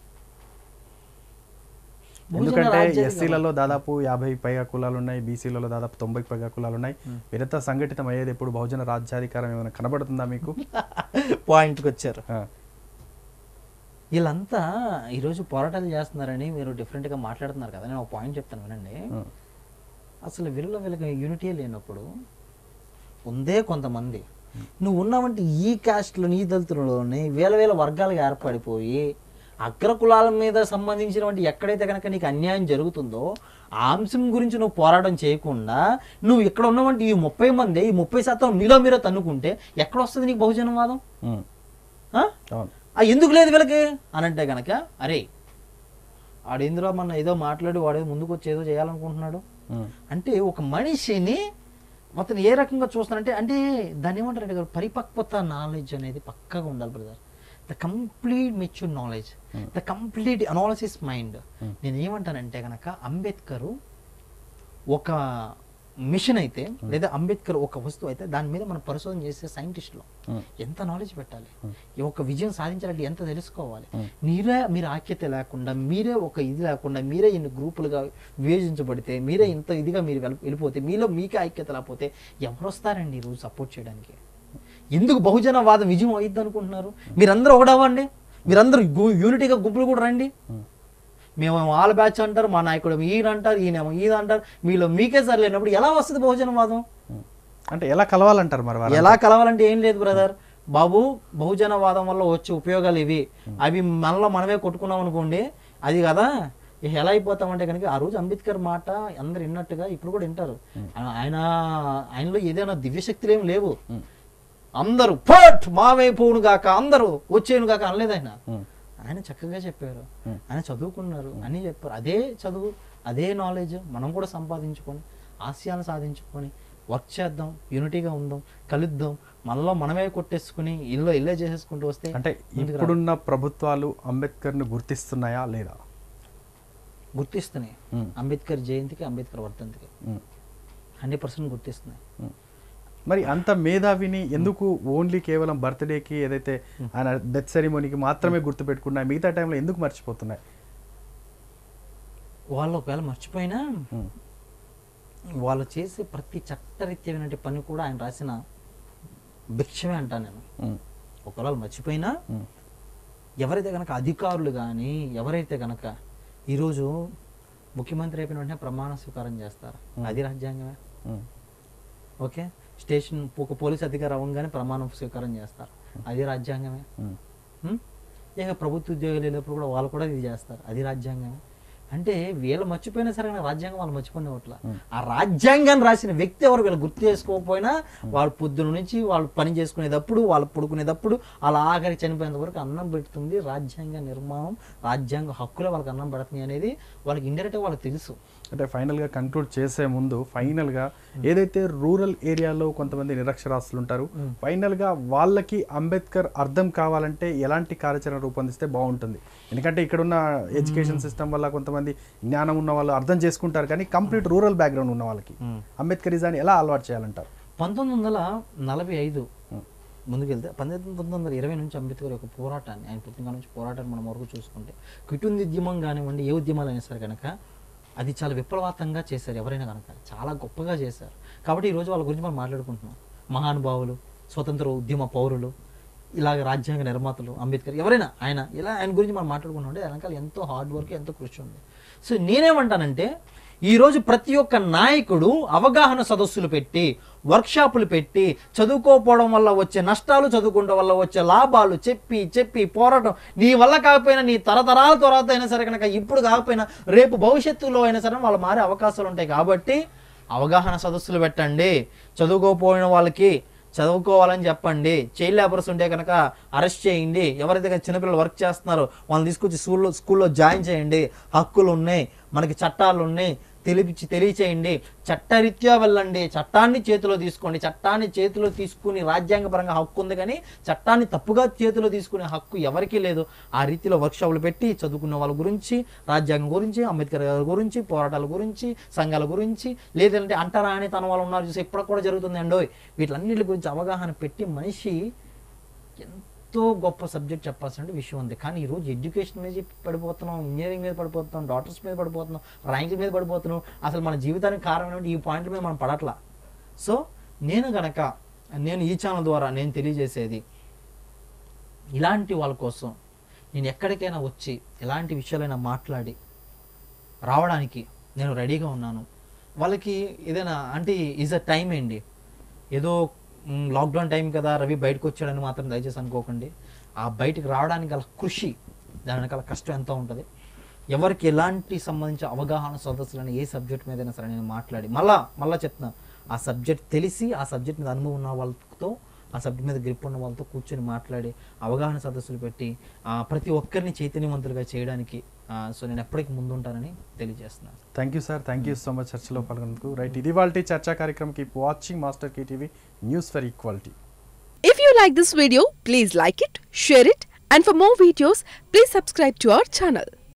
ఎందుకంటే ఎస్సీలలో దాదాపు యాభై పైగా కులాలు ఉన్నాయి బీసీలలో దాదాపు తొంభై పైగా కులాలు ఉన్నాయి వీరంతా సంఘటితం అయ్యేది ఎప్పుడు బహుజన రాజ్యాధికారం ఏమైనా కనబడుతుందా మీకు పాయింట్కి వచ్చారు ఆ, వీళ్ళంతా ఈరోజు పోరాటాలు చేస్తున్నారని మీరు డిఫరెంట్గా మాట్లాడుతున్నారు కదా నేను ఒక పాయింట్ చెప్తాను వినండి ఉం. అసలు వీళ్ళలో వీళ్ళకి యూనిటీ లేనప్పుడు ఉందే కొంతమంది నువ్వు ఉన్నావంటే ఈ కాస్ట్లోని ఈ దళితులలోని వేల వేల వర్గాలుగా ఏర్పడిపోయి అగ్ర కులాల మీద సంబంధించినటువంటి ఎక్కడైతే కనుక నీకు అన్యాయం జరుగుతుందో ఆ అంశం గురించి నువ్వు పోరాటం చేయకుండా నువ్వు ఇక్కడ ఉన్నవంటి ఈ ముప్పై మంది ఈ ముప్పై శాతం మీలో మీరే తన్నుకుంటే ఎక్కడ వస్తుంది నీకు బహుజనవాదం ఉం. ఆ? అవును ఆ ఎందుకు లేదు వీళ్ళకి అని అంటే కనుక అరే ఆడేంద్రా మన ఏదో మాట్లాడి వాడేదో ముందుకు వచ్చి ఏదో చేయాలనుకుంటున్నాడు ఉం. అంటే ఒక మనిషిని అతను ఏ రకంగా చూస్తానంటే అంటే దాన్ని ఏమంటారంటే కదా, పరిపక్వత నాలెడ్జ్ అనేది పక్కగా ఉండాలి brother the complete mature knowledge the complete analysis mind నేను ఏమంటానంటే కనుక అంబేద్కరు ఒక మిషన్ అయితే లేదా అంబేద్కర్ ఒక వస్తువు అయితే దాని మీద మనం పరిశోధన చేసే సైంటిస్టులు ఉం. ఎంత నాలెడ్జ్ పెట్టాలి ఈ ఒక విజయం సాధించాలంటే ఎంత తెలుసుకోవాలి మీరే మీరు ఆఖ్యత లేకుండా మీరే ఒక ఇది లేకుండా మీరే ఇన్ని గ్రూపులుగా విభజించబడితే మీరే ఇంత ఇదిగా మీరు వెళ్- వెళ్ళిపోతే మీలో మీకే ఐక్యత లేకపోతే ఎవరు వస్తారండి ఈ రోజు సపోర్ట్ చేయడానికి ఎందుకు బహుజనవాదం విజయం అయ్యిద్ది అనుకుంటున్నారు మీరందరూ ఒకడవ్వండి మీరందరూ గు- యూనిటీగా గుంపులు కూడా రండి మేము వాళ్ళ బ్యాచ్ అంటారు మా నాయకుడు ఈయన అంటారు ఈయనేమో ఈయన అంటారు మీలో మీకే సరిలేనప్పుడు ఎలా వస్తుంది బహుజనవాదం ఉం. అంటే ఎలా కలవాలంటారు మరి వారు ఎలా కలవాలంటే ఏం లేదు బ్రదర్ బాబు బహుజనవాదం వల్ల వచ్చే ఉపయోగాలు ఇవి అవి మనలో మనమే కొట్టుకున్నాం అనుకోండి అది కదా ఇక ఎలా అయిపోతామంటే కనుక ఆ రోజు అంబేద్కర్ మాట అందరు విన్నట్టుగా ఇప్పుడు కూడా వింటారు ఆయన ఆయనలో ఏదైనా దివ్యశక్తులు ఏమి లేవు అందరూ పట్ మావైపోవును గాక అందరూ వచ్చేను గాక అనలేదు ఆయన ఉం. ఆయన చక్కగా చెప్పారు ఆయన చదువుకున్నారు అని చెప్పారు అదే చదువు అదే నాలెడ్జ్ మనం కూడా సంపాదించుకొని ఆశయాలు సాధించుకొని వర్క్ చేద్దాం యూనిటీగా ఉందాం కలుద్దాం మనలో మనమే కొట్టేసుకుని ఇల్లు ఇల్లే చేసేసుకుంటూ వస్తే అంటే ముందుకు రా- ఇప్పుడున్న ప్రభుత్వాలు అంబేద్కర్ను గుర్తిస్తున్నాయా లేదా గుర్తిస్తున్నాయి ఉమ్, అంబేద్కర్ జయంతికి అంబేద్కర్ వర్ధంతికి ఉమ్, హండ్రెడ్ పర్సెంట్ గుర్తిస్తున్నాయి ఉమ్. మరి అంత మేధావిని ఎందుకు ఓన్లీ కేవలం బర్త్డేకి ఏదైతే ఆయన డెత్ సెరిమోనీకి మాత్రమే గుర్తుపెట్టుకున్నాయి మిగతా టైంలో ఎందుకు మర్చిపోతున్నాయి వాళ్ళు ఒకవేళ మర్చిపోయినా ఉమ్, వాళ్ళు చేసే ప్రతి చట్టరీత్యమైన పని కూడా ఆయన రాసిన భిక్షమే అంటాను నేను ఉమ్, ఒకవేళ వాళ్ళు మర్చిపోయినా ఉమ్, ఎవరైతే కనుక అధికారులు కానీ ఎవరైతే కనుక ఈరోజు ముఖ్యమంత్రి అయిపోయిన వెంటనే ప్రమాణ స్వీకారం చేస్తారు అది రాజ్యాంగమే ఉమ్, ఓకే స్టేషన్ ఒక పోలీస్ అధికారి అవ్వగానే ప్రమాణం స్వీకారం చేస్తారు అది రాజ్యాంగమే ఉమ్. ఉం? ఇక ప్రభుత్వ ఉద్యోగులు వెళ్ళినప్పుడు కూడా వాళ్ళు కూడా ఇది చేస్తారు అది రాజ్యాంగమే అంటే వీళ్ళు మర్చిపోయినా సరే కానీ రాజ్యాంగం వాళ్ళు మర్చిపోయినట్ల ఆ రాజ్యాంగాన్ని రాసిన వ్యక్తి ఎవరు వీళ్ళు గుర్తు చేసుకోకపోయినా వాళ్ళు పొద్దున నుంచి వాళ్ళు పని చేసుకునేటప్పుడు వాళ్ళు పడుకునేటప్పుడు అలా ఆఖరి చనిపోయేంత వరకు అన్నం పెడుతుంది రాజ్యాంగ నిర్మాణం రాజ్యాంగ హక్కులే వాళ్ళకి అన్నం పెడుతుంది అనేది వాళ్ళకి ఇండైరెక్ట్గా వాళ్ళకి తెలుసు అంటే ఫైనల్గా కంక్లూడ్ చేసే ముందు ఫైనల్గా ఏదైతే రూరల్ ఏరియాలో కొంతమంది నిరక్షరాస్తులు ఉంటారు ఫైనల్గా వాళ్ళకి అంబేద్కర్ అర్థం కావాలంటే ఎలాంటి కార్యాచరణ రూపొందిస్తే బాగుంటుంది ఎందుకంటే ఇక్కడున్న ఎడ్యుకేషన్ సిస్టమ్ వల్ల కొంతమంది జ్ఞానం ఉన్న వాళ్ళు అర్థం చేసుకుంటారు కానీ కంప్లీట్ రూరల్ బ్యాక్గ్రౌండ్ ఉన్న వాళ్ళకి అంబేద్కరిజాన్ని ఎలా అలవాటు చేయాలంటారు పంతొమ్మిది వందల నలభై ఐదు ముందుకెళ్తే పంతొమ్మిది వందల ఇరవై నుంచి అంబేద్కర్ యొక్క పోరాటాన్ని ఆయన పుట్టిన నుంచి పోరాటాన్ని మనం వరకు చూసుకుంటే కుటుంబ ఉద్యమం కానివ్వండి ఏ ఉద్యమాలు అయినా సరే కనుక అది చాలా విప్లవాత్మకంగా చేశారు ఎవరైనా కనుక చాలా గొప్పగా చేశారు కాబట్టి ఈ రోజు వాళ్ళ గురించి మనం మాట్లాడుకుంటున్నాం మహానుభావులు స్వతంత్ర ఉద్యమ పౌరులు ఇలాగ రాజ్యాంగ నిర్మాతలు అంబేద్కర్ ఎవరైనా ఆయన ఇలా ఆయన గురించి మనం మాట్లాడుకుంటున్నాం అంటే వెనకాల ఎంతో హార్డ్ వర్క్ ఎంతో కృషి ఉంది సో నేనేమంటానంటే ఈ రోజు ప్రతి ఒక్క నాయకుడు అవగాహన సదస్సులు పెట్టి వర్క్షాపులు పెట్టి చదువుకోకపోవడం వల్ల వచ్చే నష్టాలు చదువుకోవడం వల్ల వచ్చే లాభాలు చెప్పి చెప్పి పోరాటం నీ వల్ల కాకపోయినా నీ తరతరాల తర్వాత అయినా సరే కనుక ఇప్పుడు కాకపోయినా రేపు భవిష్యత్తులో అయినా సరే వాళ్ళు మారే అవకాశాలు ఉంటాయి కాబట్టి అవగాహన సదస్సులు పెట్టండి చదువుకోకపోయిన వాళ్ళకి చదువుకోవాలని చెప్పండి చైల్డ్ లేబర్స్ ఉంటే కనుక అరెస్ట్ చేయండి ఎవరైతే కనుక చిన్నపిల్లలు వర్క్ చేస్తున్నారో వాళ్ళని తీసుకొచ్చి స్కూల్లో స్కూల్లో జాయిన్ చేయండి హక్కులు ఉన్నాయి మనకి చట్టాలు ఉన్నాయి తెలిపించి తెలియచేయండి చట్టరీత్యా వెళ్ళండి చట్టాన్ని చేతిలో తీసుకోండి చట్టాన్ని చేతిలో తీసుకుని రాజ్యాంగపరంగా హక్కు ఉంది కానీ చట్టాన్ని తప్పుగా చేతిలో తీసుకునే హక్కు ఎవరికీ లేదు ఆ రీతిలో వర్క్షాపులు పెట్టి చదువుకున్న వాళ్ళ గురించి రాజ్యాంగం గురించి అంబేద్కర్ గారి గురించి పోరాటాల గురించి సంఘాల గురించి లేదంటే అంటరాని తన వాళ్ళు ఉన్నారు చూసి ఇప్పుడు కూడా జరుగుతుంది అండోయ్ వీటిలన్నిటి గురించి అవగాహన పెట్టి మనిషి ఎంతో గొప్ప సబ్జెక్ట్ చెప్పాల్సిన విషయం ఉంది కానీ ఈరోజు ఎడ్యుకేషన్ మీద పడిపోతున్నాం ఇంజనీరింగ్ మీద పడిపోతున్నాం డాక్టర్స్ మీద పడిపోతున్నాం ర్యాంకుల మీద పడిపోతున్నాం అసలు మన జీవితానికి కారణం ఈ పాయింట్ల మీద మనం పడట్లా సో నేను గనక నేను ఈ ఛానల్ ద్వారా నేను తెలియజేసేది ఇలాంటి వాళ్ళ కోసం నేను ఎక్కడికైనా వచ్చి ఎలాంటి విషయాలైనా మాట్లాడి రావడానికి నేను రెడీగా ఉన్నాను వాళ్ళకి ఏదైనా అంటే ఈజ్ అ టైం అండి ఏదో మ్, లాక్డౌన్ టైం కదా రవి బయటకు వచ్చాడని మాత్రం దయచేసి అనుకోకండి ఆ బయటికి రావడానికి గల కృషి దాని వెనకాల కష్టం ఎంత ఉంటుంది ఎవరికి ఎలాంటి సంబంధించిన అవగాహన సదస్సులని ఏ సబ్జెక్ట్ మీదైనా సరే నేను మాట్లాడి మళ్ళా మళ్ళా చెప్తున్నా ఆ సబ్జెక్ట్ తెలిసి ఆ సబ్జెక్ట్ మీద అనుభవం ఉన్న వాళ్ళతో ఆ సబ్జెక్ట్ మీద గ్రిప్ ఉన్న వాళ్ళతో కూర్చొని మాట్లాడి అవగాహన సదస్సులు పెట్టి ఆ, ప్రతి ఒక్కరిని చైతన్యవంతులుగా చేయడానికి ఆ, సో నేను ఎప్పటికీ ముందుంటానని తెలియజేస్తున్నాను thank you sir thank you so much చర్చలో పాల్గొన్నందుకు రైట్ ఇది వాళ్ళ చర్చా కార్యక్రమం కీప్ వాచింగ్ మాస్టర్ కి TV news for equality If you like this video, please like it, share it, and for more videos, please subscribe to our channel.